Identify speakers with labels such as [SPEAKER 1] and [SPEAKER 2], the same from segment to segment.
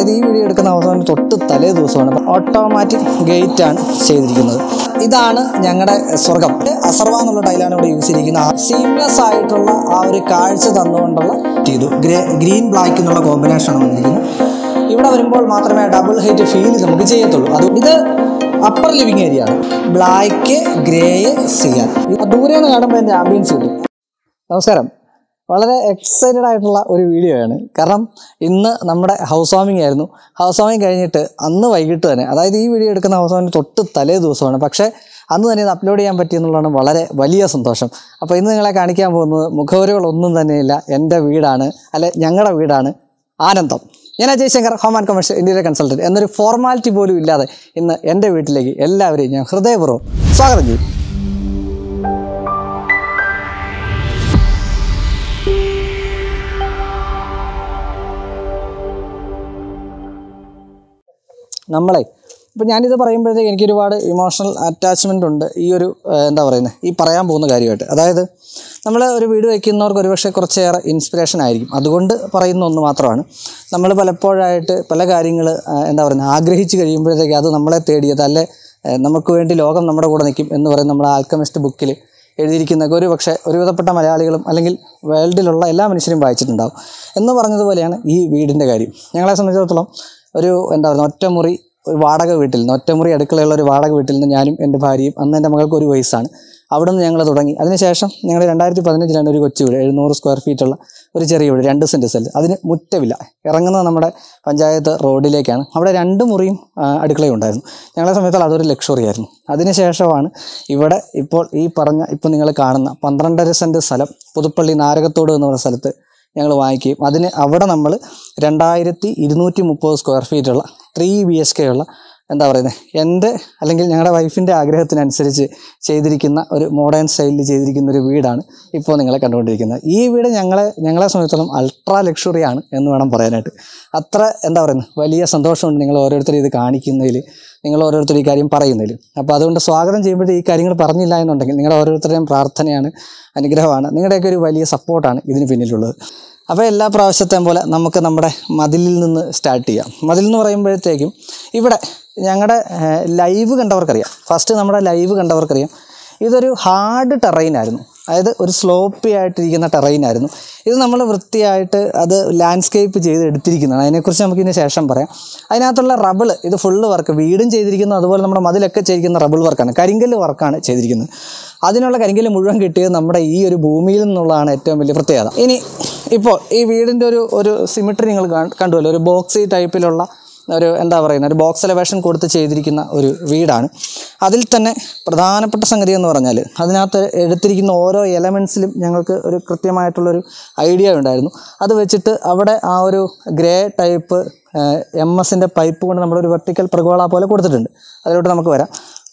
[SPEAKER 1] അതായത് ഈ വീഡിയോ എടുക്കുന്ന അവസാനം തൊട്ട് തലേ ദിവസമാണ് ഓട്ടോമാറ്റിക് ഗേറ്റ് ആണ് ചെയ്തിരിക്കുന്നത് ഇതാണ് ഞങ്ങളുടെ സ്വർഗം അസർവ എന്നുള്ള ടൈലാണ് ഇവിടെ യൂസ് ചെയ്തിരിക്കുന്നത് സീംലെസ് ആയിട്ടുള്ള ആ ഒരു കാഴ്ച തന്നുകൊണ്ടുള്ള ചെയ്തു ഗ്രേ ഗ്രീൻ ബ്ലാക്ക് എന്നുള്ള കോമ്പിനേഷനാണ് വന്നിരിക്കുന്നത് ഇവിടെ വരുമ്പോൾ മാത്രമേ ഡബിൾ ഹൈറ്റ് ഫീൽ നമുക്ക് ചെയ്യത്തുള്ളൂ അത് ഇത് അപ്പർ ലിവിങ് ഏരിയ ആണ് ബ്ലാക്ക് ഗ്രേ സിയാൻ ദൂരെ നിന്ന് കാണുമ്പോൾ എൻ്റെ ആംബിയൻസ് കിട്ടും നമസ്കാരം വളരെ എക്സൈറ്റഡ് ആയിട്ടുള്ള ഒരു വീഡിയോ ആണ് കാരണം ഇന്ന് നമ്മുടെ ഹൗസ് വാമിംഗ് ആയിരുന്നു ഹൗസ് വാമിംഗ് കഴിഞ്ഞിട്ട് അന്ന് വൈകിട്ട് തന്നെ അതായത് ഈ വീഡിയോ എടുക്കുന്ന ഹൗസ് വാമിംഗ് തൊട്ട് തലേ ദിവസമാണ് പക്ഷേ അന്ന് തന്നെ ഇത് അപ്ലോഡ് ചെയ്യാൻ പറ്റിയെന്നുള്ളതാണ് വളരെ വലിയ സന്തോഷം അപ്പോൾ ഇന്ന് നിങ്ങളെ കാണിക്കാൻ പോകുന്നത് മുഖവരികളൊന്നും തന്നെയില്ല എൻ്റെ വീടാണ് അല്ലെ ഞങ്ങളുടെ വീടാണ് ആനന്ദം ഞാൻ Ajay Shankar home and commercial interior consultant എന്നൊരു ഫോർമാലിറ്റി പോലും ഇല്ലാതെ ഇന്ന് എൻ്റെ വീട്ടിലേക്ക് എല്ലാവരെയും ഞാൻ ഹൃദയപൂർവ്വം സ്വാഗതം ചെയ്യും നമ്മളെ ഇപ്പം ഞാനിത് പറയുമ്പോഴത്തേക്ക് എനിക്ക് ഒരുപാട് ഇമോഷണൽ അറ്റാച്ച്മെൻ്റ് ഉണ്ട് ഈ ഒരു ഏഹ്, എന്താ പറയുന്നത് ഈ പറയാൻ പോകുന്ന കാര്യമായിട്ട് അതായത് നമ്മൾ ഒരു വീട് വയ്ക്കുന്നവർക്ക് ഒരുപക്ഷെ കുറച്ചേറെ ഇൻസ്പിറേഷൻ ആയിരിക്കും അതുകൊണ്ട് പറയുന്ന ഒന്ന് മാത്രമാണ് നമ്മൾ പലപ്പോഴായിട്ട് പല കാര്യങ്ങൾ എന്താ പറയുന്നത് ആഗ്രഹിച്ച് കഴിയുമ്പോഴത്തേക്ക് അത് നമ്മളെ തേടിയത് അല്ലെ ഏഹ്, നമുക്ക് വേണ്ടി ലോകം നമ്മുടെ കൂടെ നിൽക്കും എന്ന് പറയുന്ന നമ്മുടെ ആൽക്കമിസ്റ്റ് ബുക്കിൽ എഴുതിയിരിക്കുന്ന ഒരു പക്ഷേ ഒരുവിധപ്പെട്ട മലയാളികളും അല്ലെങ്കിൽ വേൾഡിലുള്ള എല്ലാ മനുഷ്യരും വായിച്ചിട്ടുണ്ടാവും എന്ന് പറഞ്ഞതുപോലെയാണ് ഈ വീടിൻ്റെ കാര്യം ഞങ്ങളെ സംബന്ധിച്ചിടത്തോളം ഒരു എന്താ പറയുക ഒറ്റമുറി ഒരു വാടക വീട്ടിൽ നിന്ന് ഒറ്റമുറി അടുക്കളയുള്ള ഒരു വാടക വീട്ടിൽ നിന്ന് ഞാനും എൻ്റെ ഭാര്യയും അന്ന് എൻ്റെ മകൾക്ക് ഒരു വയസ്സാണ് അവിടെ നിന്ന് ഞങ്ങൾ തുടങ്ങി അതിനുശേഷം ഞങ്ങൾ രണ്ടായിരത്തി പതിനഞ്ചിലാണ് ഒരു കൊച്ചു വീട് എഴുന്നൂറ് സ്ക്വയർ ഫീറ്റുള്ള ഒരു ചെറിയ വീട് രണ്ട് സെൻറ്റ് സെല്ല് അതിന് മുറ്റമില്ല ഇറങ്ങുന്നത് നമ്മുടെ പഞ്ചായത്ത് റോഡിലേക്കാണ് അവിടെ രണ്ട് മുറിയും ആ, അടുക്കളയും ഉണ്ടായിരുന്നു ഞങ്ങളെ സമയത്തുള്ള അതൊരു ലക്ഷറി ആയിരുന്നു അതിനുശേഷമാണ് ഇവിടെ ഇപ്പോൾ ഈ പറഞ്ഞ ഇപ്പോൾ നിങ്ങൾ കാണുന്ന പന്ത്രണ്ടര സെൻറ്റ് സ്ഥലം പുതുപ്പള്ളി നാരകത്തോട് എന്ന് പറയുന്ന സ്ഥലത്ത് ഞങ്ങൾ വാങ്ങിക്കുകയും അതിന് അവിടെ നമ്മൾ രണ്ടായിരത്തി ഇരുന്നൂറ്റി മുപ്പത് സ്ക്വയർ ഫീറ്റുള്ള ത്രീ ബി എച്ച് കെ ഉള്ള എന്താ പറയുന്നത് എൻ്റെ അല്ലെങ്കിൽ ഞങ്ങളുടെ വൈഫിൻ്റെ ആഗ്രഹത്തിനനുസരിച്ച് ചെയ്തിരിക്കുന്ന ഒരു മോഡേൺ സ്റ്റൈലിൽ ചെയ്തിരിക്കുന്ന ഒരു വീടാണ് ഇപ്പോൾ നിങ്ങളെ കണ്ടുകൊണ്ടിരിക്കുന്നത് ഈ വീട് ഞങ്ങളെ ഞങ്ങളെ സംബന്ധിച്ചിടത്തോളം അൾട്രാ ലക്ഷറിയാണ് എന്ന് വേണം പറയാനായിട്ട് അത്ര എന്താ പറയുന്നത് വലിയ സന്തോഷമുണ്ട് നിങ്ങൾ ഓരോരുത്തരും ഇത് കാണിക്കുന്നതിൽ നിങ്ങൾ ഓരോരുത്തരും ഈ കാര്യം പറയുന്നതിൽ അപ്പോൾ അതുകൊണ്ട് സ്വാഗതം ചെയ്യുമ്പോഴേ ഈ കാര്യങ്ങൾ പറഞ്ഞില്ല എന്നുണ്ടെങ്കിൽ നിങ്ങളുടെ ഓരോരുത്തരുടെയും പ്രാർത്ഥനയാണ് അനുഗ്രഹമാണ് നിങ്ങളുടെയൊക്കെ ഒരു വലിയ സപ്പോർട്ടാണ് ഇതിന് പിന്നിലുള്ളത് അപ്പോൾ എല്ലാ പ്രാവശ്യത്തെയും പോലെ നമുക്ക് നമ്മുടെ മതിലിൽ നിന്ന് സ്റ്റാർട്ട് ചെയ്യാം മതിൽ എന്ന് പറയുമ്പോഴത്തേക്കും ഇവിടെ ഞങ്ങളുടെ ലൈവ് കണ്ടവർക്കറിയാം ഫസ്റ്റ് നമ്മുടെ ലൈവ് കണ്ടവർക്കറിയാം ഇതൊരു ഹാർഡ് ടെറൈനായിരുന്നു അതായത് ഒരു സ്ലോപ്പി ആയിട്ടിരിക്കുന്ന ടെറൈനായിരുന്നു ഇത് നമ്മൾ വൃത്തിയായിട്ട് അത് ലാൻഡ്സ്കേപ്പ് ചെയ്ത് എടുത്തിരിക്കുന്നതാണ് അതിനെക്കുറിച്ച് നമുക്ക് ഇതിന് ശേഷം പറയാം അതിനകത്തുള്ള റബിൾ ഇത് ഫുള്ള് വർക്ക് വീടും ചെയ്തിരിക്കുന്നു അതുപോലെ നമ്മുടെ മതിലൊക്കെ ചെയ്തിരിക്കുന്ന റബിൾ വർക്കാണ് കരിങ്കല്ല് വർക്കാണ് ചെയ്തിരിക്കുന്നത് അതിനുള്ള കരിങ്കല്ല് മുഴുവൻ കിട്ടിയത് നമ്മുടെ ഈ ഒരു ഭൂമിയിൽ നിന്നുള്ളതാണ് ഏറ്റവും വലിയ പ്രത്യേകത ഇനി ഇപ്പോൾ ഈ വീടിൻ്റെ ഒരു ഒരു സിമിട്രി നിങ്ങൾ കാ- കണ്ടുവല്ലോ ഒരു ബോക്സി ടൈപ്പിലുള്ള ഒരു എന്താ പറയുന്നത് ഒരു ബോക്സ് എലവേഷൻ കൊടുത്ത് ചെയ്തിരിക്കുന്ന ഒരു വീടാണ് അതിൽ തന്നെ പ്രധാനപ്പെട്ട സംഗതി എന്ന് പറഞ്ഞാൽ അതിനകത്ത് എടുത്തിരിക്കുന്ന ഓരോ എലമെൻസിലും ഞങ്ങൾക്ക് ഒരു കൃത്യമായിട്ടുള്ളൊരു ഐഡിയ ഉണ്ടായിരുന്നു അത് വെച്ചിട്ട് അവിടെ ആ ഒരു ഗ്രേ ടൈപ്പ് എം എസിൻ്റെ പൈപ്പ് കൊണ്ട് നമ്മളൊരു വെർട്ടിക്കൽ പ്രഗോള പോലെ കൊടുത്തിട്ടുണ്ട് അതിലോട്ട് നമുക്ക് വരാം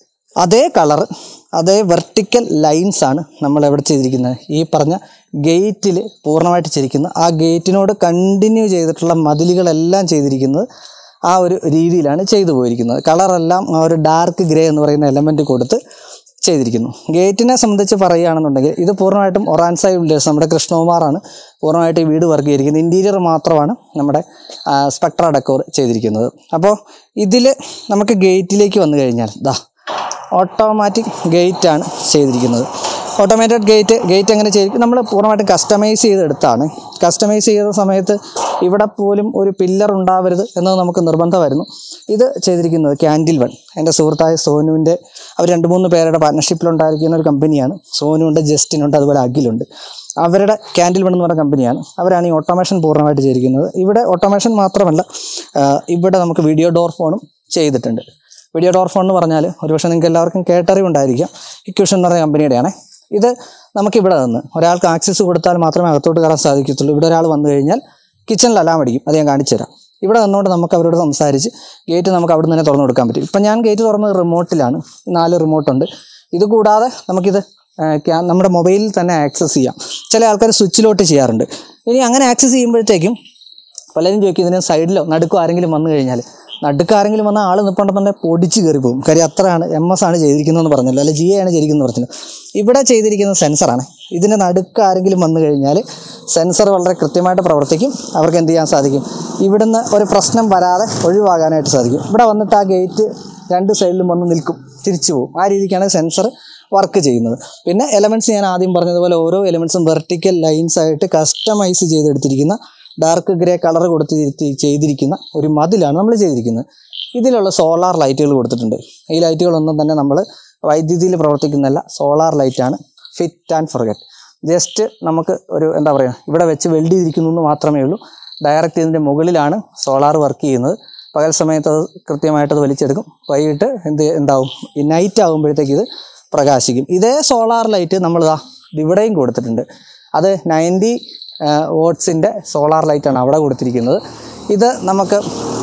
[SPEAKER 1] അതേ കളർ അതേ വെർട്ടിക്കൽ ലൈൻസ് ആണ് നമ്മൾ എവിടെ ചെയ്തിരിക്കുന്നത് ഈ പറഞ്ഞ ഗേറ്റിൽ പൂർണ്ണമായിട്ട് ചെയ്തിരിക്കുന്ന ആ ഗേറ്റിനോട് കണ്ടിന്യൂ ചെയ്തിട്ടുള്ള മതിലുകളെല്ലാം ചെയ്തിരിക്കുന്നത് ആ ഒരു രീതിയിലാണ് ചെയ്തു പോയിരിക്കുന്നത് കളറെല്ലാം ആ ഒരു ഡാർക്ക് ഗ്രേ എന്ന് പറയുന്ന എലമെൻറ്റ് കൊടുത്ത് ചെയ്തിരിക്കുന്നു ഗേറ്റിനെ സംബന്ധിച്ച് പറയുകയാണെന്നുണ്ടെങ്കിൽ ഇത് പൂർണ്ണമായിട്ടും ഒറാൻസായി ബിൽഡേഴ്സ് നമ്മുടെ കൃഷ്ണകുമാറാണ് പൂർണ്ണമായിട്ട് ഈ വീട് വർക്ക് ചെയ്തിരിക്കുന്നത് ഇൻറ്റീരിയർ മാത്രമാണ് നമ്മുടെ സ്പെക്ട്ര ഡെക്കോർ ചെയ്തിരിക്കുന്നത് അപ്പോൾ ഇതിൽ നമുക്ക് ഗേറ്റിലേക്ക് വന്നു കഴിഞ്ഞാൽ ദാ ഓട്ടോമാറ്റിക് ഗേറ്റ് ആണ് ചെയ്തിരിക്കുന്നത് ഓട്ടോമാറ്റഡ് ഗേറ്റ് ഗേറ്റ് എങ്ങനെ ചെയ്ത് നമ്മൾ പൂർണ്ണമായിട്ടും കസ്റ്റമൈസ് ചെയ്തെടുത്താണ് കസ്റ്റമൈസ് ചെയ്ത സമയത്ത് ഇവിടെ പോലും ഒരു പില്ലർ ഉണ്ടാവരുത് എന്നത് നമുക്ക് നിർബന്ധമായിരുന്നു ഇത് ചെയ്തിരിക്കുന്നത് ക്യാൻഡിൽ വൺ എൻ്റെ സുഹൃത്തായ സോനുവിൻ്റെ അവർ രണ്ട് മൂന്ന് പേരുടെ പാർട്ട്ണർഷിപ്പിലുണ്ടായിരിക്കുന്ന ഒരു കമ്പനിയാണ് സോനുണ്ട് ജസ്റ്റിനുണ്ട് അതുപോലെ അഖിലുണ്ട് അവരുടെ ക്യാൻഡിൽ വൺ എന്ന് പറഞ്ഞ കമ്പനിയാണ് അവരാണ് ഈ ഓട്ടോമേഷൻ പൂർണ്ണമായിട്ട് ചെയ്തിരിക്കുന്നത് ഇവിടെ ഓട്ടോമേഷൻ മാത്രമല്ല ആ, ഇവിടെ നമുക്ക് വീഡിയോ ഡോർ ഫോണും ചെയ്തിട്ടുണ്ട് വീഡിയോ ഡോർ ഫോൺ എന്ന് പറഞ്ഞാൽ ഒരുപക്ഷെ നിങ്ങൾക്ക് എല്ലാവർക്കും കേട്ടറിവുണ്ടായിരിക്കാം ഇക്യൂഷൻ എന്ന് പറഞ്ഞ കമ്പനിയുടെയാണ് ഇത് നമുക്ക് ഇവിടെ നിന്ന് ഒരാൾക്ക് ആക്സസ് കൊടുത്താൽ മാത്രമേ അകത്തോട്ട് കയറാൻ സാധിക്കത്തുള്ളൂ ഇവിടെ ഒരാൾ വന്നു കഴിഞ്ഞാൽ കിച്ചണിൽ അലാം അടിക്കും അത് ഞാൻ കാണിച്ചു തരാം ഇവിടെ നിന്നുകൊണ്ട് നമുക്ക് അവരോട് സംസാരിച്ച് ഗേറ്റ് നമുക്ക് അവിടെ നിന്ന് തന്നെ തുറന്നു കൊടുക്കാൻ പറ്റും ഇപ്പം ഞാൻ ഗേറ്റ് തുറന്നത് റിമോട്ടിലാണ് നാല് റിമോട്ടുണ്ട് ഇത് കൂടാതെ നമുക്കിത് ആ, ക്യാ- നമ്മുടെ മൊബൈലിൽ തന്നെ ആക്സസ് ചെയ്യാം ചില ആൾക്കാർ സ്വിച്ചിലോട്ട് ചെയ്യാറുണ്ട് ഇനി അങ്ങനെ ആക്സസ് ചെയ്യുമ്പോഴത്തേക്കും പലരും ചോദിക്കും ഇതിന് സൈഡിലോ നടുക്കോ ആരെങ്കിലും വന്നു കഴിഞ്ഞാൽ നടുക്കാരെങ്കിലും വന്ന ആൾ നിൽപ്പുണ്ടെന്നുണ്ടെങ്കിൽ പൊടിച്ച് കയറി പോകും കാര്യം അത്രയാണ് എം എസ് ആണ് ചെയ്തിരിക്കുന്നതെന്ന് പറഞ്ഞല്ലോ അല്ലെ ജി എ ആണ് ചെയ്തിരിക്കുന്നത് പറഞ്ഞല്ലോ ഇവിടെ ചെയ്തിരിക്കുന്നത് സെൻസറാണ് ഇതിൻ്റെ നടുക്ക് ആരെങ്കിലും വന്നു കഴിഞ്ഞാൽ സെൻസർ വളരെ കൃത്യമായിട്ട് പ്രവർത്തിക്കും അവർക്ക് എന്ത് ചെയ്യാൻ സാധിക്കും ഇവിടുന്ന് ഒരു പ്രശ്നം വരാതെ ഒഴിവാകാനായിട്ട് സാധിക്കും ഇവിടെ വന്നിട്ട് ആ ഗേറ്റ് രണ്ട് സൈഡിലും വന്ന് നിൽക്കും തിരിച്ചു പോകും ആ രീതിക്കാണ് സെൻസർ വർക്ക് ചെയ്യുന്നത് പിന്നെ എലമെൻറ്റ്സ് ഞാൻ ആദ്യം പറഞ്ഞതുപോലെ ഓരോ എലമെൻറ്റ്സും വെർട്ടിക്കൽ ലൈൻസ് ആയിട്ട് കസ്റ്റമൈസ് ചെയ്തെടുത്തിരിക്കുന്ന ഡാർക്ക് ഗ്രേ കളർ കൊടുത്ത് ഇരുത്തി- ചെയ്തിരിക്കുന്ന ഒരു മതിലാണ് നമ്മൾ ചെയ്തിരിക്കുന്നത് ഇതിലുള്ള സോളാർ ലൈറ്റുകൾ കൊടുത്തിട്ടുണ്ട് ഈ ലൈറ്റുകളൊന്നും തന്നെ നമ്മൾ വൈദ്യുതിയിൽ പ്രവർത്തിക്കുന്നതല്ല സോളാർ ലൈറ്റാണ് ഫിറ്റ് ആൻഡ് ഫൊർഗറ്റ് ജസ്റ്റ് നമുക്ക് ഒരു എന്താ പറയുക ഇവിടെ വെച്ച് വെൽഡ് ചെയ്തിരിക്കുന്നു എന്ന് മാത്രമേ ഉള്ളൂ ഡയറക്റ്റ് ഇതിൻ്റെ മുകളിലാണ് സോളാർ വർക്ക് ചെയ്യുന്നത് പകൽ സമയത്ത് അത് കൃത്യമായിട്ട് അത് വലിച്ചെടുക്കും വൈകിട്ട് എന്ത് എന്താവും ഈ നൈറ്റ് ആകുമ്പോഴത്തേക്ക് ഇത് പ്രകാശിക്കും ഇതേ സോളാർ ലൈറ്റ് നമ്മൾ ഇതാ ഇവിടെയും കൊടുത്തിട്ടുണ്ട് അത് നയൻറ്റി വോട്ട്സിൻ്റെ സോളാർ ലൈറ്റാണ് അവിടെ കൊടുത്തിരിക്കുന്നത് ഇത് നമുക്ക്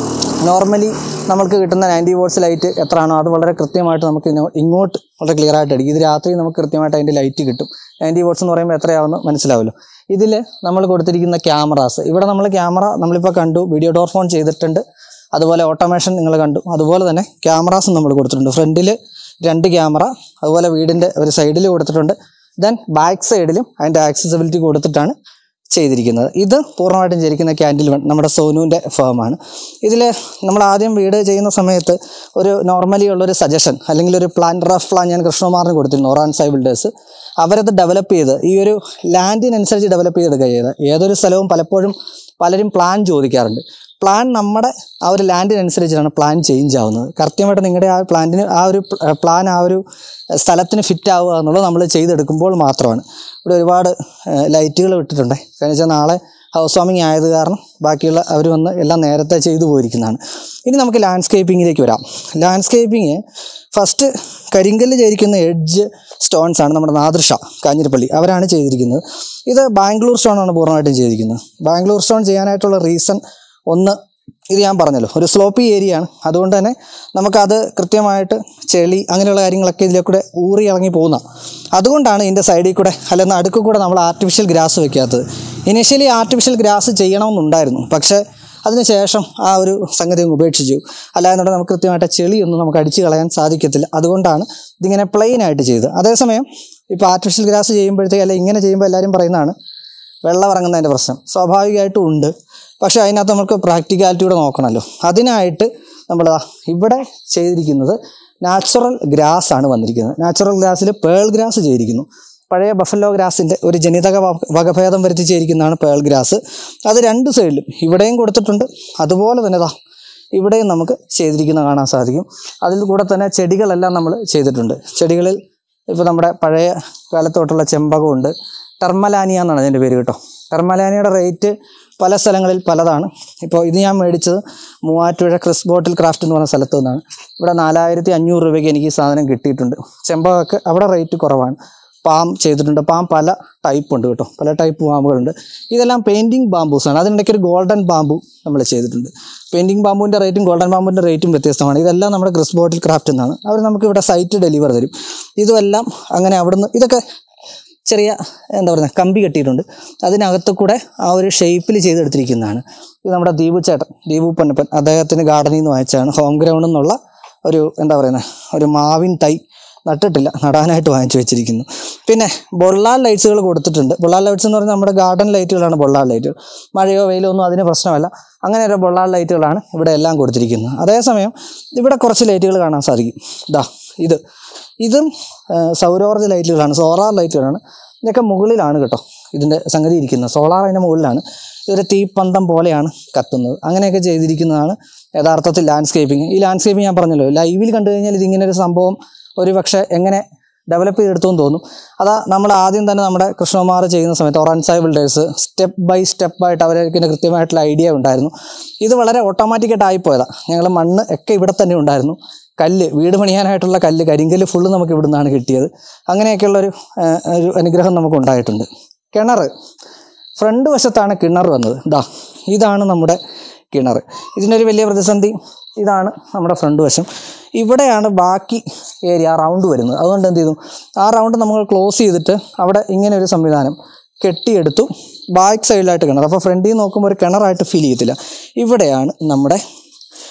[SPEAKER 1] നോർമലി നമുക്ക് കിട്ടുന്ന നയൻറ്റി വോട്ട്സ് ലൈറ്റ് എത്രയാണോ അത് വളരെ കൃത്യമായിട്ട് നമുക്ക് ഇങ്ങോ- ഇങ്ങോട്ട് വളരെ ക്ലിയർ ആയിട്ട് അടിക്കും ഇത് രാത്രി നമുക്ക് കൃത്യമായിട്ട് അതിൻ്റെ ലൈറ്റ് കിട്ടും നയൻറ്റി വോട്ട്സ് എന്ന് പറയുമ്പോൾ എത്രയാവുമെന്ന് മനസ്സിലാവുമല്ലോ ഇതിൽ നമ്മൾ കൊടുത്തിരിക്കുന്ന ക്യാമറാസ് ഇവിടെ നമ്മൾ ക്യാമറ നമ്മളിപ്പോൾ കണ്ടു വീഡിയോ ഡോർ ഫോൺ ചെയ്തിട്ടുണ്ട് അതുപോലെ ഓട്ടോമേഷൻ നിങ്ങൾ കണ്ടു അതുപോലെ തന്നെ ക്യാമറാസും നമ്മൾ കൊടുത്തിട്ടുണ്ട് ഫ്രണ്ടിൽ രണ്ട് ക്യാമറ അതുപോലെ വീടിൻ്റെ ഒരു സൈഡിൽ കൊടുത്തിട്ടുണ്ട് ദെൻ ബാക്ക് സൈഡിലും അതിൻ്റെ ആക്സസിബിലിറ്റി കൊടുത്തിട്ടാണ് ചെയ്തിരിക്കുന്നത് ഇത് പൂർണ്ണമായിട്ടും ചെയ്തിരിക്കുന്ന ക്യാൻഡിൽ വൺ നമ്മുടെ സോനുവിൻ്റെ ഫേമാണ് ഇതിൽ നമ്മൾ ആദ്യം വീട് ചെയ്യുന്ന സമയത്ത് ഒരു നോർമലി ഉള്ളൊരു സജഷൻ അല്ലെങ്കിൽ ഒരു പ്ലാൻ റഫ് പ്ലാൻ ഞാൻ കൃഷ്ണകുമാറിന് കൊടുത്തിരുന്നു ഒറാൻ സൈ ബിൽഡേഴ്സ് അവരത് ഡെവലപ്പ് ചെയ്ത് ഈ ഒരു ലാൻഡിനനുസരിച്ച് ഡെവലപ്പ് ചെയ്തെടുക്കുക ചെയ്ത് ഏതൊരു സ്ഥലവും പലപ്പോഴും പലരും പ്ലാൻ ചോദിക്കാറുണ്ട് പ്ലാൻ നമ്മുടെ ആ ഒരു ലാൻഡിനനുസരിച്ചാണ് പ്ലാൻ ചേഞ്ച് ആവുന്നത് കൃത്യമായിട്ട് നിങ്ങളുടെ ആ പ്ലാന്റിന് ആ ഒരു പ്ലാൻ ആ ഒരു സ്ഥലത്തിന് ഫിറ്റ് ആവുക എന്നുള്ളത് നമ്മൾ ചെയ്തെടുക്കുമ്പോൾ മാത്രമാണ് ഇവിടെ ഒരുപാട് ലൈറ്റുകൾ വിട്ടിട്ടുണ്ട് കാരണം വെച്ചാൽ നാളെ ഹൗസ് വാമിങ് ആയത് കാരണം ബാക്കിയുള്ള അവർ വന്ന് എല്ലാം നേരത്തെ ചെയ്തു പോയിരിക്കുന്നതാണ് ഇനി നമുക്ക് ലാൻഡ്സ്കേപ്പിങ്ങിലേക്ക് വരാം ലാൻഡ്സ്കേപ്പിങ് ഫസ്റ്റ് കരിങ്കല്ല് ചെയ്തിരിക്കുന്ന എഡ്ജ് സ്റ്റോൺസ് ആണ് നമ്മുടെ നാദൃഷ കാഞ്ഞിരപ്പള്ളി അവരാണ് ചെയ്തിരിക്കുന്നത് ഇത് ബാംഗ്ലൂർ സ്റ്റോൺ ആണ് പൂർണ്ണമായിട്ടും ചെയ്തിരിക്കുന്നത് ബാംഗ്ലൂർ സ്റ്റോൺ ചെയ്യാനായിട്ടുള്ള റീസൺ ഒന്ന് ഇത് ഞാൻ പറഞ്ഞല്ലോ ഒരു സ്ലോപ്പി ഏരിയ ആണ് അതുകൊണ്ട് തന്നെ നമുക്കത് കൃത്യമായിട്ട് ചെളി അങ്ങനെയുള്ള കാര്യങ്ങളൊക്കെ ഇതിലെ കൂടെ ഊറി ഇറങ്ങി പോകുന്ന അതുകൊണ്ടാണ് ഇതിൻ്റെ സൈഡിൽ കൂടെ അല്ലെങ്കിൽ അടുക്കിൽ കൂടെ നമ്മൾ ആർട്ടിഫിഷ്യൽ ഗ്രാസ് വെക്കാത്തത് ഇനിഷ്യലി ആർട്ടിഫിഷ്യൽ ഗ്രാസ് ചെയ്യണമെന്നുണ്ടായിരുന്നു പക്ഷേ അതിനുശേഷം ആ ഒരു സംഗതി അങ്ങ് ഉപേക്ഷിച്ചു അല്ലാതെ നമുക്ക് കൃത്യമായിട്ട് ചെളിയൊന്നും നമുക്ക് അടിച്ചു കളയാൻ സാധിക്കത്തില്ല അതുകൊണ്ടാണ് ഇതിങ്ങനെ പ്ലെയിൻ ആയിട്ട് ചെയ്തത് അതേസമയം ഇപ്പോൾ ആർട്ടിഫിഷ്യൽ ഗ്രാസ് ചെയ്യുമ്പോഴത്തേക്ക് അല്ലെങ്കിൽ ഇങ്ങനെ ചെയ്യുമ്പോൾ എല്ലാവരും പറയുന്നതാണ് വെള്ളം ഇറങ്ങുന്നതിൻ്റെ പ്രശ്നം സ്വാഭാവികമായിട്ടും ഉണ്ട് പക്ഷേ അതിനകത്ത് നമുക്ക് പ്രാക്ടിക്കാലിറ്റി കൂടെ നോക്കണമല്ലോ അതിനായിട്ട് നമ്മൾ ഇവിടെ ചെയ്തിരിക്കുന്നത് നാച്ചുറൽ ഗ്രാസ് ആണ് വന്നിരിക്കുന്നത് നാച്ചുറൽ ഗ്രാസിൽ പേൾ ഗ്രാസ് ചെയ്തിരിക്കുന്നു പഴയ ബഫല്ലോ ഗ്രാസിൻ്റെ ഒരു ജനിതക വ- വകഭേദം വരുത്തി ചെയ്തിരിക്കുന്നതാണ് പേൾ ഗ്രാസ് അത് രണ്ട് സൈഡിലും ഇവിടെയും കൊടുത്തിട്ടുണ്ട് അതുപോലെ തന്നെ ദാ ഇവിടെയും നമുക്ക് ചെയ്തിരിക്കുന്നത് കാണാൻ സാധിക്കും അതിൽ കൂടെ തന്നെ ചെടികളെല്ലാം നമ്മൾ ചെയ്തിട്ടുണ്ട് ചെടികളിൽ ഇപ്പോൾ നമ്മുടെ പഴയ കാലത്തോട്ടുള്ള ചെമ്പകമുണ്ട് ടെർമലാനിയ എന്നാണ് അതിൻ്റെ പേര് കേട്ടോ ടെർമലാനിയുടെ റേറ്റ് പല സ്ഥലങ്ങളിൽ പലതാണ് ഇപ്പോൾ ഇത് ഞാൻ മേടിച്ചത് മൂവാറ്റുപുഴ ക്രിസ് ബോട്ടിൽ ക്രാഫ്റ്റ് എന്ന് പറഞ്ഞ സ്ഥലത്തു നിന്നാണ് ഇവിടെ നാലായിരത്തി അഞ്ഞൂറ് രൂപയ്ക്ക് എനിക്ക് ഈ സാധനം കിട്ടിയിട്ടുണ്ട് ചെമ്പകമൊക്കെ അവിടെ റേറ്റ് കുറവാണ് പാം ചെയ്തിട്ടുണ്ട് പാം പല ടൈപ്പ് ഉണ്ട് കേട്ടോ പല ടൈപ്പ് പാമ്പുകളുണ്ട് ഇതെല്ലാം പെയിൻറ്റിങ് ബാമ്പൂസാണ് അതിനിടയ്ക്ക് ഒരു ഗോൾഡൻ ബാമ്പു നമ്മൾ ചെയ്തിട്ടുണ്ട് പെയിൻറ്റിങ് ബാമ്പുവിൻ്റെ റേറ്റും ഗോൾഡൻ ബാമ്പുവിൻ്റെ റേറ്റും വ്യത്യസ്തമാണ് ഇതെല്ലാം നമ്മുടെ ക്രിസ് ബോട്ടിൽ ക്രാഫ്റ്റ് എന്നാണ് അവർ നമുക്ക് ഇവിടെ സൈറ്റ് ഡെലിവർ തരും ഇതുമെല്ലാം അങ്ങനെ അവിടുന്ന് ഇതൊക്കെ ചെറിയ എന്താ പറയുക കമ്പി കെട്ടിയിട്ടുണ്ട് അതിനകത്ത് കൂടെ ആ ഒരു ഷേപ്പിൽ ചെയ്തെടുത്തിരിക്കുന്നതാണ് ഇത് നമ്മുടെ ദീപു ചേട്ടൻ ദീപു പൊന്നപ്പൻ അദ്ദേഹത്തിന് ഗാർഡനിൽ നിന്ന് വാങ്ങിച്ചതാണ് ഹോം ഗ്രൗണ്ടിൽ നിന്നുള്ള ഒരു എന്താ പറയുന്നത് ഒരു മാവിൻ തൈ നട്ടിട്ടില്ല നടാനായിട്ട് വാങ്ങിച്ചു വെച്ചിരിക്കുന്നു പിന്നെ ബൊള്ളാൽ ലൈറ്റ്സുകൾ കൊടുത്തിട്ടുണ്ട് ബൊള്ളാൽ ലൈറ്റ്സ് എന്ന് പറഞ്ഞാൽ നമ്മുടെ ഗാർഡൻ ലൈറ്റുകളാണ് ബൊള്ളാൽ ലൈറ്റുകൾ മഴയോ വെയിലോ ഒന്നും അതിന് പ്രശ്നമല്ല അങ്ങനെ ഒരു ബൊള്ളാൽ ലൈറ്റുകളാണ് ഇവിടെ എല്ലാം കൊടുത്തിരിക്കുന്നത് അതേസമയം ഇവിടെ കുറച്ച് ലൈറ്റുകൾ കാണാൻ സാധിക്കും ഇതാ ഇത് ഇതും ആ, സൗരോർജ്ജ ലൈറ്റുകളാണ് സോളാർ ലൈറ്റുകളാണ് ഇതൊക്കെ മുകളിലാണ് കേട്ടോ ഇതിൻ്റെ സംഗതി ഇരിക്കുന്നത് സോളാർ അതിൻ്റെ മുകളിലാണ് ഇതൊരു തീപ്പന്തം പോലെയാണ് കത്തുന്നത് അങ്ങനെയൊക്കെ ചെയ്തിരിക്കുന്നതാണ് യഥാർത്ഥത്തിൽ ലാൻഡ്സ്കേപ്പിംഗ് ഈ ലാൻഡ്സ്കേപ്പിംഗ് ഞാൻ പറഞ്ഞല്ലോ ലൈവിൽ കണ്ടു കഴിഞ്ഞാൽ ഇതിങ്ങനെ ഒരു സംഭവം ഒരു പക്ഷേ എങ്ങനെ ഡെവലപ്പ് ചെയ്തെടുത്തു എന്ന് തോന്നും അതാ നമ്മൾ ആദ്യം തന്നെ നമ്മുടെ കൃഷ്ണകുമാർ ചെയ്യുന്ന സമയത്ത് ഒറാൻസായി ബിൽഡേഴ്സ് സ്റ്റെപ്പ് ബൈ സ്റ്റെപ്പായിട്ട് അവർക്ക് കൃത്യമായിട്ടുള്ള ഐഡിയ ഉണ്ടായിരുന്നു ഇത് വളരെ ഓട്ടോമാറ്റിക്കായിട്ട് ആയിപ്പോയതാണ് ഞങ്ങൾ മണ്ണ് ഒക്കെ ഇവിടെ തന്നെ ഉണ്ടായിരുന്നു കല്ല് വീട് പണിയാനായിട്ടുള്ള കല്ല് കരിങ്കല്ല് ഫുള്ള് നമുക്ക് ഇവിടെ നിന്നാണ് കിട്ടിയത് അങ്ങനെയൊക്കെയുള്ളൊരു ആ, ഒരു അനുഗ്രഹം നമുക്ക് ഉണ്ടായിട്ടുണ്ട് കിണർ ഫ്രണ്ട് വശത്താണ് കിണർ വന്നത് ഇതാ ഇതാണ് നമ്മുടെ കിണർ ഇതിനൊരു വലിയ പ്രതിസന്ധി ഇതാണ് നമ്മുടെ ഫ്രണ്ട് വശം ഇവിടെയാണ് ബാക്കി ഏരിയ റൗണ്ട് വരുന്നത് അതുകൊണ്ട് എന്ത് ചെയ്തു ആ റൗണ്ട് നമ്മൾ ക്ലോസ് ചെയ്തിട്ട് അവിടെ ഇങ്ങനെ ഒരു സംവിധാനം കെട്ടിയെടുത്തു ബാക്ക് സൈഡിലായിട്ട് കിണർ അപ്പോൾ ഫ്രണ്ടിൽ നിന്ന് നോക്കുമ്പോൾ ഒരു കിണറായിട്ട് ഫീൽ ചെയ്യത്തില്ല ഇവിടെയാണ് നമ്മുടെ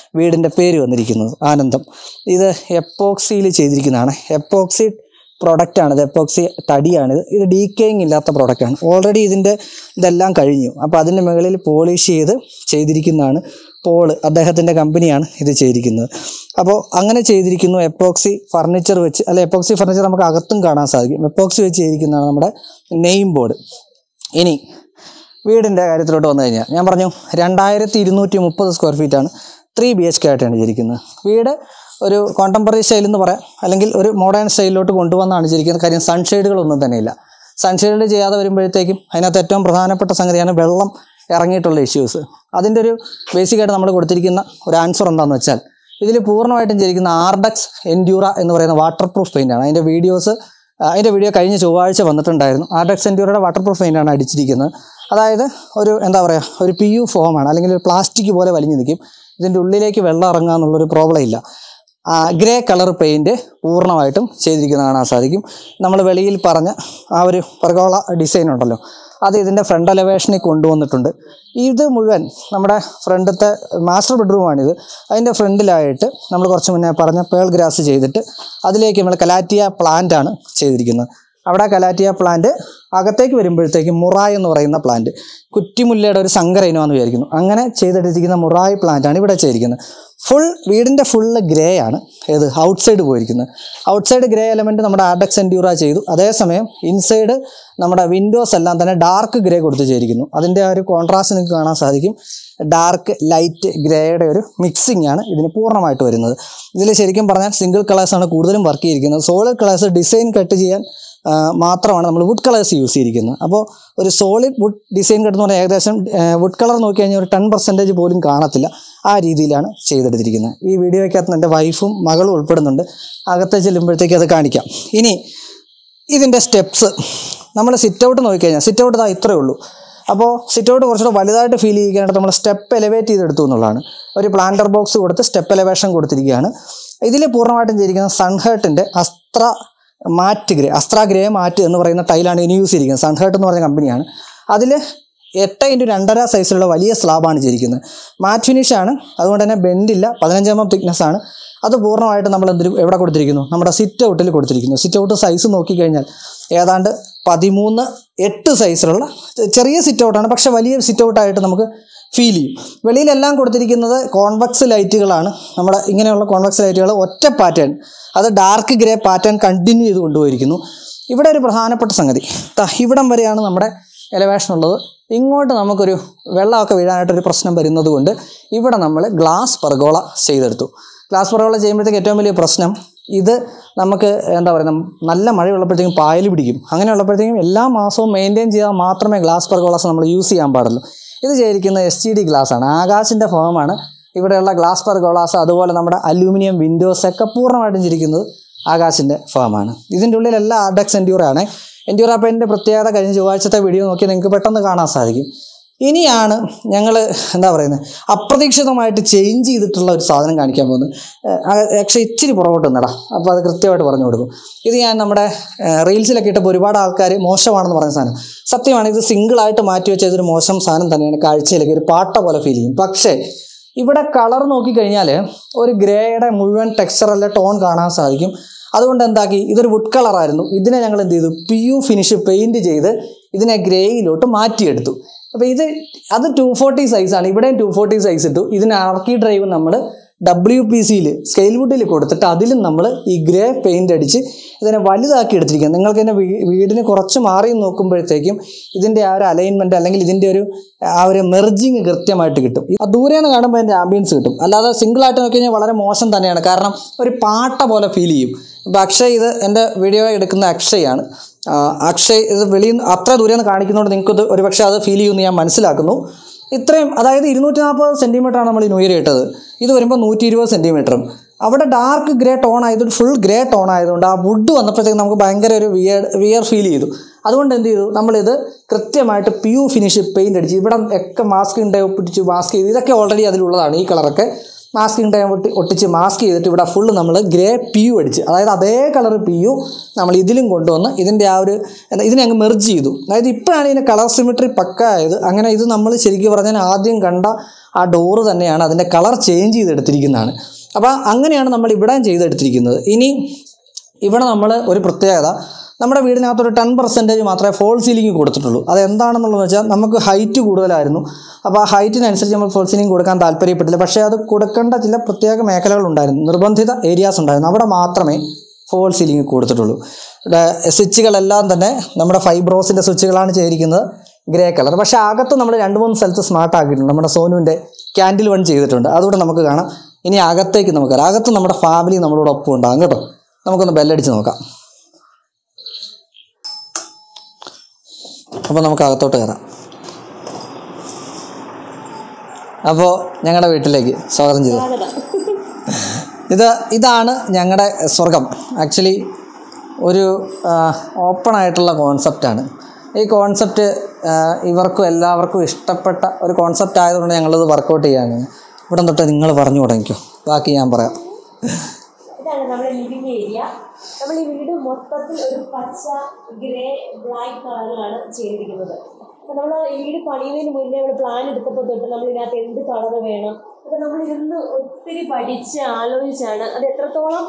[SPEAKER 1] വീടിൻ്റെ പേര് വന്നിരിക്കുന്നത് ആനന്ദം ഇത് എപ്പോക്സിയിൽ ചെയ്തിരിക്കുന്നതാണ് എപ്പോക്സി പ്രൊഡക്റ്റാണ് ഇത് എപ്പോക്സി തടിയാണിത് ഇത് ഡീക്കേയിങ് ഇല്ലാത്ത പ്രൊഡക്റ്റാണ് ഓൾറെഡി ഇതിൻ്റെ ഇതെല്ലാം കഴിഞ്ഞു അപ്പോൾ അതിൻ്റെ മുകളിൽ പോളിഷ് ചെയ്ത് ചെയ്തിരിക്കുന്നതാണ് പോള് അദ്ദേഹത്തിൻ്റെ കമ്പനിയാണ് ഇത് ചെയ്തിരിക്കുന്നത് അപ്പോൾ അങ്ങനെ ചെയ്തിരിക്കുന്നു എപ്പോക്സി ഫർണിച്ചർ വെച്ച് അല്ല എപ്പോക്സി ഫർണിച്ചർ നമുക്ക് അകത്തും കാണാൻ സാധിക്കും എപ്പോക്സി വെച്ച് ചെയ്തിരിക്കുന്നതാണ് നമ്മുടെ നെയിം ബോർഡ് ഇനി വീടിൻ്റെ കാര്യത്തിലോട്ട് വന്നു കഴിഞ്ഞാൽ ഞാൻ പറഞ്ഞു രണ്ടായിരത്തി ഇരുന്നൂറ്റി മുപ്പത് സ്ക്വയർ ഫീറ്റാണ് ത്രീ ബി എച്ച് കെ ആയിട്ടാണ് ചെയ്തിരിക്കുന്നത് വീട് ഒരു കോണ്ടംപററി സ്റ്റൈൽ എന്ന് പറയാം അല്ലെങ്കിൽ ഒരു മോഡേൺ സ്റ്റൈലിലോട്ട് കൊണ്ടുവന്നാണ് ചെയ്തിരിക്കുന്നത് കാര്യം സൺഷെയ്ഡുകളൊന്നും തന്നെയില്ല സൺഷെയ്ഡ് ചെയ്യാതെ വരുമ്പോഴത്തേക്കും അതിനകത്ത് ഏറ്റവും പ്രധാനപ്പെട്ട സംഗതിയാണ് വെള്ളം ഇറങ്ങിയിട്ടുള്ള ഇഷ്യൂസ് അതിൻ്റെ ഒരു ബേസിക്കായിട്ട് നമ്മൾ കൊടുത്തിരിക്കുന്ന ഒരു ആൻസർ എന്താണെന്ന് വെച്ചാൽ ഇതിൽ പൂർണ്ണമായിട്ടും ചെയ്തിരിക്കുന്ന ആർഡക്സ് എൻഡ്യൂറ എന്ന് പറയുന്ന വാട്ടർ പ്രൂഫ് പെയിൻ്റാണ് അതിൻ്റെ വീഡിയോസ് അതിൻ്റെ വീഡിയോ കഴിഞ്ഞ ചൊവ്വാഴ്ച വന്നിട്ടുണ്ടായിരുന്നു ആർഡക്സ് എൻഡ്യൂറയുടെ വാട്ടർ പ്രൂഫ് പെയിൻ്റാണ് അടിച്ചിരിക്കുന്നത് അതായത് ഒരു എന്താ പറയുക ഒരു പി യു ഫോമാണ് അല്ലെങ്കിൽ ഒരു പ്ലാസ്റ്റിക് പോലെ വലിഞ്ഞു നിൽക്കും ഇതിൻ്റെ ഉള്ളിലേക്ക് വെള്ളം ഇറങ്ങുക എന്നുള്ളൊരു പ്രോബ്ലം ഇല്ല ഗ്രേ കളർ പെയിൻറ്റ് പൂർണ്ണമായിട്ടും ചെയ്തിരിക്കുന്നത് കാണാൻ സാധിക്കും നമ്മൾ വെളിയിൽ പറഞ്ഞ ആ ഒരു പർഗോള ഡിസൈൻ ഉണ്ടല്ലോ അത് ഇതിൻ്റെ ഫ്രണ്ട് എലവേഷനിൽ കൊണ്ടുവന്നിട്ടുണ്ട് ഇത് മുഴുവൻ നമ്മുടെ ഫ്രണ്ടത്തെ മാസ്റ്റർ ബെഡ്റൂമാണിത് അതിൻ്റെ ഫ്രണ്ടിലായിട്ട് നമ്മൾ കുറച്ച് മുന്നേ പറഞ്ഞ പേൾ ഗ്രാസ് ചെയ്തിട്ട് അതിലേക്ക് നമ്മൾ കലാറ്റിയ പ്ലാന്റ് ആണ് ചെയ്തിരിക്കുന്നത് അവിടെ കലാറ്റിയ പ്ലാന്റ് അകത്തേക്ക് വരുമ്പോഴത്തേക്കും മുറായ് എന്ന് പറയുന്ന പ്ലാന്റ് കുറ്റിമുല്ലയുടെ ഒരു സങ്കര ഇനമാണെന്ന് വിചാരിക്കുന്നു അങ്ങനെ ചെയ്തെടുത്തിരിക്കുന്ന മുറായ് പ്ലാന്റ് ആണ് ഇവിടെ ചെയ്തിരിക്കുന്നത് ഫുൾ വീടിൻ്റെ ഫുള്ള് ഗ്രേ ആണ് ഏത് ഔട്ട് സൈഡ് പോയിരിക്കുന്നത് ഔട്ട് സൈഡ് ഗ്രേ എലമെൻറ്റ് നമ്മുടെ ആർഡക്സ് എൻഡ്യൂറ ചെയ്തു അതേസമയം ഇൻസൈഡ് നമ്മുടെ വിൻഡോസ് എല്ലാം തന്നെ ഡാർക്ക് ഗ്രേ കൊടുത്ത് ചെയ്തിരിക്കുന്നു അതിൻ്റെ ആ ഒരു കോൺട്രാസ്റ്റ് നിങ്ങൾക്ക് കാണാൻ സാധിക്കും ഡാർക്ക് ലൈറ്റ് ഗ്രേയുടെ ഒരു മിക്സിംഗ് ആണ് ഇതിന് പൂർണ്ണമായിട്ട് വരുന്നത് ഇതിൽ ശരിക്കും പറഞ്ഞാൽ സിംഗിൾ കളേഴ്സാണ് കൂടുതലും വർക്ക് ചെയ്തിരിക്കുന്നത് സോളിഡ് കളേഴ്സ് ഡിസൈൻ കട്ട് ചെയ്യാൻ ആ, മാത്രമാണ് നമ്മൾ വുഡ് കളേഴ്സ് യൂസ് ചെയ്തിരിക്കുന്നത് അപ്പോൾ ഒരു സോളിഡ് വുഡ് ഡിസൈൻ കട്ട് എന്ന് പറഞ്ഞാൽ ഏകദേശം വുഡ് കളർ നോക്കി കഴിഞ്ഞാൽ ഒരു ടെൻ പെർസെൻറ്റേജ് പോലും കാണത്തില്ല ആ രീതിയിലാണ് ചെയ്തെടുത്തിരിക്കുന്നത് ഈ വീഡിയോയ്ക്കകത്ത് എൻ്റെ വൈഫും മകളും ഉൾപ്പെടുന്നുണ്ട് അകത്ത് ചെല്ലുമ്പോഴത്തേക്ക് അത് കാണിക്കാം ഇനി ഇതിൻ്റെ സ്റ്റെപ്സ് നമ്മൾ സിറ്റ് ഔട്ട് നോക്കിക്കഴിഞ്ഞാൽ സിറ്റ് ഔട്ട് ഇതാ ഇത്രയേ ഉള്ളൂ അപ്പോൾ സിറ്റ് ഔട്ട് കുറച്ചുകൂടെ വലുതായിട്ട് ഫീൽ ചെയ്യിക്കാനായിട്ട് നമ്മൾ സ്റ്റെപ്പ് എലവേറ്റ് ചെയ്തെടുത്തു എന്നുള്ളതാണ് ഒരു പ്ലാന്റർ ബോക്സ് കൊടുത്ത് സ്റ്റെപ്പ് എലവേഷൻ കൊടുത്തിരിക്കുകയാണ് ഇതിൽ പൂർണ്ണമായിട്ടും ചെയ്തിരിക്കുന്നത് സൺഹേർട്ടിൻ്റെ അസ്ത്ര മാറ്റ് ഗ്രേ അസ്ത്ര ഗ്രേ മാറ്റ് എന്ന് പറയുന്ന ടൈലാണ് ഇനി യൂസ് ചെയ്തിരിക്കുന്നത് സൺഹേർട്ട് എന്ന് പറയുന്ന കമ്പനിയാണ് അതിൽ എട്ട് ഇൻറ്റു രണ്ടര സൈസിലുള്ള വലിയ സ്ലാബാണ് ചെയ്തിരിക്കുന്നത് മാറ്റ് ഫിനിഷാണ് അതുകൊണ്ട് തന്നെ ബെൻഡില്ല പതിനഞ്ച് എം എം തിക്നെസ് ആണ് അത് പൂർണ്ണമായിട്ട് നമ്മൾ എന്തിനും എവിടെ കൊടുത്തിരിക്കുന്നു നമ്മുടെ സിറ്റ് ഔട്ടിൽ കൊടുത്തിരിക്കുന്നു സിറ്റ് ഔട്ട് സൈസ് നോക്കിക്കഴിഞ്ഞാൽ ഏതാണ്ട് പതിമൂന്ന് എട്ട് സൈസിലുള്ള ചെറിയ സിറ്റ് ഔട്ടാണ് പക്ഷേ വലിയ സിറ്റ് ഔട്ടായിട്ട് നമുക്ക് ഫീൽ ചെയ്യും വെളിയിലെല്ലാം കൊടുത്തിരിക്കുന്നത് കോൺവെക്സ് ലൈറ്റുകളാണ് നമ്മുടെ ഇങ്ങനെയുള്ള കോൺവെക്സ് ലൈറ്റുകൾ ഒറ്റ പാറ്റേൺ അത് ഡാർക്ക് ഗ്രേ പാറ്റേൺ കണ്ടിന്യൂ ചെയ്ത് കൊണ്ടുപോയിരിക്കുന്നു ഇവിടെ ഒരു പ്രധാനപ്പെട്ട സംഗതി ദാ ഇവിടം വരെയാണ് നമ്മുടെ എലവേഷൻ ഉള്ളത് ഇങ്ങോട്ട് നമുക്കൊരു വെള്ളമൊക്കെ വീഴാനായിട്ടൊരു പ്രശ്നം വരുന്നത് കൊണ്ട് ഇവിടെ നമ്മൾ ഗ്ലാസ് പെർഗോള ചെയ്തെടുത്തു ഗ്ലാസ് പെർഗോള ചെയ്യുമ്പോഴത്തേക്ക് ഏറ്റവും വലിയ പ്രശ്നം ഇത് നമുക്ക് എന്താ പറയുക നല്ല മഴയുള്ളപ്പോഴത്തേക്കും പായൽ പിടിക്കും അങ്ങനെ ഉള്ളപ്പോഴത്തേക്കും എല്ലാ മാസവും മെയിൻറ്റെയിൻ ചെയ്താൽ മാത്രമേ ഗ്ലാസ് പെർഗോളാസ് നമ്മൾ യൂസ് ചെയ്യാൻ പാടുള്ളൂ ഇത് ചെയ്തിരിക്കുന്നത് എസ് ജി ഡി ഗ്ലാസ് ആണ് ആകാശിൻ്റെ ഫോമാണ് ഇവിടെയുള്ള ഗ്ലാസ് പെർഗോളാസ് അതുപോലെ നമ്മുടെ അലൂമിനിയം വിൻഡോസ് ഒക്കെ പൂർണ്ണമായിട്ടും ചിരിക്കുന്നത് ആകാശിൻ്റെ ഫാമാണ് ഇതിൻ്റെ ഉള്ളിലെല്ലാം ആർഡക്സ് എൻഡ്യൂറാണ് എൻഡ്യൂറ പെയിൻ്റെ പ്രത്യേകത കഴിഞ്ഞ ചൊവ്വാഴ്ചത്തെ വീഡിയോ നോക്കി നിങ്ങൾക്ക് പെട്ടെന്ന് കാണാൻ സാധിക്കും ഇനിയാണ് ഞങ്ങൾ എന്താ പറയുന്നത് അപ്രതീക്ഷിതമായിട്ട് ചേഞ്ച് ചെയ്തിട്ടുള്ള ഒരു സാധനം കാണിക്കാൻ പോകുന്നത് പക്ഷേ ഇച്ചിരി പുറകോട്ട് നിന്നടാ അപ്പോൾ അത് കൃത്യമായിട്ട് പറഞ്ഞു കൊടുക്കും ഇത് ഞാൻ നമ്മുടെ റീൽസിലൊക്കെ ഇട്ടപ്പോൾ ഒരുപാട് ആൾക്കാർ മോശമാണെന്ന് പറയുന്ന സാധനം സത്യമാണ് ഇത് സിംഗിളായിട്ട് മാറ്റി വെച്ച ഇതൊരു മോശം സാധനം തന്നെയാണ് കാഴ്ചയിലേക്ക് ഒരു പാട്ട പോലെ ഫീൽ ചെയ്യും പക്ഷേ ഇവിടെ കളർ നോക്കിക്കഴിഞ്ഞാൽ ഒരു ഗ്രേയുടെ മുഴുവൻ ടെക്സ്ചർ അല്ല ടോൺ കാണാൻ സാധിക്കും അതുകൊണ്ട് എന്താക്കി ഇതൊരു വുഡ് കളറായിരുന്നു ഇതിനെ ഞങ്ങൾ എന്ത് ചെയ്തു പി യു ഫിനിഷ് പെയിൻറ് ചെയ്ത് ഇതിനെ ഗ്രേയിലോട്ട് മാറ്റിയെടുത്തു അപ്പോൾ ഇത് അത് ടു ഫോർട്ടി സൈസാണ് ഇവിടെയും ടു ഫോർട്ടി സൈസ് ഇട്ടു ഇതിന് ആർക്കി ഡ്രൈവ് നമ്മൾ ഡബ്ല്യു പി സിയിൽ സ്കെയിൽ വുഡിൽ കൊടുത്തിട്ട് അതിലും നമ്മൾ ഈ ഗ്രേ പെയിൻ്റ് അടിച്ച് ഇതിനെ വലുതാക്കി എടുത്തിരിക്കുക നിങ്ങൾക്ക് തന്നെ വീ- വീടിന് കുറച്ച് മാറി നോക്കുമ്പോഴത്തേക്കും ഇതിൻ്റെ ആ ഒരു അലൈൻമെൻറ്റ് അല്ലെങ്കിൽ ഇതിൻ്റെ ഒരു ആ ഒരു മെർജിങ് കൃത്യമായിട്ട് കിട്ടും ആ ദൂരെ നിന്ന് കാണുമ്പോൾ അതിൻ്റെ ആംബിയൻസ് കിട്ടും അല്ലാതെ സിംഗിളായിട്ട് നോക്കി കഴിഞ്ഞാൽ വളരെ മോശം തന്നെയാണ് കാരണം ഒരു പാട്ട പോലെ ഫീൽ ചെയ്യും ഇപ്പോൾ അക്ഷയ് ഇത് എൻ്റെ വീഡിയോ എടുക്കുന്ന അക്ഷയാണ് ആ, അക്ഷയ് ഇത് വെളിയിൽ നിന്ന് അത്ര ദൂരെ നിന്ന് കാണിക്കുന്നതുകൊണ്ട് നിങ്ങൾക്കത് ഒരു പക്ഷേ അത് ഫീൽ ചെയ്യുമെന്ന് ഞാൻ മനസ്സിലാക്കുന്നു ഇത്രയും അതായത് ഇരുന്നൂറ്റി നാൽപ്പത് സെൻറ്റിമീറ്ററാണ് നമ്മൾ ഈ ന്യൂ ഇയർ ഇട്ടത് ഇത് വരുമ്പോൾ നൂറ്റി ഇരുപത് സെൻറ്റിമീറ്ററും അവിടെ ഡാർക്ക് ഗ്രേ ടോൺ ആയതുകൊണ്ട് ഫുൾ ഗ്രേ ടോൺ ആയതുകൊണ്ട് ആ വുഡ് വന്നപ്പോഴത്തേക്ക് നമുക്ക് ഭയങ്കര ഒരു വിയർ വിയർ ഫീൽ ചെയ്തു അതുകൊണ്ട് എന്ത് ചെയ്തു നമ്മളിത് കൃത്യമായിട്ട് പ്യൂ ഫിനിഷ് പെയിൻ്റ് അടിച്ച് ഇവിടെ ഒക്കെ മാസ്ക് ഉണ്ട് ഒപ്പിടിച്ച് മാസ്ക് ചെയ്ത് ഇതൊക്കെ ഓൾറെഡി അതിലുള്ളതാണ് ഈ കളറൊക്കെ മാസ്കിംഗ് ടൈം ഒട്ടി ഒട്ടിച്ച് മാസ്ക് ചെയ്തിട്ട് ഇവിടെ ഫുള്ള് നമ്മൾ ഗ്രേ പി യു അടിച്ച് അതായത് അതേ കളർ പി യു നമ്മൾ ഇതിലും കൊണ്ടുവന്ന് ഇതിൻ്റെ ആ ഒരു എന്താ ഇതിനെ അങ്ങ് മെർജ് ചെയ്തു അതായത് ഇപ്പോഴാണ് ഇതിൻ്റെ കളർ സിമിട്രി പക്ക ആയത് അങ്ങനെ ഇത് നമ്മൾ ശരിക്കും പറഞ്ഞാൽ ആദ്യം കണ്ട ആ ഡോറ് തന്നെയാണ് അതിൻ്റെ കളർ ചേഞ്ച് ചെയ്തെടുത്തിരിക്കുന്നതാണ് അപ്പോൾ അങ്ങനെയാണ് നമ്മൾ ഇവിടെയും ചെയ്തെടുത്തിരിക്കുന്നത് ഇനി ഇവിടെ നമ്മൾ ഒരു പ്രത്യേകത നമ്മുടെ വീടിനകത്ത് ഒരു ടെൻ പെർസെൻറ്റേജ് മാത്രമേ ഫോൾ സീലിംഗ് കൊടുത്തിട്ടുള്ളൂ അത് എന്താണെന്നുള്ളത് വെച്ചാൽ നമുക്ക് ഹൈറ്റ് കൂടുതലായിരുന്നു അപ്പോൾ ആ ഹൈറ്റിനനുസരിച്ച് നമ്മൾ ഫോൾ സീലിംഗ് കൊടുക്കാൻ താല്പര്യപ്പെട്ടില്ല പക്ഷേ അത് കൊടുക്കേണ്ട ചില പ്രത്യേക മേഖലകളുണ്ടായിരുന്നു നിർബന്ധിത ഏരിയാസ് ഉണ്ടായിരുന്നു അവിടെ മാത്രമേ ഫോൾ സീലിംഗ് കൊടുത്തിട്ടുള്ളൂ ഇവിടെ സ്വിച്ചുകളെല്ലാം തന്നെ നമ്മുടെ ഫൈബ്രോസിൻ്റെ സ്വിച്ചുകളാണ് ചെയ്തിരിക്കുന്നത് ഗ്രേ കളർ പക്ഷേ അകത്ത് നമ്മൾ രണ്ട് മൂന്ന് സ്ഥലത്ത് സ്മാർട്ട് ആക്കിയിട്ടുണ്ട് നമ്മുടെ സോനുവിൻ്റെ ക്യാൻഡിൽ വൺ ചെയ്തിട്ടുണ്ട് അതുകൂടെ നമുക്ക് കാണാം ഇനി അകത്തേക്ക് നമുക്ക് വരാം അകത്ത് നമ്മുടെ ഫാമിലി നമ്മളോട് ഒപ്പം ഉണ്ടാകും കേട്ടോ നമുക്കൊന്ന് ബെല്ലടിച്ച് നോക്കാം അപ്പോൾ നമുക്ക് അകത്തോട്ട് കയറാം അപ്പോൾ ഞങ്ങളുടെ വീട്ടിലേക്ക് സ്വാഗതം ചെയ്തു ഇത് ഇതാണ് ഞങ്ങളുടെ സ്വർഗം ആക്ച്വലി ഒരു ഓപ്പൺ ആയിട്ടുള്ള കോൺസെപ്റ്റാണ് ഈ കോൺസെപ്റ്റ് ഇവർക്കും എല്ലാവർക്കും ഇഷ്ടപ്പെട്ട ഒരു കോൺസെപ്റ്റ് ആയതുകൊണ്ട് ഞങ്ങളിത് വർക്കൗട്ട് ചെയ്യാണ് ഇവിടെ തൊട്ട് നിങ്ങൾ പറഞ്ഞു തുടങ്ങിക്കോ ബാക്കി ഞാൻ പറയാം
[SPEAKER 2] ഇതാണ് നമ്മുടെ ലിവിങ് ഏരിയ നമ്മൾ ഈ വീട് മൊത്തത്തിൽ ഒരു പച്ച ഗ്രേ ബ്ലാക്ക് കളറിലാണ് ചെയ്തിരിക്കുന്നത് അപ്പോൾ നമ്മൾ ഈ വീട് പണിയുന്നതിന് മുന്നേ നമ്മൾ പ്ലാൻ എടുത്തപ്പോൾ തൊട്ട് നമ്മൾ ഇതിനകത്ത് എന്ത് കളർ വേണം അപ്പോൾ നമ്മൾ ഇരുന്ന് ഒത്തിരി പഠിച്ച് ആലോചിച്ചാണ് അത് എത്രത്തോളം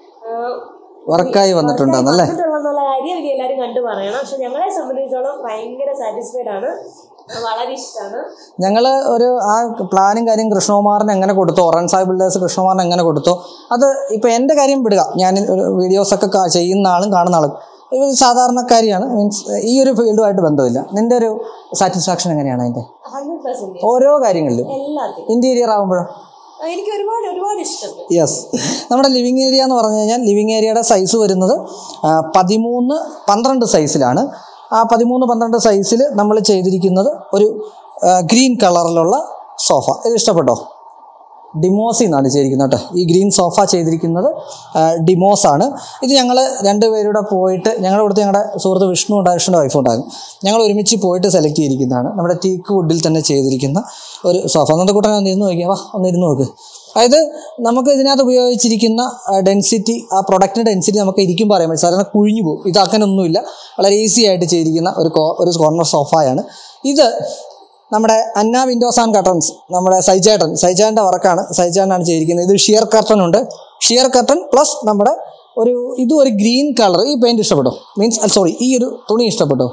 [SPEAKER 1] വർക്കായി വന്നിട്ടുണ്ടെന്നല്ലേ
[SPEAKER 2] വന്നിട്ടുള്ളതെന്നുള്ള കാര്യം ഇനി എല്ലാവരും കണ്ടു പറയണം പക്ഷെ ഞങ്ങളെ സംബന്ധിച്ചിടത്തോളം ഭയങ്കര സാറ്റിസ്ഫൈഡ് ആണ് വളരെ ഇഷ്ടമാണ്
[SPEAKER 1] ഞങ്ങൾ ഒരു ആ പ്ലാനും കാര്യം കൃഷ്ണകുമാറിന് എങ്ങനെ കൊടുത്തു ഓറൻ സാഹിബ് ബിൽഡേഴ്സ് കൃഷ്ണകുമാറിന് എങ്ങനെ കൊടുത്തു അത് ഇപ്പോൾ എൻ്റെ കാര്യം വിടുക ഞാൻ ഒരു വീഡിയോസൊക്കെ കാ- ചെയ്യുന്ന ആളും കാണുന്ന ആളും ഇവർ സാധാരണക്കാരിയാണ് മീൻസ് ഈ ഒരു ഫീൽഡുമായിട്ട് ബന്ധമില്ല നിൻ്റെ ഒരു സാറ്റിസ്ഫാക്ഷൻ എങ്ങനെയാണ് അതിൻ്റെ
[SPEAKER 2] ഹൺഡ്രഡ് പെർസെൻറ്റ്
[SPEAKER 1] ഓരോ കാര്യങ്ങളിലും
[SPEAKER 2] എല്ലാത്തിനും
[SPEAKER 1] ഇൻറ്റീരിയർ ആകുമ്പോഴോ
[SPEAKER 2] എനിക്ക് ഒരുപാട് ഒരുപാട് ഇഷ്ടപ്പെട്ടു
[SPEAKER 1] യെസ് നമ്മുടെ ലിവിങ് ഏരിയ എന്ന് പറഞ്ഞു കഴിഞ്ഞാൽ ലിവിങ് ഏരിയയുടെ സൈസ് വരുന്നത് ആ, പതിമൂന്ന് പന്ത്രണ്ട് സൈസിലാണ് ആ പതിമൂന്ന് പന്ത്രണ്ട് സൈസിൽ നമ്മൾ ചെയ്തിരിക്കുന്നത് ഒരു ആ, ഗ്രീൻ കളറിലുള്ള സോഫ ഇത് ഇഷ്ടപ്പെട്ടോ ഡിമോസിൽ നിന്നാണ് ചെയ്തിരിക്കുന്നത് കേട്ടോ ഈ ഗ്രീൻ സോഫ ചെയ്തിരിക്കുന്നത് ആ, ഡിമോസ് ആണ് ഇത് ഞങ്ങൾ രണ്ടുപേരുടെ പോയിട്ട് ഞങ്ങളുടെ അടുത്ത് ഞങ്ങളുടെ സുഹൃത്ത് വിഷ്ണു ഉണ്ടായ വിഷ്ണുൻ്റെ വൈഫ് ഉണ്ടായിരുന്നു ഞങ്ങൾ ഒരുമിച്ച് പോയിട്ട് സെലക്ട് ചെയ്തിരിക്കുന്നതാണ് നമ്മുടെ ടീക്ക് വുഡിൽ തന്നെ ചെയ്തിരിക്കുന്ന ഒരു സോഫ അന്നത്തെ കൂട്ടം ഒന്ന് ഇരുന്ന് നോക്കിയാൽ വാ ഒന്ന് ഇരുന്ന് നോക്ക് അതായത് നമുക്ക് ഇതിനകത്ത് ഉപയോഗിച്ചിരിക്കുന്ന ഡെൻസിറ്റി ആ പ്രൊഡക്റ്റിൻ്റെ ഡെൻസിറ്റി നമുക്ക് ഇരിക്കും പറയാൻ പറ്റും സാധാരണ കുഴിഞ്ഞു പോകും ഇത് അങ്ങനെയൊന്നുമില്ല വളരെ ഈസി ആയിട്ട് ചെയ്തിരിക്കുന്ന ഒരു കോ- ഒരു കോർണർ സോഫയാണ് ഇത് നമ്മുടെ അന്ന വിൻഡോസ് ആൻഡ് കർട്ടൻസ് നമ്മുടെ സൈചേട്ടൻ സൈചേട്ടൻ്റെ വർക്കാണ് സൈചേട്ടനാണ് ചെയ്തിരിക്കുന്നത് ഇത് ഷിയർ കർട്ടൻ ഉണ്ട് ഷിയർ കർട്ടൻ പ്ലസ് നമ്മുടെ ഒരു ഇതും ഒരു ഗ്രീൻ കളർ ഈ പെയിൻറ് ഇഷ്ടപ്പെട്ടോ മീൻസ് സോറി ഈ ഒരു തുണി ഇഷ്ടപ്പെട്ടോ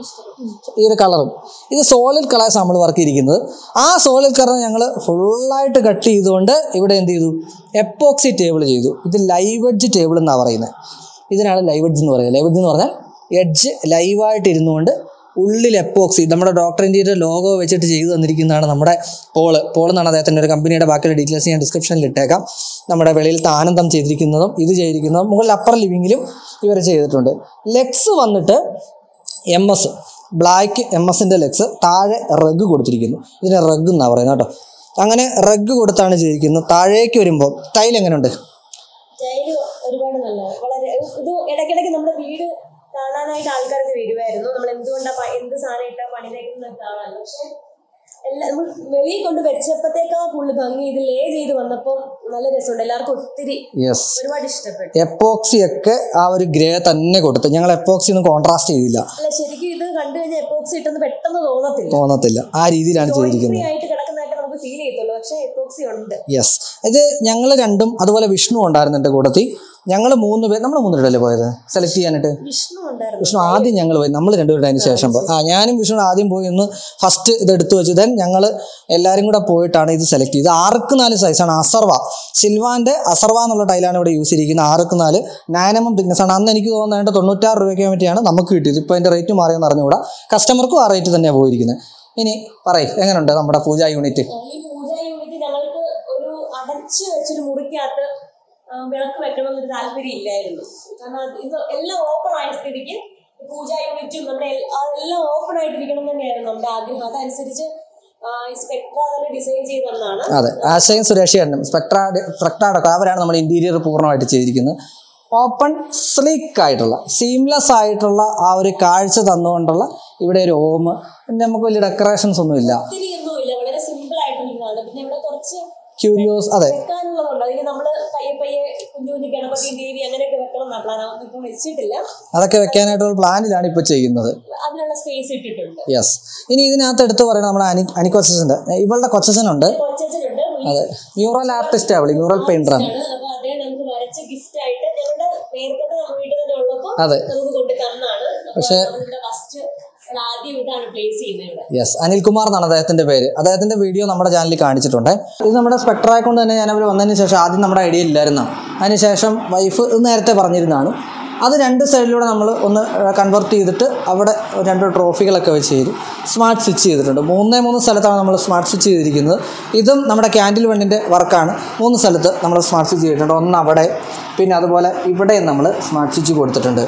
[SPEAKER 1] ഈ ഒരു കളറും ഇത് സോളിഡ് കളേഴ്സ് നമ്മൾ വർക്ക് ചെയ്തിരിക്കുന്നത് ആ സോളിഡ് കളർ ഞങ്ങൾ ഫുള്ളായിട്ട് കട്ട് ചെയ്തുകൊണ്ട് ഇവിടെ എന്ത് ചെയ്തു എപ്പോക്സി ടേബിൾ ചെയ്തു ഇത് ലൈവ് എഡ്ജ് ടേബിൾ എന്നാണ് പറയുന്നത് ഇതിനാണ് ലൈവ് എഡ്ജ് എന്ന് പറയുന്നത് ലൈവ് എഡ്ജ് എന്ന് പറഞ്ഞാൽ എഡ്ജ് ലൈവായിട്ട് ഇരുന്നുകൊണ്ട് ഉള്ളിൽ എപ്പോക്സി നമ്മുടെ ഡോക്ടർ ഇന്ത്യയുടെ ലോഗോ വെച്ചിട്ട് ചെയ്തു തന്നിരിക്കുന്നതാണ് നമ്മുടെ പോള് പോൾ എന്നാണ് അദ്ദേഹത്തിൻ്റെ ഒരു കമ്പനിയുടെ ബാക്കിയുള്ള ഡീറ്റെയിൽസ് ഞാൻ ഡിസ്ക്രിപ്ഷനിൽ ഇട്ടേക്കാം നമ്മുടെ വെളിയിലത്തെ ആനന്ദം ചെയ്തിരിക്കുന്നതും ഇത് ചെയ്തിരിക്കുന്നതും മുകളിൽ അപ്പർ ലിവിങ്ങിലും ഇവർ ചെയ്തിട്ടുണ്ട് ലെഗ്സ് വന്നിട്ട് എം എസ് ബ്ലാക്ക് എം എസിൻ്റെ ലെഗ്സ് താഴെ റഗ് കൊടുത്തിരിക്കുന്നു ഇതിന് റഗ് എന്നാണ് പറയുന്നത് കേട്ടോ അങ്ങനെ റഗ് കൊടുത്താണ് ചെയ്തിരിക്കുന്നത് താഴേക്ക് വരുമ്പോൾ ടൈൽ എങ്ങനെയുണ്ട്
[SPEAKER 2] ജയില് ഒരുപാട് നല്ലതാണ് വളരെ ഇത് ഇടയ്ക്കിടയ്ക്ക് നമ്മുടെ വീട് കാണാനായിട്ട് ആൾക്കാർക്ക് വരുമായിരുന്നു നമ്മൾ എന്തുകൊണ്ടാ പ- എന്ത് സാധനം ഇട്ടാ പണിതേക്കുന്നൊക്കെ കാണാൻ പക്ഷെ എല്ലാ നമ്മൾ വെളിയിൽ കൊണ്ട് വെച്ചപ്പോഴത്തേക്കാ കൂടുതൽ ഭംഗി ഇത് ലേ ചെയ്ത് വന്നപ്പോൾ നല്ല രസമുണ്ട് എല്ലാവർക്കും ഒത്തിരി
[SPEAKER 1] യെസ്
[SPEAKER 2] ഒരുപാട് ഇഷ്ടപ്പെട്ടു
[SPEAKER 1] എപ്പോക്സി ഒക്കെ ആ ഒരു ഗ്രേ തന്നെ കൊടുത്ത് ഞങ്ങൾ എപ്പോക്സി ഒന്നും കോൺട്രാസ്റ്റ് ചെയ്തില്ല
[SPEAKER 2] അല്ല ശരിക്കും ഇത് കണ്ടു കഴിഞ്ഞാൽ എപ്പോക്സി ഇട്ടെന്ന് പെട്ടെന്ന് തോന്നത്തില്ല
[SPEAKER 1] തോന്നത്തില്ല ആ രീതിയിലാണ് ചെയ്തിരിക്കുന്നത്
[SPEAKER 2] ഫ്രീ ആയിട്ട് കിടക്കുന്നതായിട്ട് നമുക്ക് ഫീൽ ചെയ്യത്തുള്ളൂ പക്ഷെ എപ്പോക്സി ഉണ്ട്
[SPEAKER 1] യെസ് ഇത് ഞങ്ങൾ രണ്ടും അതുപോലെ വിഷ്ണു ഉണ്ടായിരുന്നു എൻ്റെ കൂട്ടത്തിൽ ഞങ്ങൾ മൂന്ന് പേര് നമ്മൾ മൂന്ന് പേരല്ലേ പോയത് സെലക്ട് ചെയ്യാനായിട്ട്
[SPEAKER 2] വിഷ്ണു ഉണ്ടായിരുന്നു
[SPEAKER 1] വിഷ്ണു ആദ്യം ഞങ്ങൾ പോയി നമ്മൾ രണ്ടുപേരുടെ അതിന് ശേഷം പോയി ആ ഞാനും വിഷ്ണു ആദ്യം പോയി ഒന്ന് ഫസ്റ്റ് ഇത് എടുത്തു വെച്ചു ദെൻ ഞങ്ങൾ എല്ലാവരും കൂടെ പോയിട്ടാണ് ഇത് സെലക്ട് ചെയ്തത് ആർക്ക് നാല് സൈസാണ് അസർവ സിൽവാൻ്റെ അസർവ എന്നുള്ള ടൈലാണ് ഇവിടെ യൂസ് ചെയ്തിരിക്കുന്നത് ആർക്ക് നാല് നയനമം തിക്നെസ് ആണ് അന്ന് എനിക്ക് തോന്നുന്നത് തൊണ്ണൂറ്റാറ് രൂപയ്ക്ക് വേണ്ടിയാണ് നമുക്ക് കിട്ടിയത് ഇപ്പോൾ അതിൻ്റെ റേറ്റ് മാറിയെന്ന് അറിഞ്ഞുകൂടാ കസ്റ്റമർക്കും ആ റേറ്റ് തന്നെയാണ് പോയിരിക്കുന്നത് ഇനി പറയും എങ്ങനെയുണ്ട് നമ്മുടെ പൂജ യൂണിറ്റ്
[SPEAKER 2] ഈ പൂജ യൂണിറ്റ് ഞങ്ങൾക്ക് ഒരു അടച്ചു വെച്ചൊരു മുറിക്കകത്ത് ആ, വിളക്ക് വെക്കണം എന്നൊരു താല്പര്യം ഇല്ലായിരുന്നു കാരണം അത് ഇത് എല്ലാം ഓപ്പൺ ആയ സ്ഥിതിക്ക് ഈ പൂജ യൂണിറ്റും നമ്മുടെ എൽ- ആ എല്ലാം ഓപ്പൺ ആയിട്ടിരിക്കണം എന്ന് തന്നെയായിരുന്നു നമ്മുടെ ആഗ്രഹം അതനുസരിച്ച് ആ, ഈ സ്പെക്ട്ര തന്നെ ഡിസൈൻ ചെയ്ത് തന്നതാണ്
[SPEAKER 1] അതെ ആശയും സുരേഷേട്ടനും സ്പെക്ട്ര സ്പെക്ട്രാഡൊക്കെ അവരാണ് നമ്മുടെ ഇൻറ്റീരിയർ പൂർണ്ണമായിട്ട് ചെയ്തിരിക്കുന്നത് ഓപ്പൺ സ്ലീക്ക് ആയിട്ടുള്ള സീംലെസ് ആയിട്ടുള്ള ആ ഒരു കാഴ്ച തന്നുകൊണ്ടുള്ള ഇവിടെ ഒരു ഓം പിന്നെ നമുക്ക് വലിയ ഡെക്കറേഷൻസ് ഒന്നുമില്ല
[SPEAKER 2] ഒത്തിരി ഒന്നുമില്ല വളരെ സിമ്പിൾ ആയിട്ടിരിക്കുന്നതാണ് പിന്നെ ഇവിടെ കുറച്ച്
[SPEAKER 1] ക്യൂരിയോസ് അതെ
[SPEAKER 2] വെക്കാനുള്ളതുണ്ട് അതിന് നമ്മള് പയ്യെ പയ്യെ കുഞ്ഞു കുഞ്ഞു ഗണപതി ദേവി അങ്ങനെയൊക്കെ വെക്കണം എന്നാ പ്ലാൻ അതൊന്നും ഇപ്പം വെച്ചിട്ടില്ല
[SPEAKER 1] അതൊക്കെ വെക്കാനായിട്ടുള്ള പ്ലാനിലാണ് ഇപ്പോൾ ചെയ്യുന്നത്
[SPEAKER 2] അതിനുള്ള സ്പേസ് ഇട്ടിട്ടുണ്ട്
[SPEAKER 1] യെസ് ഇനി ഇതിനകത്ത് എടുത്ത് പറയുന്നത് നമ്മുടെ അനി അനി കൊച്ചസിൻ്റെ ഇവളുടെ കൊച്ചസനുണ്ട്
[SPEAKER 2] കൊച്ചുണ്ട്
[SPEAKER 1] അതെ മ്യൂറൽ ആർട്ടിസ്റ്റ് അവള് മ്യൂറൽ പെയിന്ററാണ്
[SPEAKER 2] അപ്പൊ അദ്ദേഹം നമുക്ക് വരച്ച് ഗിഫ്റ്റ് ആയിട്ട് ഞങ്ങളുടെ നേരത്തെ നമ്മൾ വീട്ടിൽ തന്നെ ഉള്ളപ്പോ
[SPEAKER 1] അതെ
[SPEAKER 2] നമുക്ക് കൊണ്ട് തന്നാണ്
[SPEAKER 1] പക്ഷേ-
[SPEAKER 2] ഫസ്റ്റ് ആദ്യം ഇതാണ് പ്ലേസ് ചെയ്യുന്നത് ഇവിടെ
[SPEAKER 1] യെസ് അനിൽകുമാർ എന്നാണ് അദ്ദേഹത്തിന്റെ പേര് അദ്ദേഹത്തിന്റെ വീഡിയോ നമ്മുടെ ചാനലിൽ കാണിച്ചിട്ടുണ്ട് ഇത് നമ്മുടെ സ്പെക്ടർ ആയതുകൊണ്ട് തന്നെ ഞാൻ അവർ വന്നതിന് ശേഷം ആദ്യം നമ്മുടെ ഐഡിയ ഇല്ലായിരുന്നു അതിനുശേഷം വൈഫ് നേരത്തെ പറഞ്ഞിരുന്നതാണ് അത് രണ്ട് സൈഡിലൂടെ നമ്മൾ ഒന്ന് കൺവെർട്ട് ചെയ്തിട്ട് അവിടെ രണ്ട് ട്രോഫികളൊക്കെ വെച്ച് ചെയ്തു സ്മാർട്ട് സ്വിച്ച് ചെയ്തിട്ടുണ്ട് മൂന്നേ മൂന്ന് സ്ഥലത്താണ് നമ്മൾ സ്മാർട്ട് സ്വിച്ച് ചെയ്തിരിക്കുന്നത് ഇതും നമ്മുടെ ക്യാൻഡിൽ വണ്ണിൻ്റെ വർക്കാണ് മൂന്ന് സ്ഥലത്ത് നമ്മൾ സ്മാർട്ട് സ്വിച്ച് ചെയ്തിട്ടുണ്ട് ഒന്ന് അവിടെ പിന്നെ അതുപോലെ ഇവിടെയും നമ്മൾ സ്മാർട്ട് സ്വിച്ച് കൊടുത്തിട്ടുണ്ട്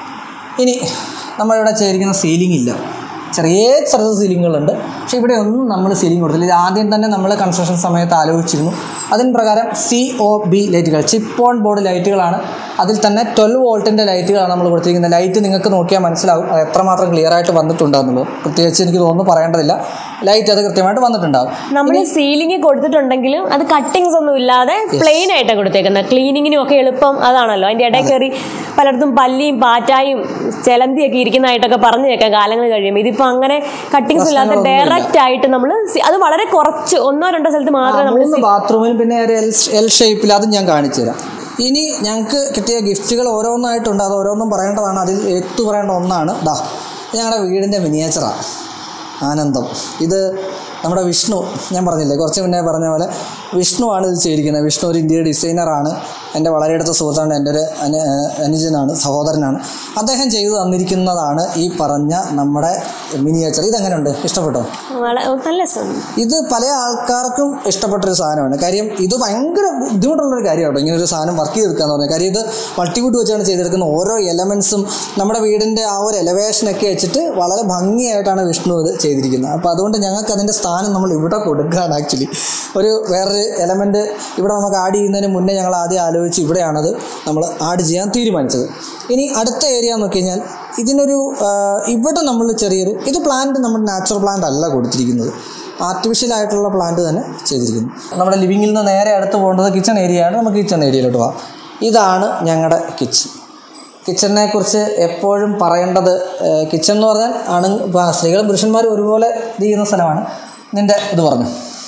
[SPEAKER 1] ഇനി നമ്മളിവിടെ ചെയ്തിരിക്കുന്ന സീലിംഗ് ഇല്ല ചെറിയ ചെറിയ സീലിങ്ങുകളുണ്ട് പക്ഷേ ഇവിടെ ഒന്നും നമ്മൾ സീലിംഗ് കൊടുത്തില്ല ഇത് ആദ്യം തന്നെ നമ്മൾ കൺസ്ട്രക്ഷൻ സമയത്ത് ആലോചിച്ചിരുന്നു അതിന് പ്രകാരം സി ഒ ബി ലൈറ്റുകൾ ചിപ്പ് ഓൺ ബോർഡ് ലൈറ്റുകളാണ് അതിൽ തന്നെ ട്വൽവ് വോൾട്ടിൻ്റെ ലൈറ്റുകളാണ് നമ്മൾ കൊടുത്തിരിക്കുന്നത് ലൈറ്റ് നിങ്ങൾക്ക് നോക്കിയാൽ മനസ്സിലാവും അത് എത്രമാത്രം ക്ലിയർ ആയിട്ട് വന്നിട്ടുണ്ടെന്നുള്ളത് പ്രത്യേകിച്ച് എനിക്ക് തോന്നുന്നു പറയേണ്ടതില്ല ലൈറ്റ് അത് കൃത്യമായിട്ട് വന്നിട്ടുണ്ടാകും
[SPEAKER 2] നമ്മൾ സീലിംഗ് കൊടുത്തിട്ടുണ്ടെങ്കിലും അത് കട്ടിങ്സ് ഒന്നും ഇല്ലാതെ പ്ലെയിൻ ആയിട്ടാണ് കൊടുത്തേക്കുന്നത് ക്ലീനിങ്ങിനും ഒക്കെ എളുപ്പം അതാണല്ലോ അതിന്റെ ഇടയിൽ കയറി പലയിടത്തും പല്ലിയും പാറ്റായും ചെലന്തിയൊക്കെ ഇരിക്കുന്നതായിട്ടൊക്കെ പറഞ്ഞു കേൾക്കാം കാലങ്ങൾ കഴിയുമ്പോൾ ഇതിപ്പോ അങ്ങനെ കട്ടിങ്സ് ഇല്ലാത്ത
[SPEAKER 1] പ്രശ്നങ്ങളൊന്നുമില്ല.
[SPEAKER 2] ഡയറക്റ്റ് ആയിട്ട് നമ്മൾ അത് വളരെ കുറച്ച് ഒന്നോ രണ്ടോ സ്ഥലത്ത് മാത്രമേ നമ്മൾ
[SPEAKER 1] മൂന്ന് ബാത്റൂമിൽ പിന്നെ ഒരു എൽ എൽ ഷേപ്പിൽ അതും ഞാൻ കാണിച്ചു തരാം ഇനി ഞങ്ങൾക്ക് കിട്ടിയ ഗിഫ്റ്റുകൾ ഓരോന്നായിട്ടുണ്ട് അത് ഓരോന്നും പറയേണ്ടതാണ് അതിൽ എടുത്തു പറയേണ്ട ഒന്നാണ് ദാ ഇത് ഞങ്ങളുടെ വീടിൻ്റെ മിനിയേച്ചറാണ് ആനന്ദം ഇത് നമ്മുടെ വിഷ്ണു ഞാൻ പറഞ്ഞില്ലേ കുറച്ച് മുന്നേ പറഞ്ഞ പോലെ വിഷ്ണുവാണ് ഇത് ചെയ്തിരിക്കുന്നത് വിഷ്ണു ഒരു ഇന്ത്യ ഡിസൈനറാണ് എൻ്റെ വളരെ അടുത്ത സുഹൃത്താണ് എൻ്റെ ഒരു അനു അനുജനാണ് സഹോദരനാണ് അദ്ദേഹം ചെയ്തു തന്നിരിക്കുന്നതാണ് ഈ പറഞ്ഞ നമ്മുടെ മിനിയേച്ചർ ഇതെങ്ങനെയുണ്ട് ഇഷ്ടപ്പെട്ടോ
[SPEAKER 2] വള- നല്ല രസം
[SPEAKER 1] ഇത് പല ആൾക്കാർക്കും ഇഷ്ടപ്പെട്ടൊരു സാധനമാണ് കാര്യം ഇത് ഭയങ്കര ബുദ്ധിമുട്ടുള്ളൊരു കാര്യമാണ് ഇങ്ങനെ ഒരു സാധനം വർക്ക് ചെയ്തെടുക്കുക എന്ന് പറഞ്ഞാൽ കാര്യം ഇത് മൾട്ടിവുഡ് വെച്ചാണ് ചെയ്തെടുക്കുന്ന ഓരോ എലമെൻസും നമ്മുടെ വീടിൻ്റെ ആ ഒരു എലവേഷനൊക്കെ വെച്ചിട്ട് വളരെ ഭംഗിയായിട്ടാണ് വിഷ്ണു ഇത് ചെയ്തിരിക്കുന്നത് അപ്പോൾ അതുകൊണ്ട് ഞങ്ങൾക്ക് അതിൻ്റെ സ്ഥാനം നമ്മൾ ഇവിടെ കൊടുക്കുകയാണ് ആക്ച്വലി ഒരു വേറൊരു എലമെൻറ്റ് ഇവിടെ നമുക്ക് ആഡ് ചെയ്യുന്നതിന് മുന്നേ ഞങ്ങൾ ആദ്യം ആലോചിച്ച് ഇവിടെയാണത് നമ്മൾ ആഡ് ചെയ്യാൻ തീരുമാനിച്ചത് ഇനി അടുത്ത ഏരിയ എന്ന് നോക്കി കഴിഞ്ഞാൽ ഇതിനൊരു ആ, ഇവിടെ നമ്മൾ ചെറിയൊരു ഇത് പ്ലാന്റ് നമ്മുടെ നാച്ചുറൽ പ്ലാന്റ് അല്ല കൊടുത്തിരിക്കുന്നത് ആർട്ടിഫിഷ്യൽ ആയിട്ടുള്ള പ്ലാന്റ് തന്നെ ചെയ്തിരിക്കുന്നു നമ്മുടെ ലിവിങ്ങിൽ നിന്ന് നേരെ അടുത്ത് പോകേണ്ടത് കിച്ചൺ ഏരിയയാണ് നമുക്ക് കിച്ചൺ ഏരിയയിലോട്ട് പോകാം ഇതാണ് ഞങ്ങളുടെ കിച്ചൺ കിച്ചണിനെ കുറിച്ച് എപ്പോഴും പറയേണ്ടത് കിച്ചൺ എന്ന് പറഞ്ഞാൽ ആണ് സ്ത്രീകളും പുരുഷന്മാരും ഒരുപോലെ ഇത് ചെയ്യുന്ന സ്ഥലമാണ് നിൻ്റെ ഇത് പറഞ്ഞു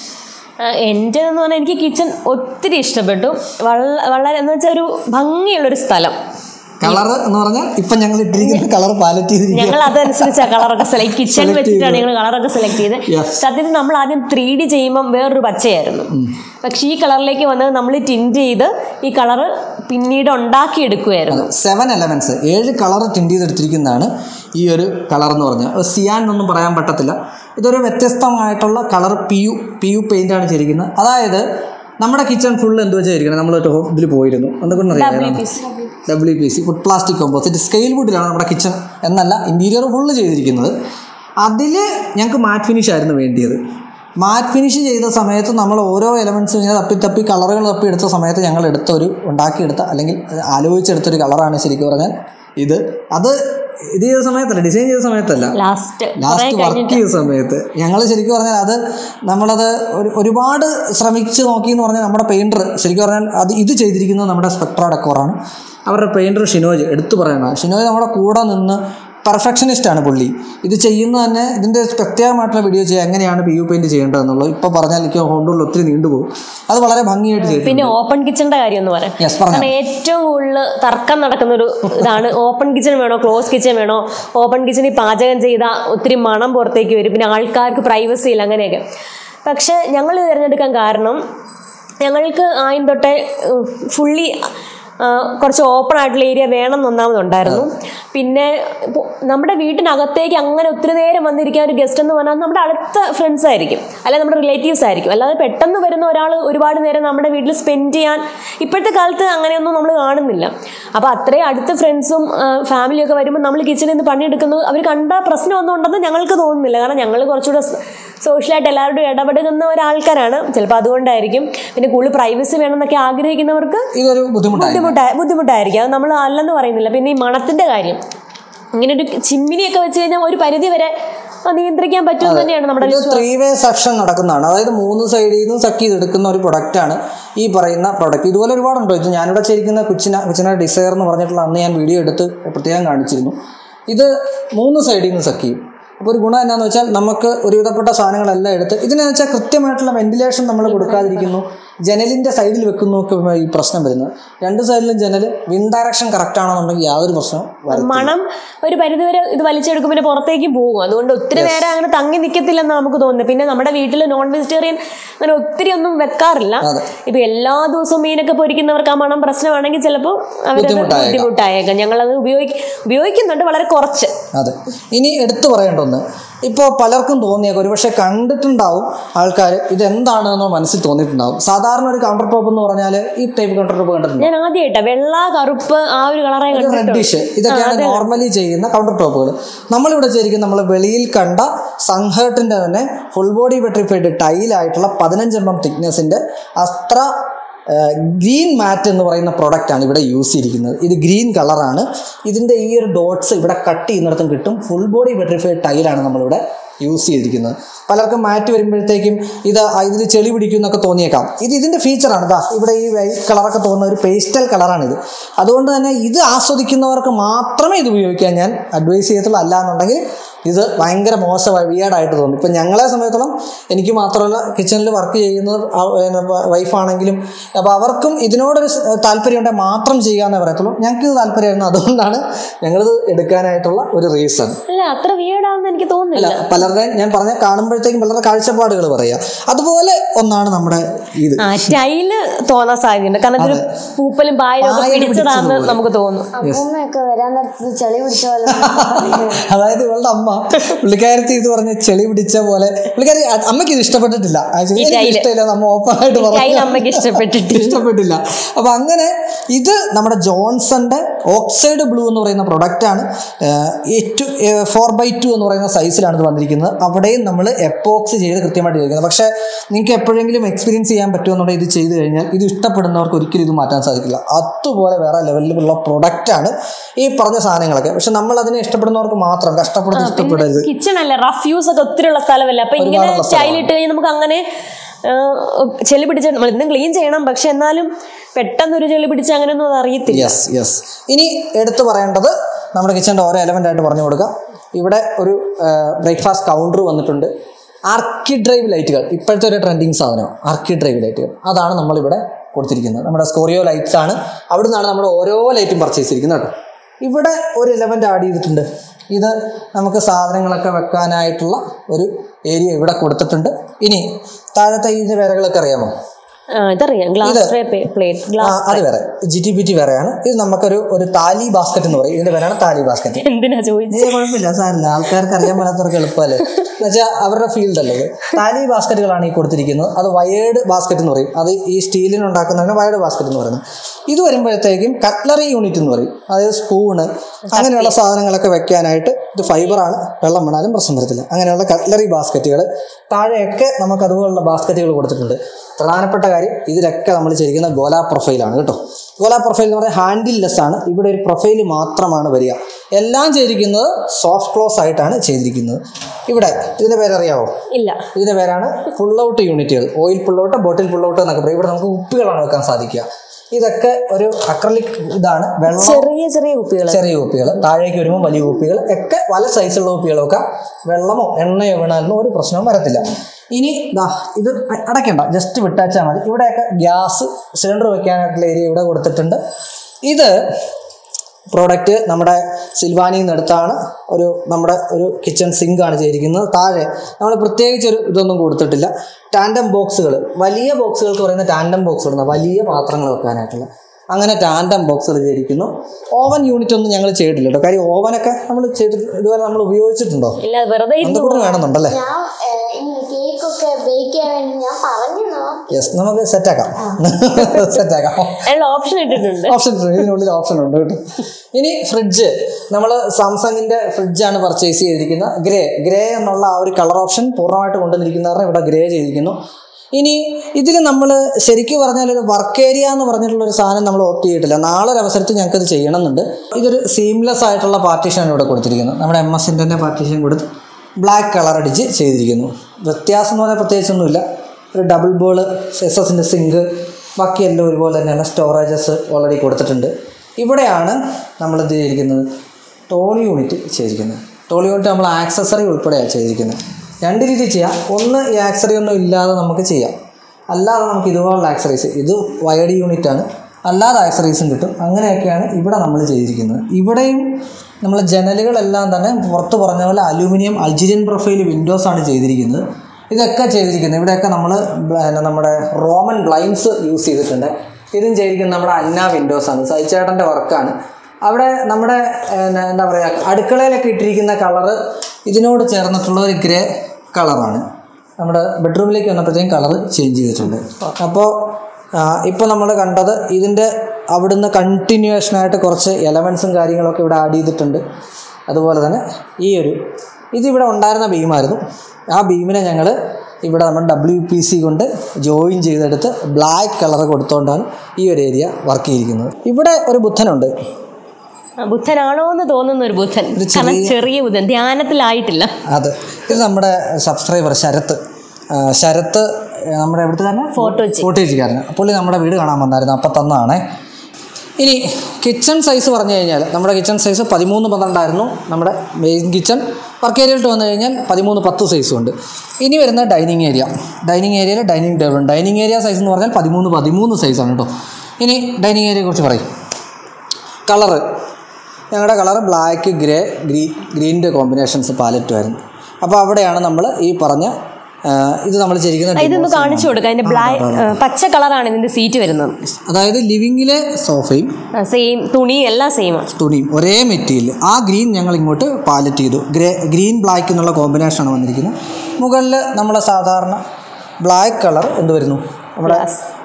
[SPEAKER 2] എൻ്റെ എന്ന് പറഞ്ഞാൽ എനിക്ക് കിച്ചൺ ഒത്തിരി ഇഷ്ടപ്പെട്ടു വള- വളരെ എന്ന് വെച്ചാൽ ഒരു ഭംഗിയുള്ളൊരു സ്ഥലം
[SPEAKER 1] കളർ എന്ന് പറഞ്ഞാൽ ഇപ്പം ഞങ്ങൾ ഇട്ടിരിക്കുന്ന കളർ പാലറ്റ് ചെയ്തിരിക്കുക
[SPEAKER 2] ഞങ്ങൾ അതനുസരിച്ച് കളറൊക്കെ സെലക്ട് കിച്ചൺ
[SPEAKER 1] Select
[SPEAKER 2] വെച്ചിട്ടാണ് ഞങ്ങൾ കളറൊക്കെ സെലക്ട് ചെയ്ത്
[SPEAKER 1] Yes.
[SPEAKER 2] സത്യത്തിൽ നമ്മൾ ആദ്യം ത്രീ ഡി ചെയ്യുമ്പം വേറൊരു പച്ചയായിരുന്നു പക്ഷേ ഈ കളറിലേക്ക് വന്നത് നമ്മൾ ടിൻറ്റ് ചെയ്ത് ഈ കളറ് പിന്നീട് ഉണ്ടാക്കിയെടുക്കുമായിരുന്നു
[SPEAKER 1] സെവൻ എലമെൻറ്റ്സ് ഏഴ് കളർ ടിൻഡ് ചെയ്തെടുത്തിരിക്കുന്നതാണ് ഈ ഒരു കളർ എന്ന് പറഞ്ഞാൽ സിയാൻ എന്നൊന്നും പറയാൻ പറ്റത്തില്ല ഇതൊരു വ്യത്യസ്തമായിട്ടുള്ള colour P U P U പെയിൻ്റാണ് ചെയ്തിരിക്കുന്നത് അതായത് നമ്മുടെ കിച്ചൺ ഫുൾ എന്ത് വെച്ചായിരിക്കണം നമ്മൾ ഇതിൽ പോയിരുന്നു എന്തുകൊണ്ട് അറിയാം W P C food plastic composite scale വുഡിലാണ് നമ്മുടെ കിച്ചൺ എന്നല്ല ഇൻറ്റീരിയർ ഫുള്ള് ചെയ്തിരിക്കുന്നത് അതിൽ ഞങ്ങൾക്ക് മാറ്റ് ഫിനിഷ് ആയിരുന്നു വേണ്ടിയത് മാറ്റ് ഫിനിഷ് ചെയ്ത സമയത്ത് നമ്മൾ ഓരോ എലമെൻറ്റ്സും ഇങ്ങനെ തപ്പി തപ്പി കളറുകൾ തപ്പി എടുത്ത സമയത്ത് ഞങ്ങൾ എടുത്ത ഒരു ഉണ്ടാക്കിയെടുത്ത അല്ലെങ്കിൽ ആലോചിച്ചെടുത്തൊരു കളറാണ് ശരിക്കും പറഞ്ഞാൽ ഇത് അത് ഇത് ചെയ്ത സമയത്തല്ല ഡിസൈൻ ചെയ്ത സമയത്തല്ല
[SPEAKER 2] ലാസ്റ്റ്
[SPEAKER 1] ലാസ്റ്റ് വർക്ക് ചെയ്ത സമയത്ത് ഞങ്ങൾ ശരിക്കും പറഞ്ഞാൽ അത് നമ്മളത് ഒരു ഒരുപാട് ശ്രമിച്ച് നോക്കി എന്ന് പറഞ്ഞാൽ നമ്മുടെ പെയിൻറ്റർ ശരിക്കും പറഞ്ഞാൽ അത് ഇത് ചെയ്തിരിക്കുന്നത് നമ്മുടെ സ്പെക്ട്ര ഡെക്കോറാണ് അവരുടെ പെയിൻറ്റർ ഷിനോജ് എടുത്തു പറയണം ഷിനോജ് നമ്മുടെ കൂടെ നിന്ന് പെർഫെക്ഷനിസ്റ്റ് ആണ് പുള്ളി ഇത് ചെയ്യുന്ന തന്നെ ഇതിൻ്റെ പ്രത്യേകമായിട്ടുള്ള വീഡിയോ ചെയ്യുക എങ്ങനെയാണ് പി യു പെയിൻറ്റ് ചെയ്യേണ്ടതെന്നുള്ളത് ഇപ്പോൾ പറഞ്ഞാൽ എനിക്ക് ഹോണ്ടുള്ളിൽ ഒത്തിരി നീണ്ടുപോകും അത് വളരെ ഭംഗിയായിട്ട് ചെയ്തു
[SPEAKER 2] പിന്നെ ഓപ്പൺ കിച്ചണിന്റെ കാര്യം എന്ന് പറയാം
[SPEAKER 1] യെസ് പറഞ്ഞു
[SPEAKER 2] കാരണം ഏറ്റവും കൂടുതൽ തർക്കം നടക്കുന്ന ഒരു ഇതാണ് ഓപ്പൺ കിച്ചൺ വേണോ ക്ലോസ് കിച്ചൺ വേണോ ഓപ്പൺ കിച്ചണിൽ പാചകം ചെയ്താൽ ഒത്തിരി മണം പുറത്തേക്ക് വരും പിന്നെ ആൾക്കാർക്ക് പ്രൈവസി ഇല്ല അങ്ങനെയൊക്കെ പക്ഷെ ഞങ്ങൾ തിരഞ്ഞെടുക്കാൻ കാരണം ഞങ്ങൾക്ക് ആദ്യം തൊട്ടേ ഫുള്ളി കുറച്ച് ഓപ്പൺ ആയിട്ടുള്ള ഏരിയ വേണം എന്ന് ഒന്നാമതുണ്ടായിരുന്നു പിന്നെ ഇപ്പൊ നമ്മുടെ വീട്ടിനകത്തേക്ക് അങ്ങനെ ഒത്തിരി നേരം വന്നിരിക്കാൻ ഒരു ഗസ്റ്റ് എന്ന് പറഞ്ഞാൽ നമ്മുടെ അടുത്ത ഫ്രണ്ട്സ് ആയിരിക്കും അല്ലെങ്കിൽ നമ്മുടെ റിലേറ്റീവ്സ് ആയിരിക്കും അല്ലാതെ പെട്ടെന്ന് വരുന്ന ഒരാൾ ഒരുപാട് നേരം നമ്മുടെ വീട്ടിൽ സ്പെൻഡ് ചെയ്യാൻ ഇപ്പോഴത്തെ കാലത്ത് അങ്ങനെയൊന്നും നമ്മൾ കാണുന്നില്ല അപ്പോൾ അത്രയും അടുത്ത ഫ്രണ്ട്സും ഫാമിലിയൊക്കെ വരുമ്പോൾ നമ്മൾ കിച്ചണിൽ നിന്ന് പണിയെടുക്കുന്നത് അവർ കണ്ട പ്രശ്നമൊന്നും ഉണ്ടെന്ന് ഞങ്ങൾക്ക് തോന്നുന്നില്ല കാരണം ഞങ്ങൾ കുറച്ചുകൂടെ സോഷ്യലായിട്ട് എല്ലാവരോടും ഇടപെടുന്ന ഒരാൾക്കാരാണ് ചിലപ്പോൾ അതുകൊണ്ടായിരിക്കും പിന്നെ കൂടുതൽ പ്രൈവസി വേണമെന്നൊക്കെ ആഗ്രഹിക്കുന്നവർക്ക്
[SPEAKER 1] ഇതൊരു ബുദ്ധിമുട്ടായി
[SPEAKER 2] ബുദ്ധിമുട്ടായി ബുദ്ധിമുട്ടായിരിക്കും അത് നമ്മൾ അല്ലെന്ന് പറയുന്നില്ല പിന്നെ ഈ മണത്തിന്റെ കാര്യം ഇങ്ങനെ ഒരു ചിമ്മിനിയൊക്കെ വെച്ച് കഴിഞ്ഞാൽ ഒരു പരിധി വരെ ആ, നിയന്ത്രിക്കാൻ പറ്റുമെന്ന് തന്നെയാണ് നമ്മുടെ
[SPEAKER 1] ഇത് ത്രീ വേ സെക്ഷൻ നടക്കുന്നതാണ് അതായത് മൂന്ന് സൈഡിൽ നിന്നും സക്ക് ചെയ്തെടുക്കുന്ന ഒരു പ്രൊഡക്റ്റാണ് ഈ പറയുന്ന പ്രൊഡക്റ്റ് ഇതുപോലെ ഒരുപാടുണ്ടോ ഇത് ഞാനിവിടെ ചെയ്തിരിക്കുന്ന കുച്ചിന കുച്ചിന ഡിസയർ എന്ന് പറഞ്ഞിട്ടുള്ള അന്ന് ഞാൻ വീഡിയോ എടുത്ത് പ്രത്യേകം കാണിച്ചിരുന്നു ഇത് മൂന്ന് സൈഡിൽ നിന്ന് സക്ക് ചെയ്യും അപ്പോൾ ഒരു ഗുണം എന്നാന്ന് വെച്ചാൽ നമുക്ക് ഒരുവിധപ്പെട്ട സാധനങ്ങളെല്ലാം എടുത്ത് ഇതിനെന്ന് വെച്ചാൽ കൃത്യമായിട്ടുള്ള വെന്റിലേഷൻ നമ്മൾ കൊടുക്കാതിരിക്കുന്നു ജനലിൻ്റെ സൈഡിൽ വെക്കുന്നു ഒക്കെ ഈ പ്രശ്നം വരുന്നത് രണ്ട് സൈഡിലും ജനൽ വിൻ ഡയറക്ഷൻ കറക്റ്റ് ആണെന്നുണ്ടെങ്കിൽ യാതൊരു പ്രശ്നവും വരത്തില്ല
[SPEAKER 2] മണം ഒരു പരിധിവരെ ഇത് വലിച്ചെടുക്കും പിന്നെ പുറത്തേക്കും പോകും അതുകൊണ്ട് ഒത്തിരി നേരം അങ്ങനെ തങ്ങി നിൽക്കത്തില്ലെന്ന് നമുക്ക് തോന്നുന്നത് പിന്നെ നമ്മുടെ വീട്ടിൽ നോൺ വെജിറ്റേറിയൻ അങ്ങനെ ഒത്തിരി ഒന്നും വെക്കാറില്ല
[SPEAKER 1] അതെ.
[SPEAKER 2] ഇപ്പൊ എല്ലാ ദിവസവും മീനൊക്കെ പൊരിക്കുന്നവർക്ക് ആ മണം പ്രശ്നമാണെങ്കിൽ ചിലപ്പോൾ അവരത്
[SPEAKER 1] ബുദ്ധിമുട്ടായേക്കാം.
[SPEAKER 2] ബുദ്ധിമുട്ടായേക്കാം ഞങ്ങളത് ഉപയോഗി ഉപയോഗിക്കുന്നുണ്ട് വളരെ കുറച്ച്
[SPEAKER 1] അതെ ഇനി എടുത്തു പറയേണ്ട ഒന്ന് ഇപ്പോൾ പലർക്കും തോന്നിയേക്കും ഒരുപക്ഷെ കണ്ടിട്ടുണ്ടാവും ആൾക്കാർ ഇതെന്താണെന്നോ മനസ്സിൽ തോന്നിയിട്ടുണ്ടാവും സാധാരണ ഒരു കൗണ്ടർ ടോപ്പ് എന്ന് പറഞ്ഞാൽ ഈ ടൈപ്പ് കൗണ്ടർ ടോപ്പ് കണ്ടിട്ടുണ്ടോ
[SPEAKER 2] ഞാൻ ആദ്യമായിട്ടാ വെള്ള കറുപ്പ് ആ ഒരു കളറെ കണ്ടിട്ടുണ്ട്
[SPEAKER 1] റെഡിഷ് ഇതൊക്കെയാണ് നോർമലി ചെയ്യുന്ന കൗണ്ടർ ടോപ്പുകൾ നമ്മളിവിടെ ചെയ്തിരിക്കുന്ന നമ്മൾ വെളിയിൽ കണ്ട സൺഹേർട്ടിൻ്റെ തന്നെ ഫുൾ ബോഡി വെട്രിഫൈഡ് ടൈലായിട്ടുള്ള പതിനഞ്ച് എം എം തിക്നെസ്സിൻ്റെ അസ്ത്ര ഗ്രീൻ മാറ്റ് എന്ന് പറയുന്ന പ്രൊഡക്റ്റാണ് ഇവിടെ യൂസ് ചെയ്തിരിക്കുന്നത് ഇത് ഗ്രീൻ കളറാണ് ഇതിൻ്റെ ഈ ഒരു ഡോട്ട്സ് ഇവിടെ കട്ട് ചെയ്യുന്നിടത്തും കിട്ടും ഫുൾ ബോഡി വെട്രിഫൈഡ് ടൈലാണ് നമ്മളിവിടെ യൂസ് ചെയ്തിരിക്കുന്നത് പലർക്കും മാറ്റ് വരുമ്പോഴത്തേക്കും ഇത് ഇതിൽ ചെളി പിടിക്കും എന്നൊക്കെ തോന്നിയേക്കാം ഇത് ഇതിൻ്റെ ഫീച്ചറാണ് ഇതാ ഇവിടെ ഈ വൈറ്റ് കളറൊക്കെ തോന്നുന്ന ഒരു പേസ്റ്റൽ കളറാണിത് അതുകൊണ്ട് തന്നെ ഇത് ആസ്വദിക്കുന്നവർക്ക് മാത്രമേ ഇത് ഉപയോഗിക്കാൻ ഞാൻ അഡ്വൈസ് ചെയ്യത്തുള്ളൂ അല്ല എന്നുണ്ടെങ്കിൽ ഇത് ഭയങ്കര മോശമായി വിയേഡായിട്ട് തോന്നും ഇപ്പം ഞങ്ങളെ സംബന്ധിച്ചിടത്തോളം എനിക്ക് മാത്രമല്ല കിച്ചണിൽ വർക്ക് ചെയ്യുന്നത് വൈഫാണെങ്കിലും അപ്പോൾ അവർക്കും ഇതിനോടൊരു സ് താല്പര്യം ഉണ്ടെങ്കിൽ മാത്രം ചെയ്യാമെന്നേ പറയത്തുള്ളൂ ഞങ്ങൾക്ക് ഇത് താല്പര്യമായിരുന്നു അതുകൊണ്ടാണ് ഞങ്ങളിത് എടുക്കാനായിട്ടുള്ള ഒരു റീസൺ
[SPEAKER 2] അല്ല അത്ര വീടാണെന്ന് എനിക്ക് തോന്നുന്നില്ല
[SPEAKER 1] അല്ല പലരുടെയും ഞാൻ പറഞ്ഞ കാണുമ്പോഴത്തേക്കും പലരുടെ കാഴ്ചപ്പാടുകൾ പറയാം അതുപോലെ ഒന്നാണ് നമ്മുടെ ഇത്
[SPEAKER 2] ആ ടൈല് തോന്നാൻ സാധ്യതയുണ്ട് കാരണം ഇതൊരു പൂപ്പലും പായലും ഒക്കെ
[SPEAKER 1] പായല്
[SPEAKER 2] പിടിച്ചതാണെന്ന്
[SPEAKER 1] പിടിച്ചതുപോലെ.
[SPEAKER 2] നമുക്ക് തോന്നും
[SPEAKER 3] അമ്മൂമ്മയൊക്കെ വരാൻ നേരത്ത് ചളി പിടിച്ച പോലെ
[SPEAKER 1] അതായത് ഇവളുടെ അമ്മ പുള്ളിക്കാരത്തി ഇത് പറഞ്ഞ ചെളി പിടിച്ച പോലെ പുള്ളിക്കാരി അ- അമ്മയ്ക്ക് ഇത് ഇഷ്ടപ്പെട്ടിട്ടില്ല ആക്ച്വലി എനിക്ക്
[SPEAKER 2] ടൈല്.
[SPEAKER 1] ഇഷ്ടമില്ല അമ്മ ഓപ്പൺ ആയിട്ട്
[SPEAKER 2] ടൈൽ
[SPEAKER 1] പറഞ്ഞു
[SPEAKER 2] അമ്മയ്ക്ക് ഇഷ്ടപ്പെട്ടിട്ട്
[SPEAKER 1] ഇഷ്ടപ്പെട്ടില്ല അപ്പൊ അങ്ങനെ ഇത് നമ്മുടെ ജോൺസന്റെ ഓക്സൈഡ് ബ്ലൂ എന്ന് പറയുന്ന പ്രൊഡക്റ്റ് ആണ് ഏറ്റവും ഫോർ ബൈ ടു എന്ന് പറയുന്ന സൈസിലാണ് ഇത് വന്നിരിക്കുന്നത് അവിടെയും നമ്മൾ എപ്പോക്സ് ചെയ്ത് കൃത്യമായിട്ട് ചെയ്തിരിക്കുന്നത് പക്ഷേ നിങ്ങൾക്ക് എപ്പോഴെങ്കിലും എക്സ്പീരിയൻസ് ചെയ്യാൻ പറ്റുമെന്നുണ്ടെങ്കിൽ ഇത് ചെയ്ത് കഴിഞ്ഞാൽ ഇത് ഇഷ്ടപ്പെടുന്നവർക്ക് ഒരിക്കലും ഇത് മാറ്റാൻ സാധിക്കില്ല അതുപോലെ വേറെ ലെവലിലുള്ള പ്രൊഡക്റ്റാണ് ഈ പറഞ്ഞ സാധനങ്ങളൊക്കെ പക്ഷെ നമ്മൾ അതിനെ ഇഷ്ടപ്പെടുന്നവർക്ക് മാത്രം കഷ്ടപ്പെടുത്തി ഇഷ്ടപ്പെടരുത്
[SPEAKER 2] കിച്ചൺ അല്ലേ റഫ് യൂസ് ഒക്കെ ഒത്തിരി ഉള്ള സ്ഥലമല്ല അപ്പൊ ഇങ്ങനെ
[SPEAKER 1] ഒരുപാടുള്ള
[SPEAKER 2] ടൈൽ ഇട്ട് കഴിഞ്ഞാൽ നമുക്ക് അങ്ങനെ ആ, ചെളി പിടിച്ച നമ്മൾ ഇന്നും ക്ലീൻ ചെയ്യണം പക്ഷെ എന്നാലും പെട്ടെന്ന് ഒരു ചെളി പിടിച്ച് അങ്ങനെയൊന്നും അത് അറിയത്തില്ല
[SPEAKER 1] യെസ് യെസ് ഇനി എടുത്തു പറയേണ്ടത് നമ്മുടെ കിച്ചൻ്റെ ഓരോ എലമെൻ്റ് ആയിട്ട് പറഞ്ഞു കൊടുക്കാം ഇവിടെ ഒരു ബ്രേക്ക്ഫാസ്റ്റ് കൗണ്ടർ വന്നിട്ടുണ്ട് ആർക്കി ഡ്രൈവ് ലൈറ്റുകൾ ഇപ്പോഴത്തെ ഒരു ട്രെൻഡിങ് സാധനമാണ് ആർക്കി ഡ്രൈവ് ലൈറ്റുകൾ അതാണ് നമ്മളിവിടെ കൊടുത്തിരിക്കുന്നത് നമ്മുടെ സ്കോറിയോ ലൈറ്റ്സ് ആണ് അവിടെ നിന്നാണ് നമ്മൾ ഓരോ ലൈറ്റും പർച്ചേസ് ചെയ്തിരിക്കുന്നത് കേട്ടോ ഇവിടെ ഒരു എലമെൻ്റ് ആഡ് ചെയ്തിട്ടുണ്ട് ഇത് നമുക്ക് സാധനങ്ങളൊക്കെ വെക്കാനായിട്ടുള്ള ഒരു ഏരിയ ഇവിടെ കൊടുത്തിട്ടുണ്ട് ഇനി താഴത്തെ ഇതിൻ്റെ വിരകളൊക്കെ അറിയാമോ
[SPEAKER 2] ആ, ഇതറിയാം ഗ്ലാസ് ട്രേ പ്ലേറ്റ്
[SPEAKER 1] ആ,
[SPEAKER 2] ഗ്ലാസ്
[SPEAKER 1] അത് വേറെ ജി ടി പി ടി വേറെയാണ് ഇത് നമുക്കൊരു ഒരു താലി ബാസ്ക്കറ്റ് എന്ന് പറയും ഇതിന്റെ പേരാണ് താലി ബാസ്ക്കറ്റ്
[SPEAKER 2] എന്തിനാ ചോദിച്ചത്
[SPEAKER 1] ഇത് കുഴപ്പമില്ല സാറില്ല ആൾക്കാർക്ക് അറിയാൻ മേലാത്തവർക്ക് എളുപ്പമല്ലേ എന്നുവെച്ചാൽ അവരുടെ ഫീൽഡ് അല്ലേ ഇത് താലി ബാസ്ക്കറ്റുകളാണ് ഈ കൊടുത്തിരിക്കുന്നത് അത് വയേർഡ് ബാസ്ക്കറ്റ് എന്ന് പറയും അത് ഈ സ്റ്റീലിന് ഉണ്ടാക്കുന്നതാണ് വയേർഡ് ബാസ്ക്കറ്റ് എന്ന് പറയുന്നത് ഇത് വരുമ്പോഴത്തേക്കും കട്ട്ലറി യൂണിറ്റ് എന്ന് പറയും അതായത് സ്പൂണ് അങ്ങനെയുള്ള സാധനങ്ങളൊക്കെ വെക്കാനായിട്ട് ഇത് ഫൈബറാണ് വെള്ളം വീണാലും പ്രശ്നം വരത്തില്ല അങ്ങനെയുള്ള കട്ട്ലറി ബാസ്ക്കറ്റുകൾ താഴെയൊക്കെ നമുക്ക് അതുപോലുള്ള ബാസ്ക്കറ്റുകൾ കൊടുത്തിട്ടുണ്ട് പ്രധാനപ്പെട്ട കാര്യം ഇതിലൊക്കെ നമ്മൾ ചെയ്തിരിക്കുന്ന ഗോല പ്രൊഫൈലാണ് കേട്ടോ ഗോല പ്രൊഫൈൽ എന്ന് പറഞ്ഞാൽ ഹാൻഡിൽ ലെസ് ആണ് ഇവിടെ ഒരു പ്രൊഫൈൽ മാത്രമാണ് വരിക എല്ലാം ചെയ്തിരിക്കുന്നത് സോഫ്റ്റ് ക്ലോസ് ആയിട്ടാണ് ചെയ്തിരിക്കുന്നത് ഇവിടെ ഇതിൻ്റെ പേരറിയാവോ
[SPEAKER 2] ഇല്ല
[SPEAKER 1] ഇതിൻ്റെ പേരാണ് ഫുൾ ഔട്ട് യൂണിറ്റുകൾ oil pull out bottle pull out എന്നൊക്കെ പറയും ഇവിടെ നമുക്ക് ഉപ്പുകളാണ് വെക്കാൻ സാധിക്കുക ഇതൊക്കെ ഒരു അക്രലിക് ഇതാണ് വെള്ളം
[SPEAKER 2] ചെറിയ ചെറിയ കുപ്പികൾ
[SPEAKER 1] ചെറിയ കുപ്പികൾ താഴേക്ക് വരുമ്പോൾ വലിയ കുപ്പികൾ ഒക്കെ പല സൈസുള്ള കുപ്പികളൊക്കെ വെള്ളമോ എണ്ണയോ വീണാലൊന്നും ഒരു പ്രശ്നവും വരത്തില്ല ഇനി ദാ ഇത് അ- അടയ്ക്കണ്ട ജസ്റ്റ് വിട്ടാച്ചാൽ മതി ഇവിടെയൊക്കെ ഗ്യാസ് സിലിണ്ടർ വെക്കാനായിട്ടുള്ള ഏരിയ ഇവിടെ കൊടുത്തിട്ടുണ്ട് ഇത് പ്രോഡക്റ്റ് നമ്മുടെ സിൽവാനിയിൽ നിന്ന് എടുത്താണ് ഒരു നമ്മുടെ ഒരു കിച്ചൺ സിങ്ക് ആണ് ചെയ്തിരിക്കുന്നത് താഴെ നമ്മൾ പ്രത്യേകിച്ച് ഒരു ഇതൊന്നും കൊടുത്തിട്ടില്ല ടാൻഡം ബോക്സുകൾ വലിയ ബോക്സുകൾക്ക് പറയുന്ന ടാൻഡം ബോക്സുകൾ വലിയ പാത്രങ്ങൾ വെക്കാനായിട്ടുള്ള അങ്ങനെ ടാൻഡം ബോക്സുകൾ ചെയ്തിരിക്കുന്നു ഓവൻ യൂണിറ്റ് ഒന്നും ഞങ്ങൾ ചെയ്തിട്ടില്ല കേട്ടോ കാര്യം ഓവനൊക്കെ നമ്മൾ ചെയ്തിട്ട് ഇതുവരെ നമ്മൾ ഉപയോഗിച്ചിട്ടുണ്ടോ
[SPEAKER 2] ഇല്ല വെറുതെ ഇരുന്ന്
[SPEAKER 1] എന്തുകൂടെ വേണമെന്നുണ്ടല്ലേ
[SPEAKER 3] ഞാൻ ഏഹ്, ഈ കേക്കൊക്കെ ബേക്ക് ചെയ്യാൻ വേണ്ടി ഞാൻ പറഞ്ഞു
[SPEAKER 1] യെസ് നമുക്ക് സെറ്റാക്കാം സെറ്റാക്കാം
[SPEAKER 2] അയാൾ ഓപ്ഷൻ ഇട്ടിട്ടുണ്ട്
[SPEAKER 1] ഓപ്ഷൻ ഉണ്ട് ഇതിനുള്ളിൽ ഓപ്ഷൻ ഉണ്ട് കേട്ടോ ഇനി ഫ്രിഡ്ജ് നമ്മൾ സാംസങ്ങിന്റെ ഫ്രിഡ്ജാണ് പർച്ചേസ് ചെയ്തിരിക്കുന്നത് ഗ്രേ ഗ്രേ എന്നുള്ള ആ ഒരു കളർ ഓപ്ഷൻ പൂർണ്ണമായിട്ട് കൊണ്ടുവന്നിരിക്കുന്നവരുടെ ഇവിടെ ഗ്രേ ചെയ്തിരിക്കുന്നു ഇനി ഇതിൽ നമ്മൾ ശരിക്കും പറഞ്ഞാൽ ഒരു വർക്ക് ഏരിയ എന്ന് പറഞ്ഞിട്ടുള്ള ഒരു സാധനം നമ്മൾ ഓപ്റ്റ് ചെയ്തിട്ടില്ല നാളെ ഒരു അവസരത്തിൽ ഞങ്ങൾക്ക് ഇത് ചെയ്യണമെന്നുണ്ട് ഇതൊരു സീംലെസ് ആയിട്ടുള്ള പാർട്ടീഷനാണ് ഇവിടെ കൊടുത്തിരിക്കുന്നത് നമ്മുടെ എം എസിൻ്റെ തന്നെ പാർട്ടീഷൻ കൊടുത്ത് ബ്ലാക്ക് കളർ അടിച്ച് ചെയ്തിരിക്കുന്നു വ്യത്യാസം എന്ന് പറഞ്ഞാൽ പ്രത്യേകിച്ചൊന്നുമില്ല ഒരു ഡബിൾ ബോൾ എസ് എസിൻ്റെ സിങ്ക് ബാക്കിയെല്ലാം ഒരുപോലെ തന്നെയാണ് സ്റ്റോറേജസ് ഓൾറെഡി കൊടുത്തിട്ടുണ്ട് ഇവിടെയാണ് നമ്മൾ എന്ത് ചെയ്തിരിക്കുന്നത് ടോൾ യൂണിറ്റ് ചെയ്തിരിക്കുന്നത് ടോൾ യൂണിറ്റ് നമ്മൾ ആക്സസറി ഉൾപ്പെടെയാണ് ചെയ്തിരിക്കുന്നത് രണ്ട് രീതി ചെയ്യാം ഒന്ന് ഈ ആക്സറി ഒന്നും ഇല്ലാതെ നമുക്ക് ചെയ്യാം അല്ലാതെ നമുക്ക് ഇതുപോലുള്ള ആക്സറീസ് ഇത് വയർഡ് യൂണിറ്റ് ആണ് അല്ലാതെ ആക്സറീസും കിട്ടും അങ്ങനെയൊക്കെയാണ് ഇവിടെ നമ്മൾ ചെയ്തിരിക്കുന്നത് ഇവിടെയും നമ്മൾ ജനലുകളെല്ലാം തന്നെ പുറത്ത് പറഞ്ഞ പോലെ അലൂമിനിയം അൾജീരിയൻ പ്രൊഫൈൽ വിൻഡോസ് ആണ് ചെയ്തിരിക്കുന്നത് ഇതൊക്കെ ചെയ്തിരിക്കുന്നത് ഇവിടെയൊക്കെ നമ്മൾ നമ്മുടെ റോമൻ ബ്ലൈൻഡ്സ് യൂസ് ചെയ്തിട്ടുണ്ട് ഇതും ചെയ്തിരിക്കുന്നത് നമ്മുടെ അന്ന വിൻഡോസ് ആണ് സൈച്ചേട്ടൻ്റെ വർക്കാണ് അവിടെ നമ്മുടെ ഏഹ്, എന്താ പറയുക അടുക്കളയിലൊക്കെ ഇട്ടിരിക്കുന്ന കളറ് ഇതിനോട് ചേർന്നിട്ടുള്ള ഒരു ഗ്രേ കളറാണ് നമ്മുടെ ബെഡ്റൂമിലേക്ക് വന്നപ്പോഴത്തേക്കും കളർ ചേഞ്ച് ചെയ്തിട്ടുണ്ട് അപ്പോൾ ഇപ്പോൾ നമ്മൾ കണ്ടത് ഇതിൻ്റെ അവിടുന്ന് കണ്ടിന്യൂവേഷനായിട്ട് കുറച്ച് എലമെൻസും കാര്യങ്ങളൊക്കെ ഇവിടെ ആഡ് ചെയ്തിട്ടുണ്ട് അതുപോലെ തന്നെ ഈ ഒരു ഇതിവിടെ ഉണ്ടായിരുന്ന ബീമായിരുന്നു ആ ബീമിനെ ഞങ്ങൾ ഇവിടെ നമ്മൾ ഡബ്ല്യു പി സി കൊണ്ട് ജോയിൻ ചെയ്തെടുത്ത് ബ്ലാക്ക് കളർ കൊടുത്തുകൊണ്ടാണ് ഈ ഒരു ഏരിയ വർക്ക് ചെയ്തിരിക്കുന്നത് ഇവിടെ ഒരു ബുദ്ധനുണ്ട്
[SPEAKER 2] ആ, ബുദ്ധനാണോ എന്ന് തോന്നുന്ന ഒരു ബുദ്ധൻ
[SPEAKER 1] ഒരു
[SPEAKER 2] കാരണം ചെറിയ ബുദ്ധൻ ധ്യാനത്തിലായിട്ടില്ല
[SPEAKER 1] അതെ ഇത് നമ്മുടെ സബ്സ്ക്രൈബർ ശരത്ത് ആ, ശരത്ത് ആ, നമ്മുടെ എവിടുത്തെ തന്നെ
[SPEAKER 2] ഫോട്ടോ വെച്ച്
[SPEAKER 1] ഫോട്ടേജുകാരന് പുള്ളി നമ്മുടെ വീട് കാണാൻ വന്നായിരുന്നു അപ്പം തന്നതാണേ ഇനി കിച്ചൺ സൈസ് പറഞ്ഞു കഴിഞ്ഞാൽ നമ്മുടെ കിച്ചൺ സൈസ് പതിമൂന്ന് പന്ത്രണ്ടായിരുന്നു നമ്മുടെ മെയിൻ കിച്ചൺ വർക്ക് ഏരിയയിലോട്ട് വന്നു കഴിഞ്ഞാൽ പതിമൂന്ന് പത്ത് സൈസും ഉണ്ട് ഇനി വരുന്ന ഡൈനിങ് ഏരിയ ഡൈനിങ് ഏരിയയിൽ dining table dining area size എന്ന് പറഞ്ഞാൽ പതിമൂന്ന് പതിമൂന്ന് സൈസാണ് കേട്ടോ ഇനി ഡൈനിങ് ഏരിയയെ കുറിച്ച് പറയും കളറ് ഞങ്ങളുടെ കളർ ബ്ലാക്ക് ഗ്രേ ഗ്രീ ഗ്രീൻ്റെ കോമ്പിനേഷൻസ് പാലറ്റുമായിരുന്നു അപ്പോൾ അവിടെയാണ് നമ്മൾ ഈ പറഞ്ഞ ആ, ഇത് നമ്മൾ ചെയ്തിരിക്കുന്ന
[SPEAKER 2] ഇതൊന്ന് കാണിച്ചു കൊടുക്കുക അതിന്റെ ബ്ലാക്ക് പച്ച കളറാണ് ഇതിന്റെ സീറ്റ് വരുന്നത്
[SPEAKER 1] അതായത് ലിവിങ്ങിലെ സോഫയും
[SPEAKER 2] സെയിം തുണി എല്ലാം സെയിമാണ്
[SPEAKER 1] തുണിയും ഒരേ മെറ്റീരിയൽ ആ ഗ്രീൻ ഞങ്ങൾ ഇങ്ങോട്ട് പാലറ്റ് ചെയ്തു ഗ്രേ ഗ്രീൻ ബ്ലാക്ക് എന്നുള്ള കോമ്പിനേഷനാണ് വന്നിരിക്കുന്നത് മുകളിൽ നമ്മുടെ സാധാരണ ബ്ലാക്ക് കളർ എന്ത് വരുന്നു നമ്മുടെ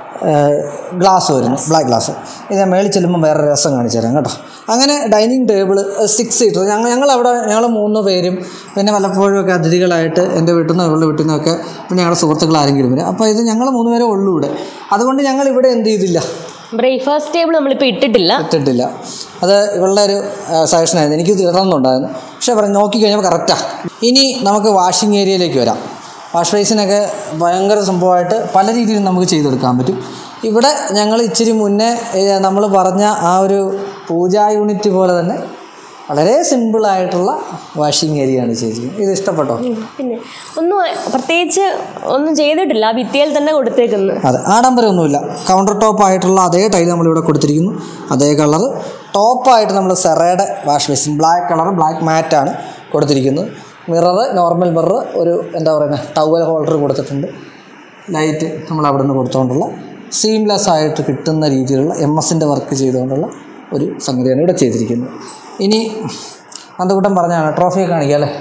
[SPEAKER 1] ഗ്ലാസ് വരുന്നു ബ്ലാക്ക് ഗ്ലാസ് ഇത് ഞാൻ മേളിൽ ചെല്ലുമ്പോൾ വേറെ രസം കാണിച്ചു തരാം കേട്ടോ അങ്ങനെ ഡൈനിങ് ടേബിൾ സിക്സ് സീറ്റർ ഞങ്ങൾ ഞങ്ങൾ അവിടെ ഞങ്ങൾ മൂന്ന് പേരും പിന്നെ വല്ലപ്പോഴും ഒക്കെ അതിഥികളായിട്ട് എൻ്റെ വീട്ടിൽ നിന്ന് ഇവളുടെ വീട്ടിൽ നിന്നൊക്കെ പിന്നെ ഞങ്ങളുടെ സുഹൃത്തുക്കൾ ആരെങ്കിലും വരും അപ്പോൾ ഇത് ഞങ്ങൾ മൂന്ന് പേരേ ഉള്ളൂ ഇവിടെ അതുകൊണ്ട് ഞങ്ങൾ ഇവിടെ എന്ത് ചെയ്തില്ല
[SPEAKER 2] ബ്രേക്ക്ഫാസ്റ്റ് ടേബിൾ നമ്മളിപ്പോൾ ഇട്ടിട്ടില്ല
[SPEAKER 1] ഇട്ടിട്ടില്ല അത് ഇവളുടെ ഒരു സജഷനായിരുന്നു എനിക്ക് തീർന്നുണ്ടായിരുന്നു പക്ഷേ പറഞ്ഞു നോക്കിക്കഴിഞ്ഞപ്പോൾ കറക്റ്റാണ് ഇനി നമുക്ക് വാഷിംഗ് ഏരിയയിലേക്ക് വരാം വാഷ് ബേസിനൊക്കെ ഭയങ്കര സംഭവമായിട്ട് പല രീതിയിൽ നമുക്ക് ചെയ്തെടുക്കാൻ പറ്റും ഇവിടെ ഞങ്ങൾ ഇച്ചിരി മുന്നേ നമ്മൾ പറഞ്ഞ ആ ഒരു പൂജാ യൂണിറ്റ് പോലെ തന്നെ വളരെ സിമ്പിളായിട്ടുള്ള വാഷിംഗ് ഏരിയ ആണ് ചെയ്തിരിക്കുന്നത് ഇത് ഇഷ്ടപ്പെട്ടോ
[SPEAKER 2] പിന്നെ ഒന്നും പ്രത്യേകിച്ച് ഒന്നും ചെയ്തിട്ടില്ല ആ ഭിത്തിയിൽ തന്നെ കൊടുത്തേക്കുന്നു
[SPEAKER 1] അതെ ആഡംബരമൊന്നുമില്ല കൗണ്ടർ ടോപ്പ് ആയിട്ടുള്ള അതേ ടൈൽ നമ്മളിവിടെ കൊടുത്തിരിക്കുന്നു അതേ കളർ ടോപ്പായിട്ട് നമ്മൾ സെറയുടെ wash basin black colour black മാറ്റാണ് കൊടുത്തിരിക്കുന്നത് മിറർ നോർമൽ മിറർ ഒരു എന്താ പറയുന്നത് ടവൽ ഹോൾഡർ കൊടുത്തിട്ടുണ്ട് ലൈറ്റ് നമ്മൾ അവിടെ നിന്ന് കൊടുത്തുകൊണ്ടുള്ള സീംലെസ് ആയിട്ട് കിട്ടുന്ന രീതിയിലുള്ള എം എസിൻ്റെ വർക്ക് ചെയ്തുകൊണ്ടുള്ള ഒരു സംഗതിയാണ് ഇവിടെ ചെയ്തിരിക്കുന്നത് ഇനി അന്തകൂട്ടം പറഞ്ഞാണ് ട്രോഫിയൊക്കെ കാണിക്കാം അല്ലേ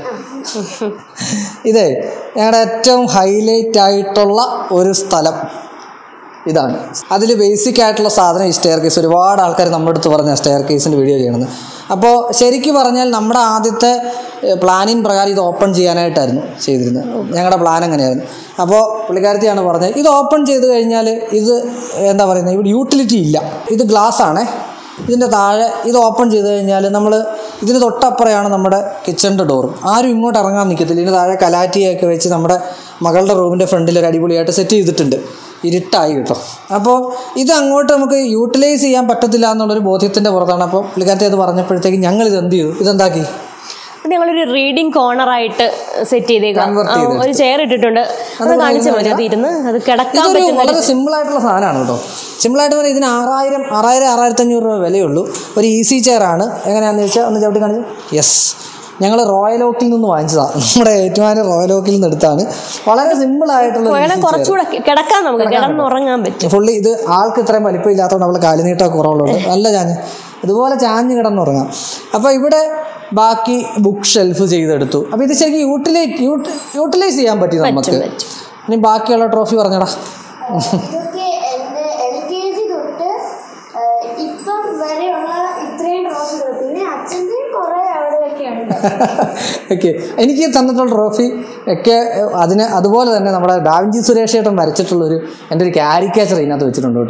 [SPEAKER 1] ഇതേ ഞങ്ങളുടെ ഏറ്റവും ഹൈലൈറ്റ് ആയിട്ടുള്ള ഒരു സ്ഥലം ഇതാണ് അതിൽ ബേസിക് ആയിട്ടുള്ള സാധനം ഈ സ്റ്റെയർ കേസ് ഒരുപാട് ആൾക്കാർ നമ്മുടെ അടുത്ത് പറഞ്ഞ സ്റ്റെയർ കേസിൻ്റെ വീഡിയോ ചെയ്യണമെന്ന് അപ്പോൾ ശരിക്കും പറഞ്ഞാൽ നമ്മുടെ ആദ്യത്തെ പ്ലാനിങ് പ്രകാരം ഇത് ഓപ്പൺ ചെയ്യാനായിട്ടായിരുന്നു ചെയ്തിരുന്നത് ഞങ്ങളുടെ പ്ലാൻ അങ്ങനെയായിരുന്നു അപ്പോൾ പുള്ളിക്കാരത്തിയാണ് പറഞ്ഞത് ഇത് ഓപ്പൺ ചെയ്ത് കഴിഞ്ഞാൽ ഇത് എന്താ പറയുന്നത് ഇവിടെ യൂട്ടിലിറ്റി ഇല്ല ഇത് ഗ്ലാസ് ആണേ ഇതിൻ്റെ താഴെ ഇത് ഓപ്പൺ ചെയ്ത് കഴിഞ്ഞാൽ നമ്മൾ ഇതിന് തൊട്ടപ്പുറയാണ് നമ്മുടെ കിച്ചണിൻ്റെ ഡോറും ആരും ഇങ്ങോട്ട് ഇറങ്ങാൻ നിൽക്കത്തില്ല ഇതിന് താഴെ കലാറ്റിയൊക്കെ വെച്ച് നമ്മുടെ മകളുടെ റൂമിൻ്റെ ഫ്രണ്ടിൽ ഒരു അടിപൊളിയായിട്ട് സെറ്റ് ചെയ്തിട്ടുണ്ട് ഇരുട്ടായി കേട്ടോ അപ്പോൾ ഇത് അങ്ങോട്ട് നമുക്ക് യൂട്ടിലൈസ് ചെയ്യാൻ പറ്റത്തില്ല എന്നുള്ളൊരു ബോധ്യത്തിൻ്റെ പുറത്താണ് അപ്പോൾ പുള്ളിക്കാരത്തെ അത് പറഞ്ഞപ്പോഴത്തേക്ക് ഞങ്ങൾ ഇത് എന്ത് ചെയ്തു ഇതെന്താക്കി
[SPEAKER 2] അത് ഞങ്ങളൊരു റീഡിംഗ് കോർണർ ആയിട്ട് സെറ്റ് ചെയ്തേക്കാം
[SPEAKER 1] Convert
[SPEAKER 2] ആ,
[SPEAKER 1] ചെയ്തെടുത്തു.
[SPEAKER 2] ഒരു ചെയർ ഇട്ടിട്ടുണ്ട് അത് കാണിച്ചു മതി അത് ഇരുന്ന് അത് കിടക്കാൻ
[SPEAKER 1] ഇതൊരു
[SPEAKER 2] പറ്റുന്ന
[SPEAKER 1] വളരെ സിമ്പിൾ ആയിട്ടുള്ള സാധനമാണ് കേട്ടോ സിമ്പിളായിട്ട് പറഞ്ഞാൽ ഇതിന് ആറായിരം ആറായിരം ആറായിരത്തി അഞ്ഞൂറ് രൂപ വിലയുള്ളൂ ഒരു ഈസി ചെയർ ആണ് എങ്ങനെയാണെന്ന് വെച്ചാൽ ഒന്ന് ചവിട്ടി കാണിച്ചു യെസ് ഞങ്ങൾ റോയൽ ഓക്കിൽ നിന്ന് വാങ്ങിച്ചതാണ് നമ്മുടെ ഏറ്റുമാനൂർ റോയൽ ഓക്കിൽ നിന്ന് എടുത്താണ് വളരെ സിമ്പിൾ ആയിട്ടുള്ള ഒരു
[SPEAKER 2] വേണം
[SPEAKER 1] easy chair.
[SPEAKER 2] കുറച്ചുകൂടെ കിടക്കാൻ നമുക്ക് കിടന്നുറങ്ങാൻ പറ്റും
[SPEAKER 1] ഫുള്ളി ഇത് ആൾക്ക് ഇത്രയും വലിപ്പം ഇല്ലാത്തതുകൊണ്ട് അവൾ കാലുനീട്ടമൊക്കെ കുറവുള്ളൂ നല്ല ചാഞ്ഞ് ഇതുപോലെ ചാഞ്ഞ് കിടന്നുറങ്ങാം അപ്പോൾ ഇവിടെ ബാക്കി ബുക്ക് ഷെൽഫ് ചെയ്തെടുത്തു അപ്പോൾ ഇത് ശരിക്കും യൂട്ടിലൈറ്റ് യൂട്ടിലൈസ് ചെയ്യാൻ പറ്റി നമുക്ക്
[SPEAKER 2] പറ്റും.
[SPEAKER 1] ഇനി ബാക്കിയുള്ള ട്രോഫി പറഞ്ഞടാ
[SPEAKER 3] ഇതൊക്കെ എൻ്റെ എൽ കെ ജി തൊട്ട് ഏഹ്, ഇപ്പം വരെയുള്ള ഇത്രയും ട്രോഫികൾ പിന്നെ അച്ഛൻ്റെയും കുറേ അവിടെയൊക്കെ ഉണ്ട്
[SPEAKER 1] ഓക്കെ എനിക്ക് തന്നിട്ടുള്ള ട്രോഫി ഒക്കെ ഏഹ്, അതിന് അതുപോലെ തന്നെ നമ്മുടെ ഡാവിഞ്ചി സുരേഷ് ഏട്ടൻ വരച്ചിട്ടുള്ളൊരു എൻ്റെ ഒരു ക്യാരിക്കേച്ചർ ഇതിനകത്ത് വെച്ചിട്ടുണ്ട് കേട്ടോ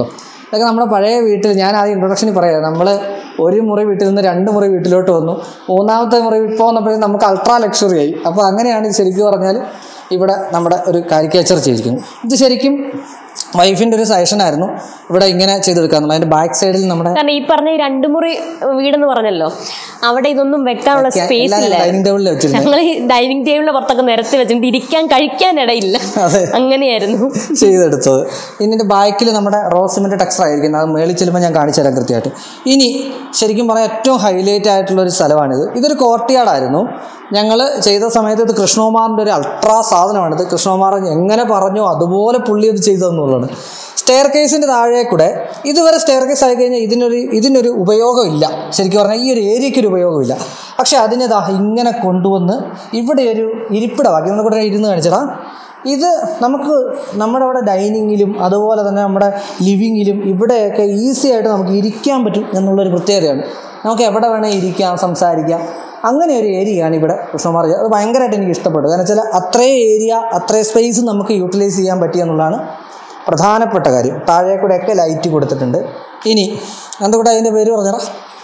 [SPEAKER 1] ഇതൊക്കെ നമ്മുടെ പഴയ വീട്ടിൽ ഞാൻ ആദ്യം ഇൻട്രൊഡക്ഷനിൽ പറയാം നമ്മൾ ഒരു മുറി വീട്ടിൽ നിന്ന് രണ്ട് മുറി വീട്ടിലോട്ട് വന്നു മൂന്നാമത്തെ മുറി ഇപ്പോൾ വന്നപ്പോഴും നമുക്ക് അൾട്രാ ലക്ഷറി ആയി അപ്പോൾ അങ്ങനെയാണ് ശരിക്കും പറഞ്ഞാൽ ഇവിടെ നമ്മുടെ ഒരു കാരിക്കേച്ചർ ചെയ്തിരിക്കുന്നത് ഇത് ശരിക്കും വൈഫിൻ്റെ ഒരു സജഷൻ ആയിരുന്നു ഇവിടെ ഇങ്ങനെ ചെയ്തെടുക്കാമെന്ന് അതിൻ്റെ ബാക്ക് സൈഡിൽ നമ്മുടെ
[SPEAKER 2] കാരണം ഈ പറഞ്ഞ ഈ രണ്ടു മുറി വീടെന്ന് പറഞ്ഞല്ലോ അവിടെ ഇതൊന്നും വെക്കാനുള്ള സ്പേസ്
[SPEAKER 1] എല്ലാം
[SPEAKER 2] ഇല്ല
[SPEAKER 1] ഡൈനിങ് ടേബിളിൽ വെച്ചിരുന്നു
[SPEAKER 2] ഞങ്ങൾ ഈ ഡൈനിങ് ടേബിളിന്റെ പുറത്തൊക്കെ നിരത്തി വെച്ചിട്ട് ഇരിക്കാൻ കഴിക്കാൻ ഇടയില്ല
[SPEAKER 1] അതെ
[SPEAKER 2] അങ്ങനെയായിരുന്നു
[SPEAKER 1] ചെയ്തെടുത്തത് ഇതിൻ്റെ ബാക്കിൽ നമ്മുടെ റോസിമിൻ്റെ ടെക്സ്റ്റർ ആയിരിക്കുന്നത് അത് മേളിൽ ചെല്ലുമ്പോൾ ഞാൻ കാണിച്ചു തരാം കൃത്യമായിട്ട് ഇനി ശരിക്കും പറഞ്ഞാൽ ഏറ്റവും ഹൈലൈറ്റ് ആയിട്ടുള്ള ഒരു സ്ഥലമാണിത് ഇതൊരു കോർട്ടിയാടായിരുന്നു ഞങ്ങൾ ചെയ്ത സമയത്ത് ഇത് കൃഷ്ണകുമാറിൻ്റെ ഒരു അൾട്രാ സാധനമാണിത് കൃഷ്ണകുമാർ എങ്ങനെ പറഞ്ഞോ അതുപോലെ പുള്ളി അത് ചെയ്തതെന്നുള്ളതാണ് സ്റ്റെയർ കേസിൻ്റെ താഴെ കൂടെ ഇതുവരെ സ്റ്റെയർ കേസ് ആയി കഴിഞ്ഞാൽ ഇതിനൊരു ഇതിനൊരു ഉപയോഗമില്ല ശരിക്കും പറഞ്ഞാൽ ഈ ഒരു ഏരിയയ്ക്ക് ഒരു ഉപയോഗമില്ല പക്ഷേ അതിനെ ദാ ഇങ്ങനെ കൊണ്ടുവന്ന് ഇവിടെ ഒരു ഇരിപ്പിടമാക്കി നമ്മൾ കൂടെ ഇരുന്ന് കാണിച്ചടാ ഇത് നമുക്ക് നമ്മുടെ അവിടെ ഡൈനിങ്ങിലും അതുപോലെ തന്നെ നമ്മുടെ ലിവിങ്ങിലും ഇവിടെയൊക്കെ ഈസി ആയിട്ട് നമുക്ക് ഇരിക്കാൻ പറ്റും എന്നുള്ളൊരു പ്രത്യേകതയാണ് നമുക്ക് എവിടെ വേണേൽ ഇരിക്കാം സംസാരിക്കാം അങ്ങനെ ഒരു ഏരിയയാണ് ഇവിടെ കൃഷ്ണകുമാർ ചെയ്തത്. അത് ഭയങ്കരമായിട്ട് എനിക്ക് ഇഷ്ടപ്പെട്ടു കാരണം വെച്ചാൽ അത്രയും ഏരിയ അത്രയും സ്പേസ് നമുക്ക് യൂട്ടിലൈസ് ചെയ്യാൻ പറ്റി എന്നുള്ളതാണ് പ്രധാനപ്പെട്ട കാര്യം താഴെ കൂടെയൊക്കെ ലൈറ്റ് കൊടുത്തിട്ടുണ്ട് ഇനി എന്തുകൂടെ അതിൻ്റെ പേര് പറഞ്ഞടാ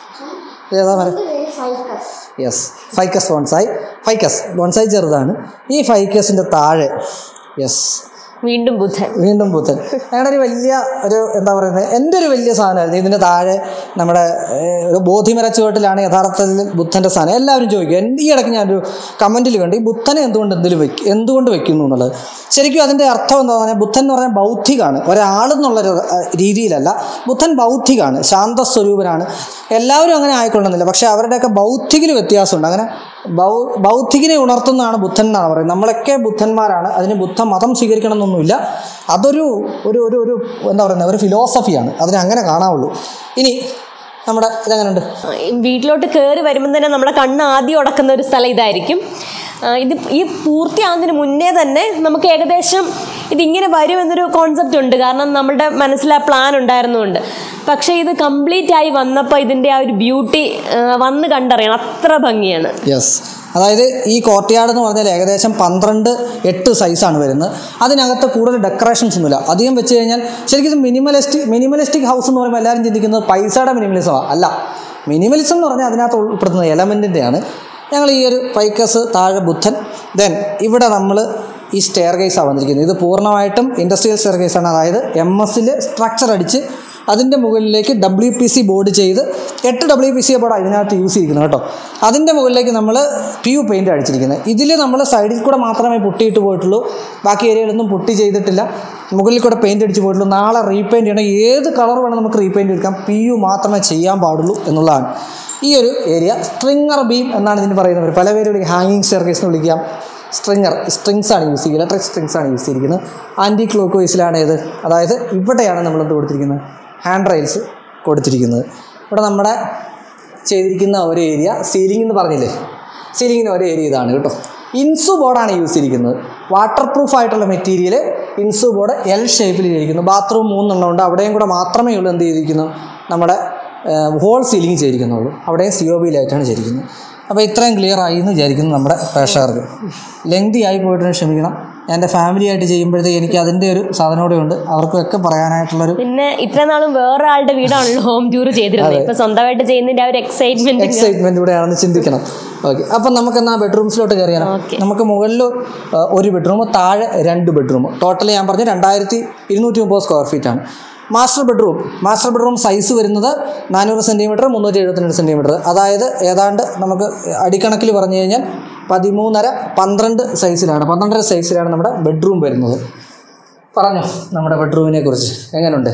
[SPEAKER 1] ഏതാ മരം
[SPEAKER 3] ficus
[SPEAKER 1] yes ficus bonsai ficus bonsai ചെറുതാണ് ഈ ഫൈക്കസിൻ്റെ താഴെ യെസ്
[SPEAKER 2] വീണ്ടും ബുധൻ
[SPEAKER 1] വീണ്ടും ബുദ്ധൻ ഞങ്ങളുടെ ഒരു വലിയ ഒരു എന്താ പറയുന്നത് എൻ്റെ ഒരു വലിയ സാധനമായിരുന്നു ഇതിൻ്റെ താഴെ നമ്മുടെ ഏഹ്, ഒരു ബോധിമര ചുവട്ടിലാണ് യഥാർത്ഥത്തിൽ ബുദ്ധൻ്റെ സാധനം എല്ലാവരും ചോദിക്കും എൻ്റെ ഈ ഇടയ്ക്ക് ഞാനൊരു കമൻറ്റിൽ കണ്ടു ഈ ബുദ്ധനെ എന്തുകൊണ്ട് എന്തിൽ വെക്കും എന്തുകൊണ്ട് വെക്കുന്നു എന്നുള്ളത് ശരിക്കും അതിൻ്റെ അർത്ഥം എന്താ പറഞ്ഞാൽ ബുദ്ധൻ എന്ന് പറഞ്ഞാൽ ബൗദ്ധികമാണ് ഒരാളെന്നുള്ളൊരു ഏഹ്, രീതിയിലല്ല ബുദ്ധൻ ബൗദ്ധികമാണ് ശാന്തസ്വരൂപനാണ് എല്ലാവരും അങ്ങനെ ആയിക്കൊള്ളുന്നില്ല പക്ഷേ അവരുടെയൊക്കെ ബൗദ്ധികിൽ വ്യത്യാസമുണ്ട് അങ്ങനെ ബൗ ബൗദ്ധികിനെ ഉണർത്തുന്നതാണ് ബുദ്ധൻ എന്നാണ് പറയുന്നത് നമ്മളൊക്കെ ബുദ്ധന്മാരാണ് അതിന് ബുദ്ധ മതം സ്വീകരിക്കണം എന്നൊന്നുമില്ല അതൊരു ഒരു ഒരു ഒരു എന്താ പറയുന്നത് ഒരു ഫിലോസഫിയാണ് അതിനെ അങ്ങനെ കാണാവുള്ളൂ ഇനി നമ്മുടെ ഇതെങ്ങനെയുണ്ട്
[SPEAKER 2] വീട്ടിലോട്ട് കയറി വരുമ്പോൾ തന്നെ നമ്മുടെ കണ്ണ് ആദ്യം ഉടക്കുന്ന ഒരു സ്ഥലം ഇതായിരിക്കും ആ, ഇത് ഈ പൂർത്തിയാകുന്നതിന് മുന്നേ തന്നെ നമുക്ക് ഏകദേശം ഇതിങ്ങനെ വരുമെന്നൊരു കോൺസെപ്റ്റ് ഉണ്ട് കാരണം നമ്മുടെ മനസ്സിൽ ആ പ്ലാൻ ഉണ്ടായിരുന്നുകൊണ്ട് പക്ഷേ ഇത് കംപ്ലീറ്റ് ആയി വന്നപ്പോൾ ഇതിൻ്റെ ആ ഒരു ബ്യൂട്ടി വന്ന് കണ്ടറിയണം അത്ര ഭംഗിയാണ്
[SPEAKER 1] യെസ് അതായത് ഈ കോർട്ട്യാർഡ് എന്ന് പറഞ്ഞാൽ ഏകദേശം പന്ത്രണ്ട് എട്ട് സൈസാണ് വരുന്നത് അതിനകത്ത് കൂടുതൽ ഡെക്കറേഷൻസ് ഒന്നുമില്ല അധികം വെച്ച് കഴിഞ്ഞാൽ ശരിക്കും മിനിമലിസ്റ്റിക് മിനിമലിസ്റ്റിക് ഹൗസ് എന്ന് പറയുമ്പോൾ എല്ലാവരും ചിന്തിക്കുന്നത് പൈസയുടെ മിനിമലിസമാണ് അല്ല മിനിമലിസം എന്ന് പറഞ്ഞാൽ അതിനകത്ത് ഉൾപ്പെടുത്തുന്ന എലമെൻറ്റിൻ്റെയാണ് ഞങ്ങൾ ഈ ഒരു പൈക്കസ് താഴെ ബുദ്ധൻ ദെൻ ഇവിടെ നമ്മൾ ഈ സ്റ്റെയർ കേസാണ് വന്നിരിക്കുന്നത് ഇത് പൂർണ്ണമായിട്ടും ഇൻഡസ്ട്രിയൽ സ്റ്റെയർ കേസാണ് അതായത് എം എസിൽ സ്ട്രക്ചർ അടിച്ച് അതിൻ്റെ മുകളിലേക്ക് ഡബ്ല്യു പി സി ബോർഡ് ചെയ്ത് എട്ട് ഡബ്ല്യു പി സി ബോർഡ് അതിനകത്ത് യൂസ് ചെയ്തിരിക്കുന്നത് കേട്ടോ അതിൻ്റെ മുകളിലേക്ക് നമ്മൾ പി യു പെയിൻ്റ് അടിച്ചിരിക്കുന്നത് ഇതിൽ നമ്മൾ സൈഡിൽ കൂടെ മാത്രമേ പുട്ടിയിട്ട് പോയിട്ടുള്ളൂ ബാക്കി ഏരിയയിലൊന്നും പുട്ടി ചെയ്തിട്ടില്ല മുകളിൽ കൂടെ പെയിൻ്റ് അടിച്ച് പോയിട്ടുള്ളൂ നാളെ റീപെയിൻറ്റ് ചെയ്യണം ഏത് കളർ വേണം നമുക്ക് റീപെയിൻറ്റ് എടുക്കാം പി യു മാത്രമേ ചെയ്യാൻ പാടുള്ളൂ എന്നുള്ളതാണ് ഈ ഒരു ഏരിയ സ്ട്രിങ്ങർ ബീം എന്നാണ് ഇതിന് പറയുന്നത് പല പേര് വിളിക്കുക ഹാങ്ങിങ് സ്റ്റെയർക്കേസ് എന്ന് വിളിക്കാം സ്ട്രിങ്ങർ സ്ട്രിങ്സ് ആണ് യൂസ് ചെയ്യുക ഇലക്ട്രിക് സ്ട്രിങ്സ് ആണ് യൂസ് ചെയ്തിരിക്കുന്നത് ആൻറ്റി ക്ലോക്ക് വൈസിലാണ് ഇത് അതായത് ഇവിടെയാണ് നമ്മൾ എന്ത് കൊടുത്തിരിക്കുന്നത് ഹാൻഡ് റൈൽസ് കൊടുത്തിരിക്കുന്നത് ഇവിടെ നമ്മുടെ ചെയ്തിരിക്കുന്ന ഒരു ഏരിയ സീലിംഗ് എന്ന് പറഞ്ഞില്ലേ സീലിങ്ങിന് ഒരു ഏരിയ ഇതാണ് കേട്ടോ ഇൻസു ബോർഡാണ് യൂസ് ചെയ്തിരിക്കുന്നത് വാട്ടർ പ്രൂഫ് ആയിട്ടുള്ള മെറ്റീരിയൽ ഇൻസു ബോർഡ് എൽ ഷേപ്പിൽ ചെയ്തിരിക്കുന്നു ബാത്റൂം മൂന്നെണ്ണം ഉണ്ട് അവിടെയും കൂടെ മാത്രമേ ഉള്ളൂ എന്ത് ചെയ്തിരിക്കുന്നു നമ്മുടെ ഹോൾ സീലിംഗ് ചെയ്തിരിക്കുന്നുള്ളൂ അവിടെയും സി ഒ ബിയിലായിട്ടാണ് ചെയ്തിരിക്കുന്നത് അപ്പോൾ ഇത്രയും ക്ലിയർ ആയി എന്ന് വിചാരിക്കുന്നു നമ്മുടെ പ്രേക്ഷകർക്ക് ലെങ്തി ആയി പോയിട്ട് ക്ഷമിക്കണം എൻ്റെ ഫാമിലി ആയിട്ട് ചെയ്യുമ്പോഴത്തേക്ക് എനിക്ക് അതിൻ്റെ ഒരു സാധനം കൂടെ ഉണ്ട് അവർക്കൊക്കെ പറയാനായിട്ടുള്ളൊരു
[SPEAKER 2] പിന്നെ ഇത്ര നാളും വേറെ ആളുടെ വീടാണല്ലോ ഹോം ടൂർ ചെയ്തിരുന്നത് ഇപ്പൊ സ്വന്തമായിട്ട് ചെയ്യുന്നതിന്റെ ആ ഒരു എക്സൈറ്റ്മെന്റ്
[SPEAKER 1] എക്സൈറ്റ്മെന്റ് കൂടെയാണെന്ന് ചിന്തിക്കണം ഓക്കെ അപ്പം നമുക്ക് എന്നാ ബെഡ്റൂംസിലോട്ട് കയറിയാലോ
[SPEAKER 2] Okay.
[SPEAKER 1] നമുക്ക് മുകളിൽ ആ, ഒരു ബെഡ്റൂം താഴെ രണ്ട് ബെഡ്റൂം ടോട്ടൽ ഞാൻ പറഞ്ഞു രണ്ടായിരത്തി ഇരുന്നൂറ്റി മുപ്പത് സ്ക്വയർ ഫീറ്റ് ആണ് master bedroom master bedroom size വരുന്നത് നാനൂറ് സെൻറ്റിമീറ്റർ മുന്നൂറ്റി എഴുപത്തിരണ്ട് സെൻറ്റിമീറ്റർ അതായത് ഏതാണ്ട് നമുക്ക് അടിക്കണക്കിൽ പറഞ്ഞു കഴിഞ്ഞാൽ പതിമൂന്നര പന്ത്രണ്ട് സൈസിലാണ് പന്ത്രണ്ടര സൈസിലാണ് നമ്മുടെ ബെഡ്റൂം വരുന്നത് പറഞ്ഞോ നമ്മുടെ ബെഡ്റൂമിനെ കുറിച്ച് എങ്ങനെയുണ്ട്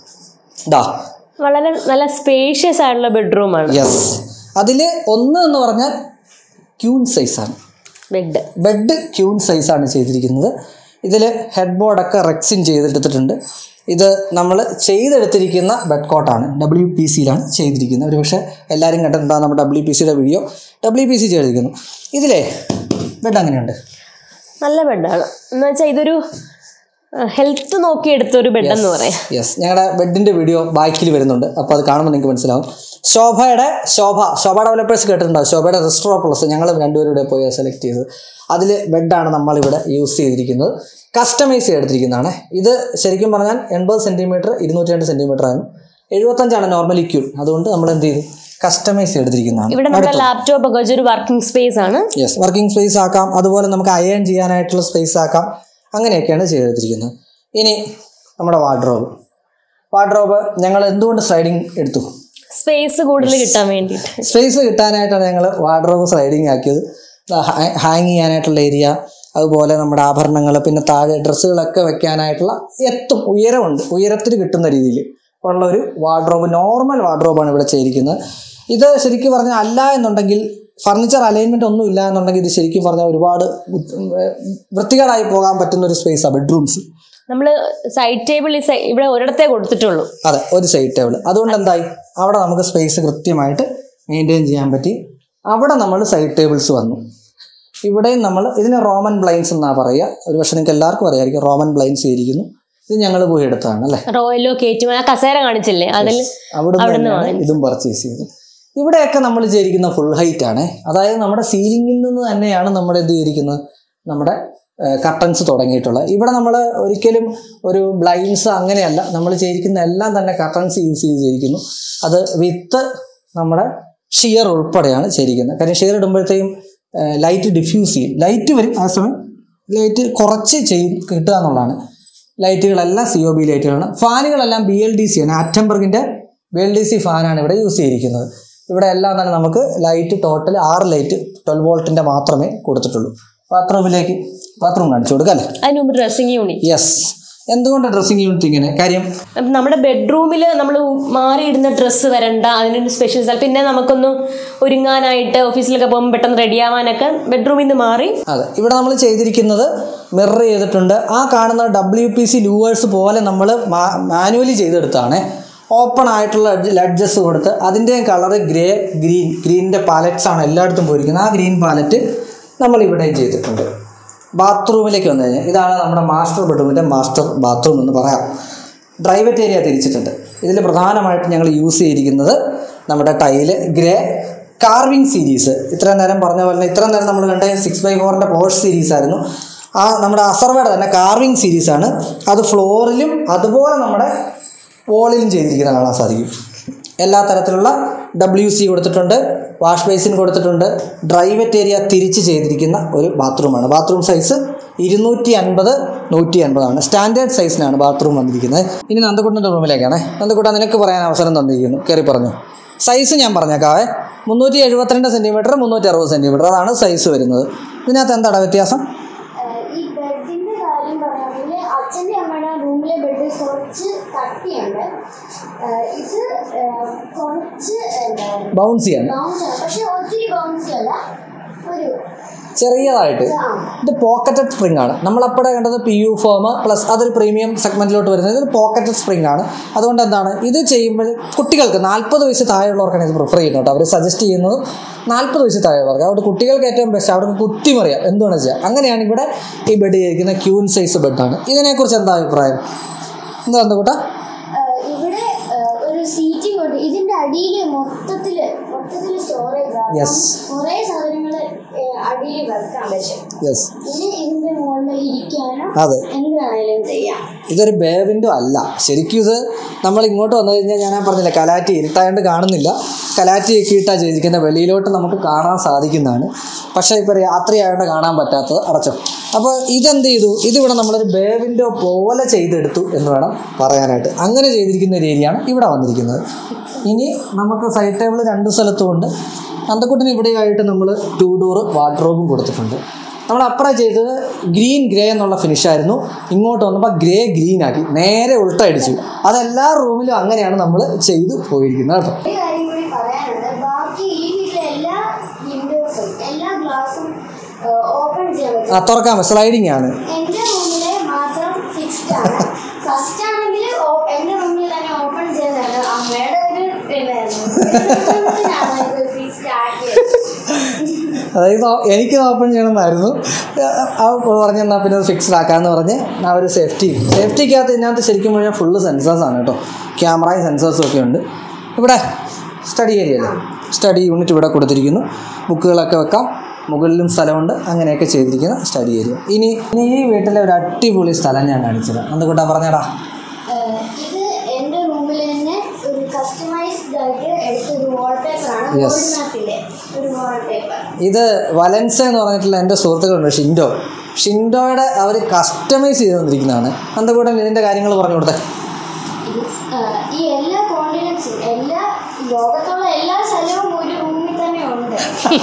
[SPEAKER 1] ഇതാ
[SPEAKER 2] വളരെ നല്ല സ്പേഷ്യസ് ആയിട്ടുള്ള ബെഡ്റൂമാണ്
[SPEAKER 1] യെസ് അതിൽ ഒന്ന് എന്ന് പറഞ്ഞാൽ ക്യൂൺ സൈസാണ്
[SPEAKER 2] ബെഡ്
[SPEAKER 1] ബെഡ് ക്യൂൺ സൈസാണ് ചെയ്തിരിക്കുന്നത് ഇതിൽ ഹെഡ് ബോർഡൊക്കെ റെക്സിൻ ചെയ്തെടുത്തിട്ടുണ്ട് ഇത് നമ്മൾ ചെയ്തെടുത്തിരിക്കുന്ന ബെഡ് കോട്ടാണ് ഡബ്ല്യു പി സിയിലാണ് ചെയ്തിരിക്കുന്നത് ഒരു പക്ഷേ എല്ലാവരും കണ്ടിട്ടുണ്ടാകും നമ്മുടെ ഡബ്ല്യു പി സിയുടെ വീഡിയോ ഡബ്ല്യു പി സി ചെയ്തിരിക്കുന്നു ഇതിലേ ബെഡ് അങ്ങനെയുണ്ട്
[SPEAKER 2] നല്ല ബെഡാണ് എന്ന് വെച്ചാൽ ഇതൊരു ഹെൽത്ത് നോക്കി എടുത്ത ഒരു ബെഡ് എന്ന് പറയാം
[SPEAKER 1] യെസ് ഞങ്ങളുടെ ബെഡിൻ്റെ വീഡിയോ ബാക്കിൽ വരുന്നുണ്ട് അപ്പോൾ അത് കാണുമ്പോൾ നിങ്ങൾക്ക് മനസ്സിലാവും ശോഭയുടെ ശോഭ ശോഭ ഡെവലപ്പേഴ്സ് കേട്ടിട്ടുണ്ടാവും ശോഭയുടെ റെസ്റ്റോറോ പ്ലസ് ഞങ്ങൾ രണ്ടുപേരും ഇവിടെ പോയി സെലക്ട് ചെയ്തത് അതിൽ ബെഡാണ് നമ്മളിവിടെ യൂസ് ചെയ്തിരിക്കുന്നത് കസ്റ്റമൈസ് ചെയ്തെടുത്തിരിക്കുന്നതാണ് ഇത് ശരിക്കും പറഞ്ഞാൽ എൺപത് സെൻറ്റിമീറ്റർ ഇരുന്നൂറ്റി രണ്ട് സെൻറ്റിമീറ്റർ ആണ് എഴുപത്തഞ്ചാണ് നോർമലി ക്യൂ അതുകൊണ്ട് നമ്മൾ എന്ത് ചെയ്തു കസ്റ്റമൈസ് ചെയ്തെടുത്തിരിക്കുന്നതാണ്
[SPEAKER 2] ഇവിടെ നമ്മുടെ ലാപ്ടോപ്പ് ഒക്കെ വെച്ചൊരു വർക്കിംഗ് സ്പേസ് ആണ്
[SPEAKER 1] യെസ് വർക്കിംഗ് സ്പേസ് ആക്കാം അതുപോലെ നമുക്ക് അയൺ ചെയ്യാനായിട്ടുള്ള സ്പേസ് ആക്കാം അങ്ങനെയൊക്കെയാണ് ചെയ്തെടുത്തിരിക്കുന്നത് ഇനി നമ്മുടെ വാർഡ്രോബ് വാർഡ്രോബ് ഞങ്ങൾ എന്തുകൊണ്ട് സ്ലൈഡിങ് എടുത്തു
[SPEAKER 2] സ്പേസ് കൂടുതൽ കിട്ടാൻ വേണ്ടിയിട്ട്
[SPEAKER 1] സ്പേസ് കിട്ടാനായിട്ടാണ് ഞങ്ങൾ വാർഡ്രോബ് സ്ലൈഡിങ് ആക്കിയത് ഹാങ് ചെയ്യാനായിട്ടുള്ള ഏരിയ അതുപോലെ നമ്മുടെ ആഭരണങ്ങൾ പിന്നെ താഴെ ഡ്രസ്സുകളൊക്കെ വെക്കാനായിട്ടുള്ള എത്തും ഉയരമുണ്ട് ഉയരത്തിൽ കിട്ടുന്ന രീതിയിൽ ഉള്ള ഒരു വാർഡ്രോബ് നോർമൽ വാർഡ്രോബാണ് ഇവിടെ ചെയ്തിരിക്കുന്നത് ഇത് ശരിക്കും പറഞ്ഞാൽ അല്ല എന്നുണ്ടെങ്കിൽ ഫർണിച്ചർ അലൈൻമെന്റ് ഒന്നും ഇല്ല എന്നുണ്ടെങ്കിൽ ഇത് ശരിക്കും പറഞ്ഞാൽ ഒരുപാട് വൃത്തികേടായി പോകാൻ പറ്റുന്ന ഒരു സ്പേസാണ് ബെഡ്റൂംസ്
[SPEAKER 2] നമ്മൾ സൈഡ് ടേബിൾ ഇവിടെ ഒരിടത്തേ കൊടുത്തിട്ടുള്ളൂ
[SPEAKER 1] അതെ ഒരു സൈഡ് ടേബിൾ അതുകൊണ്ട് എന്തായി അവിടെ നമുക്ക് സ്പേസ് കൃത്യമായിട്ട് മെയിൻറ്റെയിൻ ചെയ്യാൻ പറ്റി അവിടെ നമ്മൾ സൈഡ് ടേബിൾസ് വന്നു ഇവിടെയും നമ്മൾ ഇതിന് റോമൻ ബ്ലൈൻസ് എന്നാണ് പറയുക ഒരു പക്ഷേ നിങ്ങൾക്ക് എല്ലാവർക്കും അറിയാമായിരിക്കും റോമൻ ബ്ലൈൻസ് ഇരിക്കുന്നു ഇത് ഞങ്ങൾ പോയി എടുത്തതാണ് അല്ലേ
[SPEAKER 2] റോയലോ കേറ്റും ആ കസേര കാണിച്ചില്ലേ അതിൽ
[SPEAKER 1] അവിടെ തന്നെയാണ് ഇതും പർച്ചേസ് ചെയ്തത് ഇവിടെയൊക്കെ നമ്മൾ ചെയ്തിരിക്കുന്ന ഫുൾ ഹൈറ്റ് ആണ് അതായത് നമ്മുടെ സീലിംഗിൽ നിന്ന് തന്നെയാണ് നമ്മുടെ ഇത് ചെയ്തിരിക്കുന്നത് നമ്മുടെ കർട്ടൻസ് തുടങ്ങിയിട്ടുള്ളത് ഇവിടെ നമ്മൾ ഒരിക്കലും ഒരു ബ്ലൈൻഡ്സ് അങ്ങനെയല്ല നമ്മൾ ചെയ്തിരിക്കുന്ന എല്ലാം തന്നെ കർട്ടൻസ് യൂസ് ചെയ്ത് ചെയ്തിരിക്കുന്നു അത് വിത്ത് നമ്മുടെ ഷിയർ ഉൾപ്പെടെയാണ് ചെയ്തിരിക്കുന്നത് കാര്യം ഷിയർ ഇടുമ്പോഴത്തേക്കും ലൈറ്റ് ഡിഫ്യൂസ് ചെയ്യും ലൈറ്റ് വരും ആ സമയം ലൈറ്റ് കുറച്ച് ചെയ്യും കിട്ടുക എന്നുള്ളതാണ് ലൈറ്റുകളെല്ലാം സി ഒ ബി ലൈറ്റുകളാണ് ഫാനുകളെല്ലാം ബി എൽ ഡി സി ആണ് ആറ്റംബർഗിൻ്റെ ബി എൽ ഡി സി ഫാനാണ് ഇവിടെ യൂസ് ചെയ്തിരിക്കുന്നത് ഇവിടെ എല്ലാം തന്നെ നമുക്ക് ലൈറ്റ് ടോട്ടൽ ആറ് ലൈറ്റ് ട്വൽവ് വോൾട്ടിൻ്റെ മാത്രമേ കൊടുത്തിട്ടുള്ളൂ ബാത്റൂമിലേക്ക് ബാത്റൂം കാണിച്ചു കൊടുക്കാം അല്ലേ
[SPEAKER 2] അതിന് മുമ്പ് ഡ്രസ്സിങ് യൂണിറ്റ്
[SPEAKER 1] യെസ് എന്തുകൊണ്ട് ഡ്രസ്സിങ് യൂണിറ്റ് ഇങ്ങനെ കാര്യം
[SPEAKER 2] അപ്പം നമ്മുടെ ബെഡ്റൂമിൽ നമ്മൾ മാറിയിടുന്ന ഡ്രസ്സ് വരണ്ട അതിനൊരു സ്പെഷ്യൽ സ്ഥലം പിന്നെ നമുക്കൊന്ന് ഒരുങ്ങാനായിട്ട് ഓഫീസിലൊക്കെ പോകുമ്പോൾ പെട്ടെന്ന് റെഡി ആവാനൊക്കെ ബെഡ്റൂമിൽ നിന്ന് മാറി
[SPEAKER 1] അതെ ഇവിടെ നമ്മൾ ചെയ്തിരിക്കുന്നത് മിറർ ചെയ്തിട്ടുണ്ട് ആ കാണുന്ന ഡബ്ല്യു പി സി ലൂവേഴ്സ് പോലെ നമ്മൾ മാനുവലി ചെയ്തെടുത്താണ് ഓപ്പൺ ആയിട്ടുള്ള ലഡ്ജസ് കൊടുത്ത് അതിൻ്റെയും കളറ് ഗ്രേ ഗ്രീൻ ഗ്രീനിൻ്റെ പാലറ്റ്സ് ആണ് എല്ലായിടത്തും പോയിരിക്കുന്നത് ആ ഗ്രീൻ പാലറ്റ് നമ്മൾ ഇവിടെയും ചെയ്തിട്ടുണ്ട് ബാത്റൂമിലേക്ക് വന്നു കഴിഞ്ഞാൽ ഇതാണ് നമ്മുടെ മാസ്റ്റർ ബെഡ്റൂമിൻ്റെ മാസ്റ്റർ ബാത്റൂം എന്ന് പറയാം ഡ്രൈവറ്റ് ഏരിയ തിരിച്ചിട്ടുണ്ട് ഇതിൽ പ്രധാനമായിട്ട് ഞങ്ങൾ യൂസ് ചെയ്തിരിക്കുന്നത് നമ്മുടെ ടൈല് ഗ്രേ കാർവിംഗ് സീരീസ് ഇത്രയും നേരം പറഞ്ഞ പോലെ തന്നെ ഇത്രയും നേരം നമ്മൾ കണ്ട സിക്സ് ബൈ ഫോറിൻ്റെ പോഷ് സീരീസ് ആയിരുന്നു ആ നമ്മുടെ അസർവയുടെ തന്നെ കാർവിംഗ് സീരീസാണ് അത് ഫ്ലോറിലും അതുപോലെ നമ്മുടെ വോളിലും ചെയ്തിരിക്കുന്നത് കാണാൻ സാധിക്കും എല്ലാ തരത്തിലുള്ള ഡബ്ല്യു സി കൊടുത്തിട്ടുണ്ട് വാഷ് ബേസിൻ കൊടുത്തിട്ടുണ്ട് ഡ്രൈവറ്റ് ഏരിയ തിരിച്ച് ചെയ്തിരിക്കുന്ന ഒരു ബാത്റൂമാണ് ബാത്റൂം സൈസ് ഇരുന്നൂറ്റി അൻപത് നൂറ്റി അൻപതാണ് സ്റ്റാൻഡേർഡ് സൈസിനാണ് ബാത്റൂം വന്നിരിക്കുന്നത് ഇനി നന്ദക്കുട്ടൻ്റെ റൂമിലേക്കാണ് നന്ദക്കുട്ട നിനക്ക് പറയാൻ അവസരം തന്നിരിക്കുന്നു കയറി പറഞ്ഞു സൈസ് ഞാൻ പറഞ്ഞേക്കാവേ മുന്നൂറ്റി എഴുപത്തിരണ്ട് സെൻറ്റിമീറ്റർ മുന്നൂറ്റി അറുപത് സെൻറ്റിമീറ്റർ അതാണ് സൈസ് വരുന്നത് ഇതിനകത്ത് എന്താണ് വ്യത്യാസം
[SPEAKER 3] ഈ ബെഡിന്റെ കാര്യം പറയുകയാണെങ്കിൽ അച്ഛൻ്റെ അമ്മയുടെ റൂമിലെ ബെഡ് കുറച്ച് കട്ടിയുണ്ട് ഏഹ് ഇത് ഏഹ് കുറച്ച് എന്താ
[SPEAKER 1] ബൗൺസിയാണ്
[SPEAKER 3] ബൗൺസ് ആണ് പക്ഷെ ഒത്തിരി ബൗൺസി അല്ല ഒരു
[SPEAKER 1] ചെറിയതായിട്ട്
[SPEAKER 3] ആ
[SPEAKER 1] ഇത് പോക്കറ്റഡ് സ്പ്രിംഗ് ആണ് നമ്മളപ്പോഴേ കണ്ടത് പി യു ഫോം പ്ലസ് അതൊരു പ്രീമിയം സെഗ്മെന്റിലോട്ട് വരുന്നത് ഇത് പോക്കറ്റഡ് സ്പ്രിംഗ് ആണ് അതുകൊണ്ട് എന്താണ് ഇത് ചെയ്യുമ്പോൾ കുട്ടികൾക്ക് നാൽപ്പത് വയസ്സ് താഴെയുള്ളവർക്കാണ് ഇത് പ്രിഫർ ചെയ്യുന്നത് അവർ സജസ്റ്റ് ചെയ്യുന്നത് നാൽപ്പത് വയസ്സ് താഴെയുള്ളവർക്ക് അവിടെ കുട്ടികൾക്ക് ഏറ്റവും ബെസ്റ്റ് അവിടെ കുത്തിമറിയാം എന്തുവേണം ചെയ്യാം അങ്ങനെയാണ് ഇവിടെ ഈ ബെഡ് ചെയ്തിരിക്കുന്ന ക്യൂൻ സൈസ് ബെഡാണ് ഇതിനെക്കുറിച്ച് എന്താ അഭിപ്രായം എന്താ എന്താ കൂട്ടാ
[SPEAKER 3] ഏഹ് ഇവിടെ ഏഹ് ഒരു സീറ്റിംഗ് ഉണ്ട് ഇതിന്റെ അടിയിൽ മൊത്തത്തില് മൊത്തത്തില് സ്റ്റോറേജ്
[SPEAKER 1] Yes.
[SPEAKER 3] കുറേ സാധനങ്ങൾ അടിയിൽ വെക്കാൻ പറ്റും
[SPEAKER 1] യെസ്
[SPEAKER 3] ഇനി ഇതിന്റെ മുകളിൽ ഇരിക്കാനോ
[SPEAKER 1] അതെ
[SPEAKER 3] എന്ത് വേണേലും ചെയ്യാം
[SPEAKER 1] ഇതൊരു ബേ വിൻഡോ അല്ല ശരിക്കും ഇത് നമ്മൾ ഇങ്ങോട്ട് വന്നു കഴിഞ്ഞാൽ ഞാൻ ആ പറഞ്ഞില്ല കലാറ്റി ഇരുട്ടായതുകൊണ്ട് കാണുന്നില്ല കലാറ്റി ഒക്കെ ഇട്ടാ ചെയ്തിരിക്കുന്ന വെളിയിലോട്ട് നമുക്ക് കാണാൻ സാധിക്കുന്നതാണ് പക്ഷേ ഇപ്പോൾ രാത്രിയായതുകൊണ്ട് കാണാൻ പറ്റാത്തത് അടച്ചോ അപ്പോൾ ഇതെന്ത് ചെയ്തു ഇതിവിടെ നമ്മളൊരു ബേ വിൻഡോ പോലെ ചെയ്തെടുത്തു എന്ന് വേണം പറയാനായിട്ട് അങ്ങനെ ചെയ്തിരിക്കുന്ന ഒരു ഏരിയയാണ് ഇവിടെ വന്നിരിക്കുന്നത് ഇനി നമുക്ക് സൈഡ് ടേബിൾ രണ്ട് സ്ഥലത്തും ഉണ്ട് അന്തക്കുട്ടിന് ഇവിടെയായിട്ട് നമ്മൾ ടൂ ഡോർ വാർഡ്രോബും കൊടുത്തിട്ടുണ്ട് നമ്മൾ അപ്പുറം ചെയ്തത് ഗ്രീൻ ഗ്രേ എന്നുള്ള ഫിനിഷായിരുന്നു ഇങ്ങോട്ട് വന്നപ്പോൾ ഗ്രേ ഗ്രീൻ ആക്കി നേരെ ഉൾട്ടടിച്ചു അതെല്ലാ റൂമിലും അങ്ങനെയാണ് നമ്മൾ ചെയ്തു പോയിരിക്കുന്നത് കേട്ടോ
[SPEAKER 3] ഒരു കാര്യം കൂടി പറയാനുണ്ട് ബാക്കി ഈ വീട്ടിലെ എല്ലാ വിൻഡോസും എല്ലാ ഗ്ലാസും ഓപ്പൺ ചെയ്യാൻ പറ്റും
[SPEAKER 1] ആ തുറക്കാൻ സ്ലൈഡിങ് ആണ്
[SPEAKER 3] എന്റെ റൂമിലെ മാത്രം ഫിക്സ്ഡ് ആണ് ഫസ്റ്റ് ആണെങ്കിൽ എന്റെ റൂമിൽ തന്നെ ഓപ്പൺ ചെയ്തതാണ് അമ്മയുടെ ഒരു ഇതായിരുന്നു ഇത് ഫിക്സ്ഡ് ആക്കിയത്
[SPEAKER 1] അതായത് ഓ- എനിക്ക് ഓപ്പൺ ചെയ്യണമെന്നായിരുന്നു ആ പറഞ്ഞ എന്നാൽ പിന്നെ ഫിക്സ്ഡ് ആക്കാമെന്ന് പറഞ്ഞ് ആ ഒരു സേഫ്റ്റി സേഫ്റ്റിക്കകത്ത് ഇതിനകത്ത് ശരിക്കും പറഞ്ഞാൽ ഫുള്ള് സെൻസേഴ്സ് ആണ് കേട്ടോ ക്യാമറയും സെൻസേഴ്സും ഒക്കെ ഉണ്ട് ഇവിടെ സ്റ്റഡി ഏരിയ അല്ലേ സ്റ്റഡി യൂണിറ്റ് ഇവിടെ കൊടുത്തിരിക്കുന്നു ബുക്കുകളൊക്കെ വെക്കാം മുകളിലും സ്ഥലമുണ്ട് അങ്ങനെയൊക്കെ ചെയ്തിരിക്കുന്ന സ്റ്റഡി ഏരിയ ഇനി ഇനി ഈ വീട്ടിലെ ഒരു അടിപൊളി സ്ഥലം ഞാൻ കാണിച്ചത് എന്തുകൊണ്ടാ പറഞ്ഞടാ
[SPEAKER 3] ഏഹ് ഇത് എൻ്റെ റൂമിൽ തന്നെ ഒരു കസ്റ്റമൈസ്ഡ് ആയിട്ട് എടുത്തൊരു വാൾപേപ്പറാണ്
[SPEAKER 1] Yes.
[SPEAKER 3] ഗോൾഡ് മാപ്പിലെ ഒരു വാൾപേപ്പർ
[SPEAKER 1] ഇത് വലൻസ എന്ന് പറഞ്ഞിട്ടുള്ള എൻ്റെ സുഹൃത്തുക്കളുണ്ട് ഷിൻഡോ ഷിൻഡോയുടെ അവർ കസ്റ്റമൈസ് ചെയ്ത് തന്നിരിക്കുന്നതാണ് എന്തുകൂടെ ഇതിൻ്റെ കാര്യങ്ങൾ പറഞ്ഞു കൊടുത്തേ
[SPEAKER 3] ഈ എല്ലാ കോണ്ടിനെൻസും എല്ലാ ലോകത്തുള്ള എല്ലാ സ്ഥലവും ഒരു റൂമിൽ തന്നെ ഉണ്ട്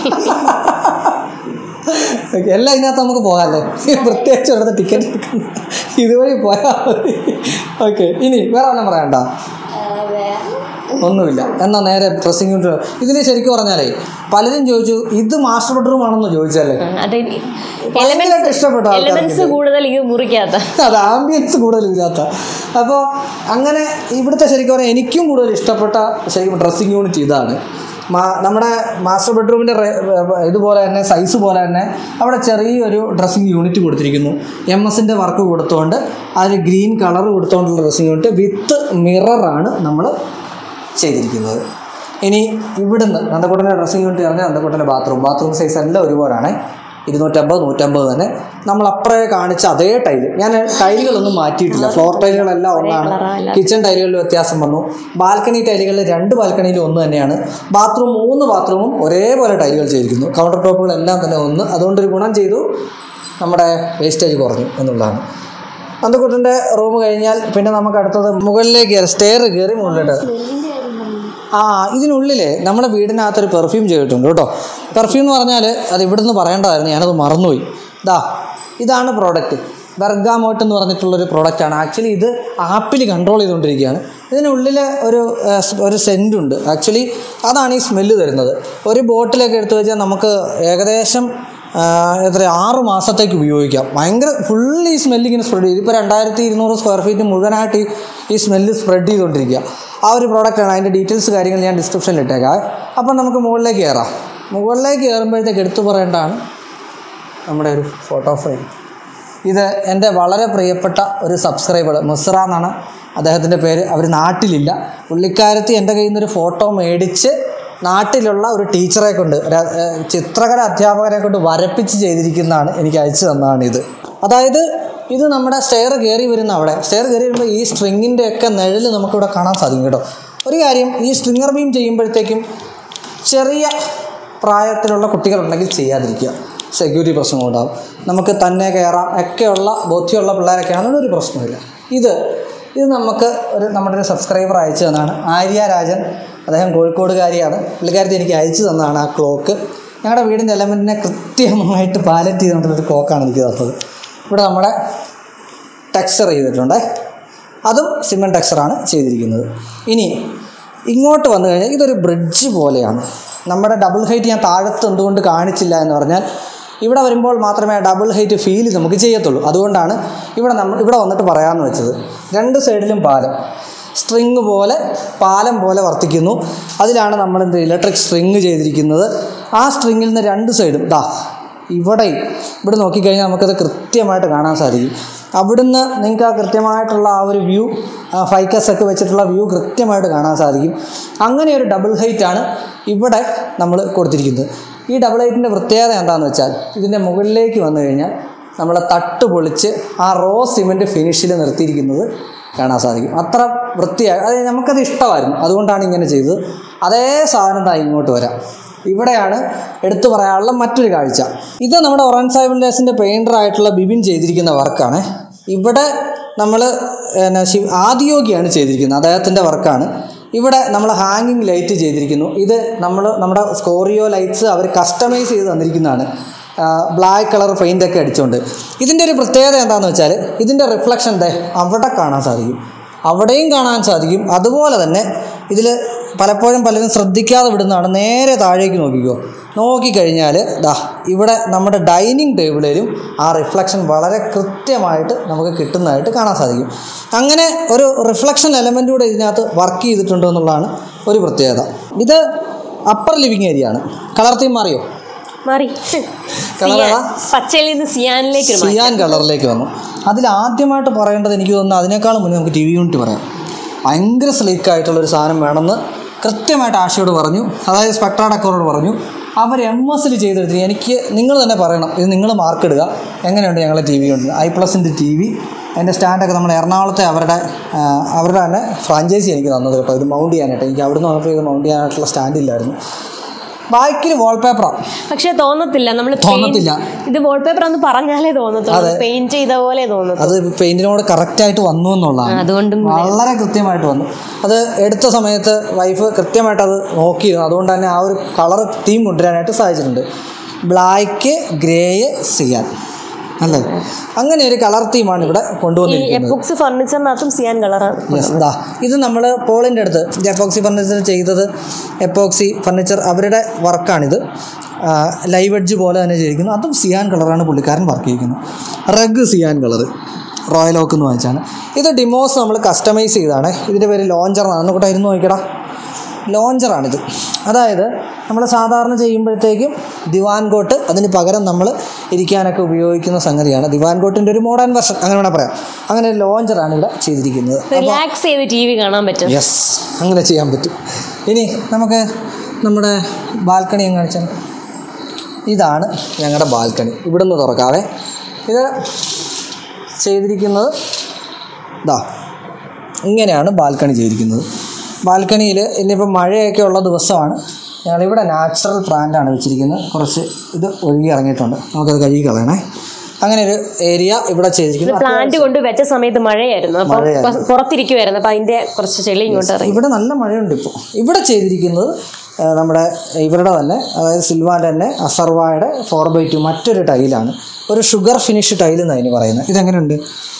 [SPEAKER 1] ഓക്കെ എല്ലാം ഇതിനകത്ത് നമുക്ക് പോകാമല്ലേ പ്രത്യേകിച്ച് ഒരിടത്ത് ടിക്കറ്റ് എടുക്കുന്നു ഇതുവഴി പോയാൽ മതി ഓക്കെ ഇനി വേറെ ഒന്നും പറയണ്ട
[SPEAKER 3] ഏഹ് വേറെ
[SPEAKER 1] ഒന്നുമില്ല എന്നാൽ നേരെ ഡ്രസ്സിംഗ് യൂണിറ്റ് ഇതിൽ ശരിക്കും പറഞ്ഞാലേ പലരും ചോദിച്ചു ഇത് മാസ്റ്റർ ബെഡ്റൂം ആണെന്ന് ചോദിച്ചല്ലേ
[SPEAKER 2] അത്
[SPEAKER 1] ഭയങ്കരമായിട്ട് ഇഷ്ടപ്പെട്ട
[SPEAKER 2] എലമെന്റ്സ്
[SPEAKER 1] ആൾക്കാർക്ക്
[SPEAKER 2] കൂടുതൽ ഇത് മുറിക്കാത്ത
[SPEAKER 1] അത് ആംബിയൻസ് കൂടുതലില്ലാത്ത അപ്പോൾ അങ്ങനെ ഇവിടുത്തെ ശരിക്കും പറഞ്ഞാൽ എനിക്കും കൂടുതൽ ഇഷ്ടപ്പെട്ട ശരിക്കും ഡ്രസ്സിങ് യൂണിറ്റ് ഇതാണ് മാ- നമ്മുടെ മാസ്റ്റർ ബെഡ്റൂമിൻ്റെ ഇതുപോലെ തന്നെ സൈസ് പോലെ തന്നെ അവിടെ ചെറിയൊരു ഡ്രസ്സിങ് യൂണിറ്റ് കൊടുത്തിരിക്കുന്നു എം എസിൻ്റെ വർക്ക് കൊടുത്തുകൊണ്ട് അതിൽ ഗ്രീൻ കളർ കൊടുത്തുകൊണ്ടുള്ള ഡ്രസ്സിങ് യൂണിറ്റ് വിത്ത് മിററാണ് നമ്മൾ ചെയ്തിരിക്കുന്നത് ഇനി ഇവിടുന്ന് നന്ദക്കുട്ടൻ്റെ ഡ്രസ്സിങ് യൂണിറ്റ് പറഞ്ഞാൽ നന്ദക്കുട്ടൻ്റെ ബാത്റൂം ബാത്റൂം സൈസ് എല്ലാം ഒരുപോലാണ് ഇരുന്നൂറ്റമ്പത് നൂറ്റമ്പത് തന്നെ നമ്മൾ അപ്പറേ കാണിച്ച അതേ ടൈല് ഞാൻ ടൈലുകളൊന്നും മാറ്റിയിട്ടില്ല ഫ്ലോർ ടൈലുകളെല്ലാം ഒന്നാണ്
[SPEAKER 2] colour ആ
[SPEAKER 1] കിച്ചൺ ടൈലുകളിൽ വ്യത്യാസം വന്നു ബാൽക്കണി ടൈലുകളിൽ രണ്ട് ബാൽക്കണിയിലും ഒന്ന് തന്നെയാണ് ബാത്റൂം മൂന്ന് ബാത്റൂമും ഒരേപോലെ ടൈലുകൾ ചെയ്തിരിക്കുന്നു കൗണ്ടർ ടോപ്പുകളെല്ലാം തന്നെ ഒന്ന് അതുകൊണ്ടൊരു ഗുണം ചെയ്തു നമ്മുടെ വേസ്റ്റേജ് കുറഞ്ഞു എന്നുള്ളതാണ് നന്ദക്കുട്ടൻ്റെ റൂം കഴിഞ്ഞാൽ പിന്നെ നമുക്ക് അടുത്തത് മുകളിലേക്ക് കയറി സ്റ്റെയർ കയറി മുകളിലോട്ട്
[SPEAKER 3] സ്മെല്ലിൻ്റെ കാര്യം പറഞ്ഞു
[SPEAKER 1] ആ ഇതിനുള്ളിൽ നമ്മുടെ വീടിനകത്തൊരു പെർഫ്യൂം ചെയ്തിട്ടുണ്ട് കേട്ടോ പെർഫ്യൂം എന്ന് പറഞ്ഞാൽ അത് ഇവിടുന്ന് പറയേണ്ടതായിരുന്നു ഞാനത് മറന്നുപോയി ഇതാ ഇതാണ് പ്രോഡക്റ്റ് ബെർഗാമോട്ട് എന്ന് പറഞ്ഞിട്ടുള്ളൊരു പ്രോഡക്റ്റാണ് ആക്ച്വലി ഇത് ആപ്പിൽ കൺട്രോൾ ചെയ്തുകൊണ്ടിരിക്കുകയാണ് ഇതിനുള്ളിൽ ഒരു ഏഹ്, സ് ഒരു സെൻ്റ് ഉണ്ട് ആക്ച്വലി അതാണ് ഈ സ്മെല്ല് തരുന്നത് ഒരു ബോട്ടിലൊക്കെ എടുത്തു വെച്ചാൽ നമുക്ക് ഏകദേശം ആ, എത്ര ആറ് മാസത്തേക്ക് ഉപയോഗിക്കാം ഭയങ്കര ഫുള്ള് ഈ സ്മെല്ല് ഇങ്ങനെ സ്പ്രെഡ് ചെയ്ത് ഇപ്പോൾ രണ്ടായിരത്തി ഇരുന്നൂറ് സ്ക്വയർ ഫീറ്റ് മുഴുവനായിട്ട് ഈ- ഈ സ്മെല്ല് സ്പ്രെഡ് ചെയ്തുകൊണ്ടിരിക്കുക ആ ഒരു പ്രോഡക്റ്റാണ് അതിൻ്റെ ഡീറ്റെയിൽസ് കാര്യങ്ങൾ ഞാൻ ഡിസ്ക്രിപ്ഷനിൽ ഇട്ടേക്കാം അപ്പം നമുക്ക് മുകളിലേക്ക് കയറാം മുകളിലേക്ക് കയറുമ്പോഴത്തേക്ക് എടുത്തു പറയേണ്ടതാണ് നമ്മുടെ ഒരു ഫോട്ടോ ഫ്രെയിം ഇത് എൻ്റെ വളരെ പ്രിയപ്പെട്ട ഒരു സബ്സ്ക്രൈബർ മുസ്ര എന്നാണ് അദ്ദേഹത്തിൻ്റെ പേര് അവർ നാട്ടിലില്ല പുള്ളിക്കാരത്തി എൻ്റെ കയ്യിൽ നിന്നൊരു ഫോട്ടോ മേടിച്ച് നാട്ടിലുള്ള ഒരു ടീച്ചറെ കൊണ്ട് ഒരു ഏഹ്, ചിത്രകല അധ്യാപകരെ കൊണ്ട് വരപ്പിച്ച് ചെയ്തിരിക്കുന്നതാണ് എനിക്ക് അയച്ചു തന്നതാണ് ഇത് അതായത് ഇത് നമ്മുടെ സ്റ്റെയർ കയറി വരുന്ന അവിടെ സ്റ്റെയർ കയറി വരുമ്പോൾ ഈ സ്ട്രിങ്ങിൻ്റെ ഒക്കെ നിഴൽ നമുക്കിവിടെ കാണാൻ സാധിക്കും കേട്ടോ ഒരു കാര്യം ഈ സ്ട്രിങ്ങർ ബീം ചെയ്യുമ്പോഴത്തേക്കും ചെറിയ പ്രായത്തിലുള്ള കുട്ടികളുണ്ടെങ്കിൽ ചെയ്യാതിരിക്കുക സെക്യൂരിറ്റി പ്രശ്നങ്ങളുണ്ടാകും നമുക്ക് തന്നെ കയറാം ഒക്കെയുള്ള ബോധ്യമുള്ള പിള്ളേരൊക്കെ ആണെങ്കിൽ ഒരു പ്രശ്നമില്ല ഇത് ഇത് നമുക്ക് ഒരു നമ്മുടെ ഒരു സബ്സ്ക്രൈബർ അയച്ചു തന്നതാണ് ആര്യ രാജൻ അദ്ദേഹം കോഴിക്കോടുകാരിയാണ് പുള്ളിക്കാരത്തി എനിക്ക് അയച്ചു തന്നതാണ് ആ ക്ലോക്ക് ഞങ്ങളുടെ വീടിൻ്റെ എലമെൻറ്റിനെ കൃത്യമായിട്ട് പാലറ്റ് ചെയ്തുകൊണ്ടുള്ളൊരു ക്ലോക്കാണ് എനിക്ക് തന്നത് ഇവിടെ നമ്മുടെ ടെക്സ്ചർ ചെയ്തിട്ടുണ്ട് അതും സിമെൻറ്റ് ടെക്സ്ചറാണ് ചെയ്തിരിക്കുന്നത് ഇനി ഇങ്ങോട്ട് വന്നു കഴിഞ്ഞാൽ ഇതൊരു ബ്രിഡ്ജ് പോലെയാണ് നമ്മുടെ ഡബിൾ ഹൈറ്റ് ഞാൻ താഴത്ത് എന്തുകൊണ്ട് കാണിച്ചില്ല എന്ന് പറഞ്ഞാൽ ഇവിടെ വരുമ്പോൾ മാത്രമേ ഡബിൾ ഹൈറ്റ് ഫീൽ നമുക്ക് ചെയ്യത്തുള്ളൂ അതുകൊണ്ടാണ് ഇവിടെ നമ്മൾ ഇവിടെ വന്നിട്ട് പറയാമെന്ന് വെച്ചത് രണ്ട് സൈഡിലും പാലം സ്ട്രിങ് പോലെ പാലം പോലെ വർത്തിക്കുന്നു അതിലാണ് നമ്മൾ എന്ത് ഇലക്ട്രിക് സ്ട്രിങ് ചെയ്തിരിക്കുന്നത് ആ സ്ട്രിങ്ങിൽ നിന്ന് രണ്ട് സൈഡും ദാ ഇവിടെയും ഇവിടെ നോക്കിക്കഴിഞ്ഞാൽ നമുക്കത് കൃത്യമായിട്ട് കാണാൻ സാധിക്കും അവിടുന്ന് നിങ്ങൾക്ക് ആ കൃത്യമായിട്ടുള്ള ആ ഒരു വ്യൂ ഫൈക്കസ് ഒക്കെ വെച്ചിട്ടുള്ള വ്യൂ കൃത്യമായിട്ട് കാണാൻ സാധിക്കും അങ്ങനെ ഒരു ഡബിൾ ഹൈറ്റ് ആണ് ഇവിടെ നമ്മൾ കൊടുത്തിരിക്കുന്നത് ഈ ഡബിൾ ഹൈറ്റിൻ്റെ പ്രത്യേകത എന്താണെന്ന് വെച്ചാൽ ഇതിൻ്റെ മുകളിലേക്ക് വന്നു കഴിഞ്ഞാൽ നമ്മൾ തട്ട് പൊളിച്ച് ആ റോ സിമെൻറ്റ് ഫിനിഷിൽ നിർത്തിയിരിക്കുന്നത് കാണാൻ സാധിക്കും അത്ര വൃത്തിയായി അത് നമുക്കത് ഇഷ്ടമായിരുന്നു അതുകൊണ്ടാണ് ഇങ്ങനെ ചെയ്തത് അതേ സാധനം ദാ ഇങ്ങോട്ട് വരാം ഇവിടെയാണ് എടുത്തു പറയാനുള്ള മറ്റൊരു കാഴ്ച ഇത് നമ്മുടെ ഒറൻ സൈബിൾഡേഴ്സിൻ്റെ പെയിൻറ്റർ ആയിട്ടുള്ള ബിബിൻ ചെയ്തിരിക്കുന്ന വർക്കാണ് ഇവിടെ നമ്മൾ ആദിയോഗിയാണ് ചെയ്തിരിക്കുന്നത് അദ്ദേഹത്തിൻ്റെ വർക്കാണ് ഇവിടെ നമ്മൾ ഹാങ്ങിങ് ലൈറ്റ് ചെയ്തിരിക്കുന്നു ഇത് നമ്മൾ നമ്മുടെ സ്കോറിയോ ലൈറ്റ്സ് അവർ കസ്റ്റമൈസ് ചെയ്ത് തന്നിരിക്കുന്നതാണ് ബ്ലാക്ക് കളർ പെയിൻ്റ് ഒക്കെ അടിച്ചുകൊണ്ട് ഇതിൻ്റെ ഒരു പ്രത്യേകത എന്താണെന്ന് വെച്ചാൽ ഇതിൻ്റെ റിഫ്ലക്ഷൻ ദേ അവിടെ കാണാൻ സാധിക്കും അവിടെയും കാണാൻ സാധിക്കും അതുപോലെ തന്നെ ഇതിൽ പലപ്പോഴും പലരും ശ്രദ്ധിക്കാതെ വിടുന്നതാണ് നേരെ താഴേക്ക് നോക്കിക്കോ നോക്കിക്കഴിഞ്ഞാൽ ദാ ഇവിടെ നമ്മുടെ ഡൈനിങ് ടേബിളിലും ആ റിഫ്ലക്ഷൻ വളരെ കൃത്യമായിട്ട് നമുക്ക് കിട്ടുന്നതായിട്ട് കാണാൻ സാധിക്കും അങ്ങനെ ഒരു റിഫ്ലക്ഷൻ എലമെൻ്റ് കൂടെ ഇതിനകത്ത് വർക്ക് ചെയ്തിട്ടുണ്ട് എന്നുള്ളതാണ് ഒരു പ്രത്യേകത ഇത് അപ്പർ ലിവിങ് ഏരിയ ആണ് കളർ തീം മാറിയോ
[SPEAKER 2] മാറി
[SPEAKER 1] കളറേതാ?
[SPEAKER 2] പച്ചയിൽ നിന്ന് സിയാനിലേക്ക് ഒരു മാറ്റം.
[SPEAKER 1] സിയാൻ കളറിലേക്ക് വന്നു അതിൽ ആദ്യമായിട്ട് പറയേണ്ടത് എനിക്ക് തോന്നുന്നു അതിനേക്കാളും മുന്നേ നമുക്ക് ടി വി യൂണിറ്റ് പറയാം ഭയങ്കര സ്ലീക്ക് ആയിട്ടുള്ള ഒരു സാധനം വേണമെന്ന് കൃത്യമായിട്ട് ആശയോട് പറഞ്ഞു അതായത് സ്പെക്ട്ര ഡെക്കറോട് പറഞ്ഞു അവർ എം എസിൽ ചെയ്തെടുത്തിട്ട് എനിക്ക് നിങ്ങൾ തന്നെ പറയണം ഇത് നിങ്ങൾ മാർക്ക് ഇടുക എങ്ങനെയുണ്ട് ഞങ്ങളെ ടി വി ഉണ്ട് ഐ പ്ലസിൻ്റെ ടി വി അതിൻ്റെ സ്റ്റാൻഡൊക്കെ നമ്മൾ എറണാകുളത്തെ അവരുടെ ആ, അവരുടെ തന്നെ ഫ്രാഞ്ചൈസി എനിക്ക് തന്നത് കേട്ടോ ഇത് മൗണ്ട് ചെയ്യാനായിട്ട് എനിക്ക് അവിടുന്ന് വന്നപ്പോൾ ഇത് മൗണ്ട് ചെയ്യാനായിട്ടുള്ള സ്റ്റാൻഡ് ഇല്ലായിരുന്നു ബാക്കിൽ വാൾപേപ്പറാണ്
[SPEAKER 2] പക്ഷെ തോന്നത്തില്ല നമ്മൾ
[SPEAKER 1] തോന്നത്തില്ല.
[SPEAKER 2] ഇത് വാൾപേപ്പർ എന്ന് പറഞ്ഞാലേ തോന്നത്തുള്ളൂ പെയിന്റ് ചെയ്ത പോലെ തോന്നത്തുള്ളൂ
[SPEAKER 1] അത് പെയിൻറ്റിനോട് കറക്റ്റായിട്ട് വന്നു എന്നുള്ളതാണ്
[SPEAKER 2] അതുകൊണ്ടും
[SPEAKER 1] വളരെ കൃത്യമായിട്ട് വന്നു അത് എടുത്ത സമയത്ത് വൈഫ് കൃത്യമായിട്ട് അത് നോക്കിയിരുന്നു അതുകൊണ്ട് തന്നെ ആ ഒരു കളർ തീം കൊണ്ടുവരാനായിട്ട് സാധിച്ചിട്ടുണ്ട് ബ്ലാക്ക് ഗ്രേയ് സിയാൻ അല്ലേ അങ്ങനെ ഒരു കളർ തീമാണ് ഇവിടെ
[SPEAKER 2] ഈ
[SPEAKER 1] കൊണ്ടുവന്നിരിക്കുന്നത്
[SPEAKER 2] എപ്പോക്സ് ഫർണിച്ചറിനകത്തും സിയാൻ കളറാണ്
[SPEAKER 1] യെസ് ദാ ഇത് നമ്മൾ പോളിൻ്റെ അടുത്ത് എപ്പോക്സി ഫർണിച്ചർ ചെയ്തത് എപ്പോക്സി ഫർണിച്ചർ അവരുടെ വർക്കാണിത് ലൈവ് എഡ്ജ് പോലെ തന്നെ ചെയ്തിരിക്കുന്നു അതും സിയാൻ കളറാണ് പുള്ളിക്കാരൻ വർക്ക് ചെയ്തിരിക്കുന്നത് rug cyan colour royal oak എന്ന് വാങ്ങിച്ചാണ് ഇത് ഡിമോസ് നമ്മൾ കസ്റ്റമൈസ് ചെയ്താണ് ഇതിൻ്റെ പേര് ലോഞ്ചർ ആണ് കൂടെ ഇരുന്ന് നോക്കിക്കടാ ലോഞ്ചറാണിത് അതായത് നമ്മൾ സാധാരണ ചെയ്യുമ്പോഴത്തേക്കും ദിവാൻ കോട്ട് അതിന് പകരം നമ്മൾ ഇരിക്കാനൊക്കെ ഉപയോഗിക്കുന്ന സംഗതിയാണ് ദിവാൻ കോട്ടിൻ്റെ ഒരു മോഡേൺ വെർഷൻ അങ്ങനെ വേണേൽ പറയാം അങ്ങനെ ഒരു ലോഞ്ചറാണ് ഇവിടെ ചെയ്തിരിക്കുന്നത്
[SPEAKER 2] റിലാക്സ് ചെയ്ത് ടി വി കാണാൻ പറ്റും
[SPEAKER 1] യെസ് അങ്ങനെ ചെയ്യാൻ പറ്റും ഇനി നമുക്ക് നമ്മുടെ ബാൽക്കണി എന്ന് കാണിച്ചാൽ ഇതാണ് ഞങ്ങളുടെ ബാൽക്കണി ഇവിടെ നിന്ന് തുറക്കാവേ ഇത് ചെയ്തിരിക്കുന്നത് ഇതാ ഇങ്ങനെയാണ് ബാൽക്കണി ചെയ്തിരിക്കുന്നത് ബാൽക്കണിയിൽ ഇനിയിപ്പോൾ മഴയൊക്കെ ഉള്ള ദിവസമാണ് ഞങ്ങളിവിടെ നാച്ചുറൽ പ്ലാന്റാണ് വെച്ചിരിക്കുന്നത് കുറച്ച് ഇത് ഒഴുകി ഇറങ്ങിയിട്ടുണ്ട് നമുക്കത് കഴുകി കളയണേ അങ്ങനെ ഒരു ഏരിയ ഇവിടെ ചെയ്തിരിക്കുന്നു
[SPEAKER 2] പ്ലാന്റ് കൊണ്ട് വെച്ച സമയത്ത് മഴയായിരുന്നു അപ്പൊ
[SPEAKER 1] മഴയായിരുന്നു.
[SPEAKER 2] പുറത്തിരിക്കുവായിരുന്നു അപ്പൊ അതിന്റെ കുറച്ച് ചെളി ഇങ്ങോട്ട് ഇറങ്ങി
[SPEAKER 1] ഇവിടെ നല്ല മഴയുണ്ട് ഇപ്പോൾ ഇവിടെ ചെയ്തിരിക്കുന്നത് ആ, നമ്മുടെ ഇവരുടെ തന്നെ അതായത് സിൽവാൻ്റെ തന്നെ അസർവായുടെ ഫോർ ബൈ ടു മറ്റൊരു ടൈലാണ് ഒരു ഷുഗർ ഫിനിഷ് ടൈൽ എന്നാണ് അതിന് പറയുന്നത് ഇതെങ്ങനെയുണ്ട്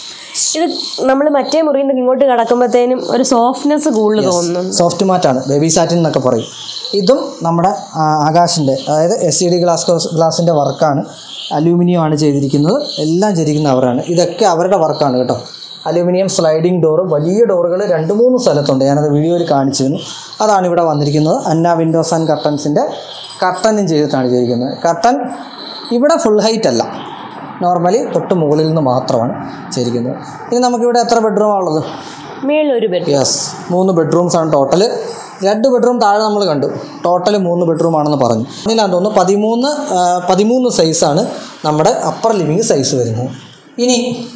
[SPEAKER 2] ഇത് നമ്മൾ മറ്റേ മുറിയിൽ നിന്ന് ഇങ്ങോട്ട് കിടക്കുമ്പോഴത്തേനും ഒരു സോഫ്റ്റ്നെസ് കൂടുതൽ തോന്നുന്നു
[SPEAKER 1] സോഫ്റ്റ് മാറ്റാണ് ബേബി സാറ്റിൻ എന്നൊക്കെ പറയും ഇതും നമ്മുടെ ആ, ആകാശിൻ്റെ അതായത് എസ് സി ഡി ഗ്ലാസ് ഗ്ലാസിൻ്റെ വർക്കാണ് അലൂമിനിയം ആണ് ചെയ്തിരിക്കുന്നത് എല്ലാം ചെയ്തിരിക്കുന്നത് അവരാണ് ഇതൊക്കെ അവരുടെ വർക്കാണ് കേട്ടോ അലൂമിനിയം സ്ലൈഡിംഗ് ഡോറ് വലിയ ഡോറുകൾ രണ്ട് മൂന്ന് സ്ഥലത്തുണ്ട് ഞാനത് വീഡിയോയിൽ കാണിച്ചിരുന്നു അതാണ് ഇവിടെ വന്നിരിക്കുന്നത് അന്ന വിൻഡോസ് ആൻഡ് കർട്ടൻസിൻ്റെ കർട്ടനും ചെയ്തിട്ടാണ് ചെയ്തിരിക്കുന്നത് കർട്ടൻ ഇവിടെ ഫുൾ ഹൈറ്റ് അല്ല നോർമലി തൊട്ട് മുകളിൽ നിന്ന് മാത്രമാണ് ചെയ്തിരിക്കുന്നത് ഇനി നമുക്കിവിടെ എത്ര ബെഡ്റൂമാണ് ഉള്ളത്
[SPEAKER 2] മേളിലൊരു ബെഡ്
[SPEAKER 1] യെസ് മൂന്ന് ബെഡ്റൂംസ് ആണ് ടോട്ടൽ രണ്ട് ബെഡ്റൂം താഴെ നമ്മൾ കണ്ടു ടോട്ടൽ മൂന്ന് ബെഡ്റൂം ആണെന്ന് പറഞ്ഞു അതിലാന്ന് തോന്നുന്നു പതിമൂന്ന് ആ, പതിമൂന്ന് സൈസാണ് നമ്മുടെ അപ്പർ ലിവിങ് സൈസ് വരുന്നത് ഇനി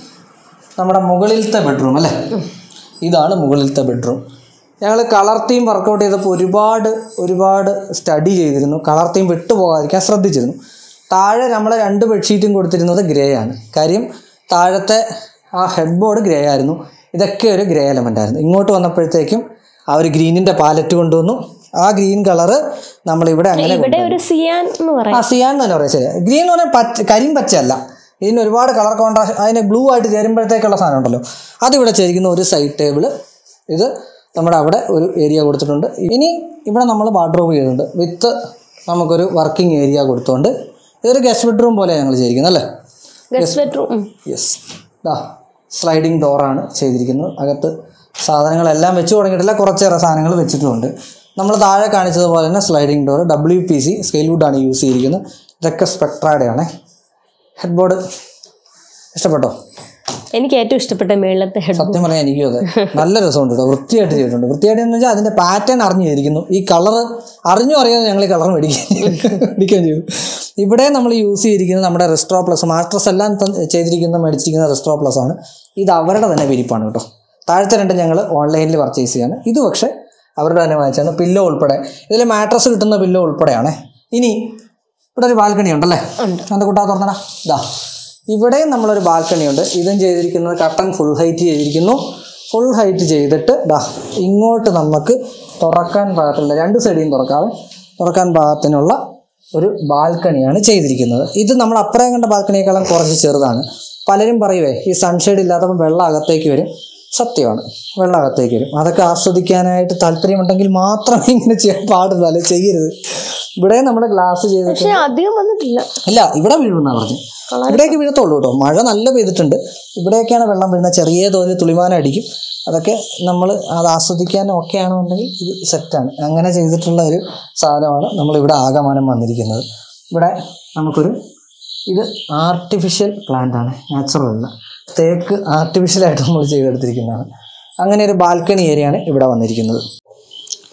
[SPEAKER 1] നമ്മുടെ മുകളിലത്തെ ബെഡ്റൂം അല്ലേ ഇതാണ് മുകളിലത്തെ ബെഡ്റൂം ഞങ്ങൾ കളർ തീം വർക്കൗട്ട് ചെയ്തപ്പോൾ ഒരുപാട് ഒരുപാട് സ്റ്റഡി ചെയ്തിരുന്നു കളർ തീം വിട്ടുപോകാതിരിക്കാൻ ശ്രദ്ധിച്ചിരുന്നു താഴെ നമ്മൾ രണ്ട് ബെഡ്ഷീറ്റും കൊടുത്തിരുന്നത് ഗ്രേ ആണ് കാര്യം താഴത്തെ ആ ഹെഡ് ബോർഡ് ഗ്രേ ആയിരുന്നു ഇതൊക്കെ ഒരു ഗ്രേ എലമെൻ്റ് ആയിരുന്നു ഇങ്ങോട്ട് വന്നപ്പോഴത്തേക്കും ആ ഒരു ഗ്രീനിൻ്റെ പാലറ്റ് കൊണ്ടുവന്നു ആ ഗ്രീൻ കളറ് നമ്മളിവിടെ അങ്ങനെ
[SPEAKER 2] ഇവിടെ ഒരു സിയാൻ എന്ന്
[SPEAKER 1] ആ
[SPEAKER 2] പറയാം
[SPEAKER 1] സിയാൻ എന്ന് തന്നെ പറയാം ശരി ഗ്രീൻ എന്ന് പറഞ്ഞാൽ പച്ച കരിം പച്ചയല്ല ഇതിന് ഒരുപാട് കളർ കോൺട്രാസ്റ്റ് അതിന് ബ്ലൂ ആയിട്ട് ചേരുമ്പോഴത്തേക്കുള്ള സാധനം ഉണ്ടല്ലോ അതിവിടെ ചേരിക്കുന്ന ഒരു സൈഡ് ടേബിൾ ഇത് നമ്മുടെ അവിടെ ഒരു ഏരിയ കൊടുത്തിട്ടുണ്ട് ഇനി ഇവിടെ നമ്മൾ വാർഡ്രോബ് ചെയ്തിട്ടുണ്ട് വിത്ത് നമുക്കൊരു വർക്കിംഗ് ഏരിയ കൊടുത്തുകൊണ്ട് ഇതൊരു ഗസ്റ്റ് ബെഡ്റൂം പോലെ ഞങ്ങൾ ചെയ്തിരിക്കുന്നത് അല്ലേ
[SPEAKER 2] ഗസ്റ്റ് ബെഡ്റൂം
[SPEAKER 1] യെസ് ദാ സ്ലൈഡിങ് ഡോറാണ് ചെയ്തിരിക്കുന്നത് അകത്ത് സാധനങ്ങളെല്ലാം വെച്ച് തുടങ്ങിയിട്ടില്ല കുറച്ചേറെ സാധനങ്ങൾ വെച്ചിട്ടുമുണ്ട് നമ്മൾ താഴെ കാണിച്ചതുപോലെ തന്നെ sliding door W P C scale വുഡാണ് യൂസ് ചെയ്തിരിക്കുന്നത് ഇതൊക്കെ സ്പെക്ട്രയുടെ ആണ് ഹെഡ് ബോർഡ് ഇഷ്ടപ്പെട്ടോ
[SPEAKER 2] എനിക്ക് ഏറ്റവും ഇഷ്ടപ്പെട്ട മേളിലത്തെ ഹെഡ്
[SPEAKER 1] സത്യം പറയാൻ എനിക്കും അതെ നല്ല രസമുണ്ട് കേട്ടോ വൃത്തിയായിട്ട് ചെയ്തിട്ടുണ്ട് വൃത്തിയായിട്ട് എന്ന് വെച്ചാൽ അതിൻ്റെ പാറ്റേൺ അറിഞ്ഞു ചെയ്തിരിക്കുന്നു ഈ കളർ അറിഞ്ഞു അറിയാതെ ഞങ്ങൾ ഈ കളർ മേടിക്കാൻ മേടിക്കാൻ ചെയ്തു ഇവിടെ നമ്മൾ യൂസ് ചെയ്തിരിക്കുന്നത് നമ്മുടെ റെസ്ട്രോ പ്ലസ് മാസ്റ്റർസ് എല്ലാം തന്ന് ചെയ്തിരിക്കുന്ന മേടിച്ചിരിക്കുന്ന റെസ്ട്രോ പ്ലസ് ആണ് ഇത് അവരുടെ തന്നെ വിരിപ്പാണ് കേട്ടോ താഴത്തെ രണ്ട് ഞങ്ങൾ ഓൺലൈനിൽ പർച്ചേസ് ചെയ്യാണ് ഇത് പക്ഷേ അവരുടെ തന്നെ വാങ്ങിച്ചാണ് പില്ലോ ഉൾപ്പെടെ ഇതിൽ മാട്രസ് കിട്ടുന്ന പില്ലോ ഉൾപ്പെടെയാണ് ഇനി ഇവിടെ ഒരു ബാൽക്കണി ഉണ്ടല്ലേ എൻ്റെ കുട്ടാ തുറന്നടാ ഇതാ ഇവിടെയും നമ്മളൊരു ബാൽക്കണി ഉണ്ട് ഇതും ചെയ്തിരിക്കുന്നത് കട്ടൻ ഫുൾ ഹൈറ്റ് ചെയ്തിരിക്കുന്നു ഫുൾ ഹൈറ്റ് ചെയ്തിട്ട് ഡാ ഇങ്ങോട്ട് നമുക്ക് തുറക്കാൻ പാകത്തിലുള്ള രണ്ട് സൈഡിയും തുറക്കാതെ തുറക്കാൻ പാകത്തിനുള്ള ഒരു ബാൽക്കണിയാണ് ചെയ്തിരിക്കുന്നത് ഇത് നമ്മൾ അപ്പുറം കണ്ട ബാൽക്കണിയേക്കാളും കുറച്ച് ചെറുതാണ് പലരും പറയുവേ ഈ സൺഷെയ്ഡ് ഇല്ലാത്തപ്പോൾ വെള്ളം അകത്തേക്ക് വരും സത്യമാണ് വെള്ളം അകത്തേക്ക് വരും അതൊക്കെ ആസ്വദിക്കാനായിട്ട് താല്പര്യമുണ്ടെങ്കിൽ മാത്രമേ ഇങ്ങനെ ചെയ്യാൻ പാടുള്ളൂ അല്ലെ ചെയ്യരുത് ഇവിടെ നമ്മൾ ഗ്ലാസ് ചെയ്തിട്ട്
[SPEAKER 2] പക്ഷെ അധികം വന്നിട്ടില്ല
[SPEAKER 1] ഇല്ല ഇവിടെ വീഴുമെന്നാ പറഞ്ഞു ഇവിടേക്ക് വീഴത്തുള്ളൂ കേട്ടോ മഴ നല്ല പെയ്തിട്ടുണ്ട് ഇവിടെയൊക്കെയാണ് വെള്ളം വീഴുന്നത് ചെറിയ തോതിൽ തുളിമാനം അടിക്കും അതൊക്കെ നമ്മൾ അത് ആസ്വദിക്കാൻ ഓക്കെ ആണെന്നുണ്ടെങ്കിൽ ഇത് സെറ്റാണ് അങ്ങനെ ചെയ്തിട്ടുള്ള ഒരു സാധനമാണ് നമ്മളിവിടെ ആകമാനം വന്നിരിക്കുന്നത് ഇവിടെ നമുക്കൊരു ഇത് ആർട്ടിഫിഷ്യൽ പ്ലാന്റ് ആണ് നാച്ചുറൽ അല്ല തേക്ക് ആർട്ടിഫിഷ്യലായിട്ട് നമ്മൾ ചെയ്തെടുത്തിരിക്കുന്നതാണ് അങ്ങനെ ഒരു ബാൽക്കണി ഏരിയയാണ് ഇവിടെ വന്നിരിക്കുന്നത്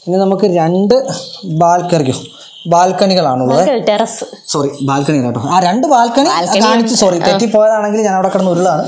[SPEAKER 1] ഇനി നമുക്ക് രണ്ട് ബാൽക്കറിക്കോ ബാൽക്കണികളാണുള്ളത്
[SPEAKER 2] ടെറസ്
[SPEAKER 1] സോറി ബാൽക്കണി കേട്ടോ ആ രണ്ട് ബാൽക്കണി കാണിച്ചു സോറി തെറ്റിപ്പോയതാണെങ്കിൽ ഞാൻ അവിടെ കിടന്ന് ഉരുളാണ്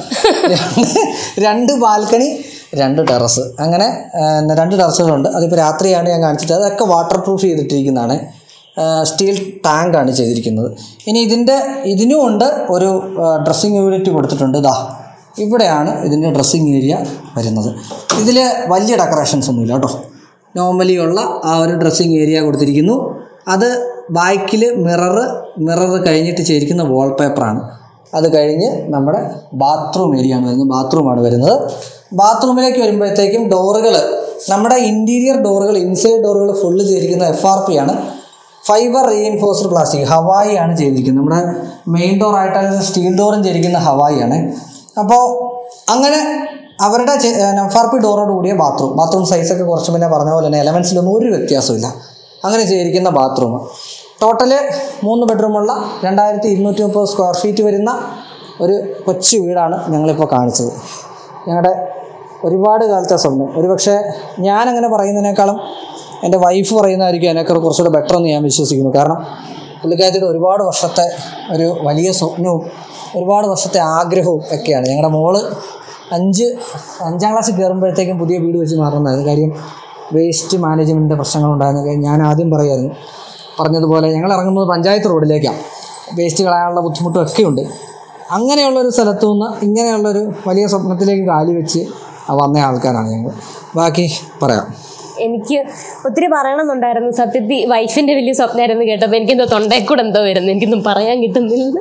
[SPEAKER 1] രണ്ട് ബാൽക്കണി രണ്ട് ടെറസ് അങ്ങനെ ആ, രണ്ട് ടെറസുകളുണ്ട് അതിപ്പോൾ രാത്രിയാണ് ഞാൻ കാണിച്ചിട്ട് അതൊക്കെ വാട്ടർ പ്രൂഫ് ചെയ്തിട്ടിരിക്കുന്നതാണ് സ്റ്റീൽ ടാങ്കാണ് ചെയ്തിരിക്കുന്നത് ഇനി ഇതിൻ്റെ ഇതിനും ഉണ്ട് ഒരു ഡ്രസ്സിങ് യൂണിറ്റ് കൊടുത്തിട്ടുണ്ട് ഇതാ ഇവിടെയാണ് ഇതിൻ്റെ ഡ്രസ്സിങ് ഏരിയ വരുന്നത് ഇതിൽ വലിയ ഡെക്കറേഷൻസ് ഒന്നുമില്ല കേട്ടോ നോർമലി ഉള്ള ആ ഒരു ഡ്രസ്സിങ് ഏരിയ കൊടുത്തിരിക്കുന്നു അത് ബാക്കിൽ മിററ് മിറർ കഴിഞ്ഞിട്ട് ചെയ്തിരിക്കുന്ന വാൾപേപ്പറാണ് അത് കഴിഞ്ഞ് നമ്മുടെ ബാത്റൂം ഏരിയ ആണ് വരുന്നത് ബാത്റൂമാണ് വരുന്നത് ബാത്റൂമിലേക്ക് വരുമ്പോഴത്തേക്കും ഡോറുകൾ നമ്മുടെ ഇൻറ്റീരിയർ ഡോറുകൾ ഇൻസൈഡ് ഡോറുകൾ ഫുള്ള് ചെയ്തിരിക്കുന്ന എഫ് ആർ പി ആണ് ഫൈബർ റീഇൻഫോഴ്സ്ഡ് പ്ലാസ്റ്റിക് ഹവായി ആണ് ചെയ്തിരിക്കുന്നത് നമ്മുടെ മെയിൻ ഡോർ ആയിട്ട് സ്റ്റീൽ ഡോറും ചെയ്തിരിക്കുന്ന ഹവായി ആണ് അപ്പോൾ അങ്ങനെ അവരുടെ എഫ് ആർ പി ഡോറോട് കൂടിയ ബാത്റൂം ബാത്റൂം സൈസൊക്കെ കുറച്ച് മുന്നേ പറഞ്ഞ പോലെ തന്നെ എലമെൻസിലൊന്നും ഒരു വ്യത്യാസമില്ല അങ്ങനെ ചെയ്തിരിക്കുന്ന ബാത്റൂം ടോട്ടല് മൂന്ന് ബെഡ്റൂമുള്ള രണ്ടായിരത്തി ഇരുന്നൂറ്റി മുപ്പത് സ്ക്വയർ ഫീറ്റ് വരുന്ന ഒരു കൊച്ചു വീടാണ് ഞങ്ങളിപ്പോൾ കാണിച്ചത് ഞങ്ങളുടെ ഒരുപാട് കാലത്തെ സ്വപ്നം ഒരുപക്ഷെ ഞാനങ്ങനെ പറയുന്നതിനേക്കാളും എൻ്റെ വൈഫ് പറയുന്നതായിരിക്കും അതിനേക്കാൾ കുറച്ചുകൂടെ ബെറ്റർ എന്ന് ഞാൻ വിശ്വസിക്കുന്നു കാരണം പുള്ളിക്കാരത്തിയുടെ ഒരുപാട് വർഷത്തെ ഒരു വലിയ സ്വപ്നവും ഒരുപാട് വർഷത്തെ ആഗ്രഹവും ഒക്കെയാണ് ഞങ്ങളുടെ മോള് അഞ്ച് അഞ്ചാം ക്ലാസ്സിൽ കയറുമ്പോഴത്തേക്കും പുതിയ വീട് വെച്ച് മാറുന്നതായിരുന്നു കാര്യം വേസ്റ്റ് മാനേജ്മെൻറ്റിൻ്റെ പ്രശ്നങ്ങളുണ്ടായിരുന്നു കാര്യം ഞാൻ ആദ്യം പറയായിരുന്നു പറഞ്ഞതുപോലെ ഞങ്ങൾ ഇറങ്ങുന്നത് പഞ്ചായത്ത് റോഡിലേക്കാണ് വേസ്റ്റ് കളയാനുള്ള ബുദ്ധിമുട്ടും ഒക്കെയുണ്ട് അങ്ങനെയുള്ളൊരു സ്ഥലത്തു നിന്ന് ഇങ്ങനെയുള്ളൊരു വലിയ സ്വപ്നത്തിലേക്ക് കാലി വെച്ച് വന്ന ആൾക്കാരാണ് ഞങ്ങൾ ബാക്കി പറയാം
[SPEAKER 2] എനിക്ക് ഒത്തിരി പറയണമെന്നുണ്ടായിരുന്നു സത്യത്തിൽ വൈഫിന്റെ വലിയ സ്വപ്നമായിരുന്നു കേട്ടപ്പോൾ എനിക്കെന്തോ തൊണ്ടയിൽ കൂടെ എന്തോ വരുന്നു എനിക്കൊന്നും പറയാൻ കിട്ടുന്നില്ല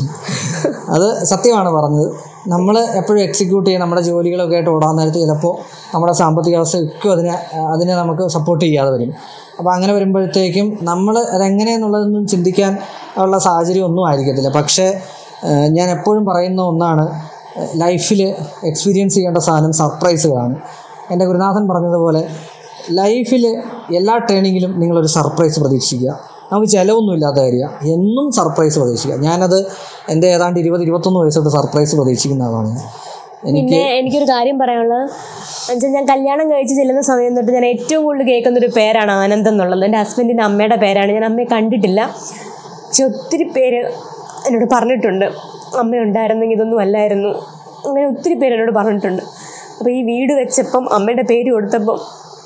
[SPEAKER 1] അത് സത്യമാണ് പറഞ്ഞത് നമ്മൾ എപ്പോഴും എക്സിക്യൂട്ട് ചെയ്യുക നമ്മുടെ ജോലികളൊക്കെ ആയിട്ട് ഓടാൻ നേരത്ത് ചിലപ്പോൾ നമ്മുടെ സാമ്പത്തിക അവസ്ഥയൊക്കെ അതിനെ അതിനെ നമുക്ക് സപ്പോർട്ട് ചെയ്യാതെ വരും അപ്പോൾ അങ്ങനെ വരുമ്പോഴത്തേക്കും നമ്മൾ അതെങ്ങനെയെന്നുള്ളതൊന്നും ചിന്തിക്കാൻ ഉള്ള സാഹചര്യം ഒന്നും ആയിരിക്കത്തില്ല പക്ഷേ ഏഹ്, ഞാൻ എപ്പോഴും പറയുന്ന ഒന്നാണ് ലൈഫിൽ എക്സ്പീരിയൻസ് ചെയ്യേണ്ട സാധനം സർപ്രൈസുകളാണ് എൻ്റെ ഗുരുനാഥൻ പറഞ്ഞതുപോലെ ലൈഫിൽ എല്ലാ ട്രെയിനിങ്ങിലും നിങ്ങളൊരു സർപ്രൈസ് പ്രതീക്ഷിക്കുക നമുക്ക് ചിലവൊന്നും ഇല്ലാത്ത കാര്യമാണ് എന്നും സർപ്രൈസ് പ്രതീക്ഷിക്കുക ഞാനത് എൻ്റെ ഏതാണ്ട് ഇരുപത് ഇരുപത്തൊന്ന് വയസ്സോട്ട് സർപ്രൈസ് പ്രതീക്ഷിക്കുന്ന ആളാണ് ഞാൻ എനിക്ക്
[SPEAKER 2] പിന്നെ എനിക്കൊരു കാര്യം പറയാനുള്ളത് എന്നുവെച്ചാൽ ഞാൻ കല്യാണം കഴിച്ച് ചെല്ലുന്ന സമയം തൊട്ട് ഞാൻ ഏറ്റവും കൂടുതൽ കേൾക്കുന്ന ഒരു പേരാണ് ആനന്ദം എന്നുള്ളത് എൻ്റെ ഹസ്ബൻഡിൻ്റെ അമ്മയുടെ പേരാണ് ഞാൻ അമ്മയെ കണ്ടിട്ടില്ല പക്ഷെ ഒത്തിരി പേര് എന്നോട് പറഞ്ഞിട്ടുണ്ട് അമ്മ ഉണ്ടായിരുന്നെങ്കിൽ ഇതൊന്നും അല്ലായിരുന്നു അങ്ങനെ ഒത്തിരി പേര് എന്നോട് പറഞ്ഞിട്ടുണ്ട് അപ്പോൾ ഈ വീട് വെച്ചപ്പം അമ്മയുടെ പേര് കൊടുത്തപ്പം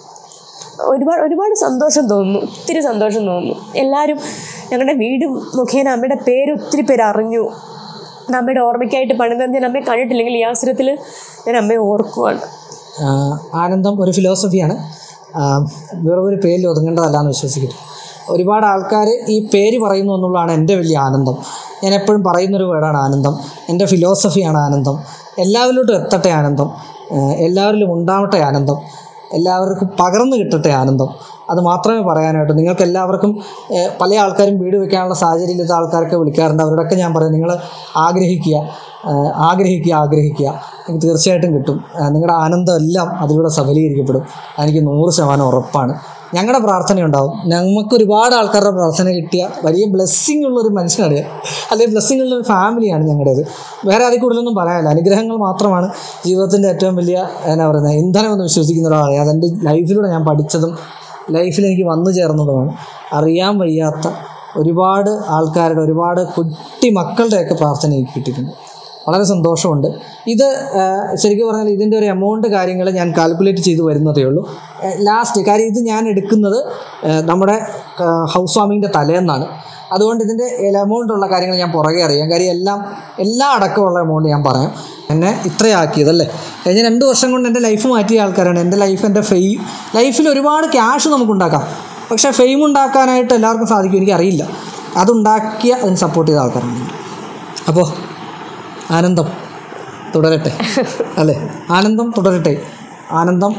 [SPEAKER 2] ഒരുപാട് ഒരുപാട് സന്തോഷം തോന്നുന്നു ഒത്തിരി സന്തോഷം തോന്നുന്നു എല്ലാവരും ഞങ്ങളുടെ വീട് മുഖേന അമ്മയുടെ പേര് ഒത്തിരി പേര് അറിഞ്ഞു അത് അമ്മയുടെ ഓർമ്മയ്ക്കായിട്ട് പണിതത് ഞാൻ അമ്മയെ കണ്ടിട്ടില്ലെങ്കിൽ ഈ അവസരത്തിൽ ഞാൻ അമ്മയെ ഓർക്കുവാണ്
[SPEAKER 1] ആഹ് ആനന്ദം ഒരു ഫിലോസഫിയാണ് ആഹ് വെറും ഒരു പേരിൽ ഒതുങ്ങേണ്ടതല്ല എന്ന് വിശ്വസിക്കുന്നു ഒരുപാട് ആൾക്കാർ ഈ പേര് പറയുന്നു എന്നുള്ളതാണ് എൻ്റെ വലിയ ആനന്ദം ഞാൻ എപ്പോഴും പറയുന്നൊരു വേർഡാണ് ആനന്ദം എൻ്റെ ഫിലോസഫിയാണ് ആനന്ദം എല്ലാവരിലോട്ടും എത്തട്ടെ ആനന്ദം ആഹ് എല്ലാവരിലും ഉണ്ടാവട്ടെ ആനന്ദം എല്ലാവർക്കും പകർന്നു കിട്ടട്ടെ ആനന്ദം അത് മാത്രമേ പറയാനായിട്ട് നിങ്ങൾക്ക് എല്ലാവർക്കും ഏഹ്, പല ആൾക്കാരും വീട് വെക്കാനുള്ള സാഹചര്യം ഇല്ലാത്ത ആൾക്കാരൊക്കെ വിളിക്കാറുണ്ട് അവരോടൊക്കെ ഞാൻ പറയും നിങ്ങൾ ആഗ്രഹിക്കുക ഏഹ്, ആഗ്രഹിക്കുക ആഗ്രഹിക്കുക നിങ്ങൾക്ക് തീർച്ചയായിട്ടും കിട്ടും ഏഹ്, നിങ്ങളുടെ ആനന്ദം എല്ലാം അതിലൂടെ സഫലീകരിക്കപ്പെടും എനിക്ക് നൂറ് ശതമാനം ഉറപ്പാണ് ഞങ്ങളുടെ പ്രാർത്ഥന ഉണ്ടാവും നമുക്ക് ഒരുപാട് ആൾക്കാരുടെ പ്രാർത്ഥന കിട്ടിയ വലിയ ബ്ലെസ്സിങ് ഉള്ള ഒരു മനുഷ്യനാണ് ഞാൻ അല്ലെങ്കിൽ ബ്ലെസ്സിങ് ഉള്ള ഒരു ഫാമിലിയാണ് ഞങ്ങളുടേത് വേറെ അതിൽ കൂടുതലൊന്നും പറയാനില്ല അനുഗ്രഹങ്ങൾ മാത്രമാണ് ജീവിതത്തിൻ്റെ ഏറ്റവും വലിയ എന്നാ പറയുന്നത് ഇന്ധനമെന്ന് വിശ്വസിക്കുന്ന ഒരാളാണ് അതെൻ്റെ ലൈഫിലൂടെ ഞാൻ പഠിച്ചതും ലൈഫിൽ എനിക്ക് വന്നു ചേർന്നതുമാണ് അറിയാൻ വയ്യാത്ത ഒരുപാട് ആൾക്കാരുടെ ഒരുപാട് കുട്ടി മക്കളുടെയൊക്കെ പ്രാർത്ഥന എനിക്ക് കിട്ടിയിട്ടുണ്ട് വളരെ സന്തോഷമുണ്ട് ഇത് ആ, ശരിക്കും പറഞ്ഞാൽ ഇതിൻ്റെ ഒരു എമൗണ്ട് കാര്യങ്ങൾ ഞാൻ കാൽക്കുലേറ്റ് ചെയ്ത് വരുന്നതേ ഉള്ളൂ ലാസ്റ്റ് കാര്യം ഇത് ഞാൻ എടുക്കുന്നത് ആ, നമ്മുടെ ഹൗസ് വാമിങ്ങിൻ്റെ തലേന്നാണ് അതുകൊണ്ട് ഇതിൻ്റെ എമൗണ്ട് ഉള്ള കാര്യങ്ങൾ ഞാൻ പുറകെ അറിയാം കാര്യം എല്ലാം എല്ലാം അടക്കമുള്ള എമൗണ്ട് ഞാൻ പറയാം എന്നെ ഇത്രയാക്കിയതല്ലേ കഴിഞ്ഞ രണ്ട് വർഷം കൊണ്ട് എൻ്റെ ലൈഫ് മാറ്റിയ ആൾക്കാരാണ് എൻ്റെ ലൈഫ് എൻ്റെ ഫെയിം ലൈഫിൽ ഒരുപാട് ക്യാഷ് നമുക്കുണ്ടാക്കാം പക്ഷേ ഫെയിം ഉണ്ടാക്കാനായിട്ട് എല്ലാവർക്കും സാധിക്കും എനിക്കറിയില്ല അതുണ്ടാക്കിയ അതിന് സപ്പോർട്ട് ചെയ്ത ആൾക്കാരാണ് അപ്പോൾ ആനന്ദം തുടരട്ടെ അല്ലേ ആനന്ദം തുടരട്ടെ ആനന്ദം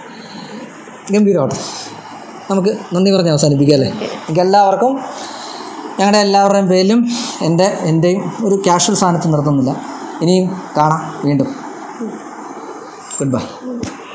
[SPEAKER 1] ഗംഭീരമാവട്ടെ നമുക്ക് നന്ദി പറഞ്ഞ് അവസാനിപ്പിക്കാം അല്ലേ എനിക്ക് എല്ലാവർക്കും ഞങ്ങളുടെ എല്ലാവരുടെയും പേരിലും എൻ്റെ എൻ്റെയും ഒരു ക്യാഷ്വൽ സാധനത്തിൽ നിർത്തുന്നില്ല ഇനിയും കാണാം വീണ്ടും ഗുഡ് ബൈ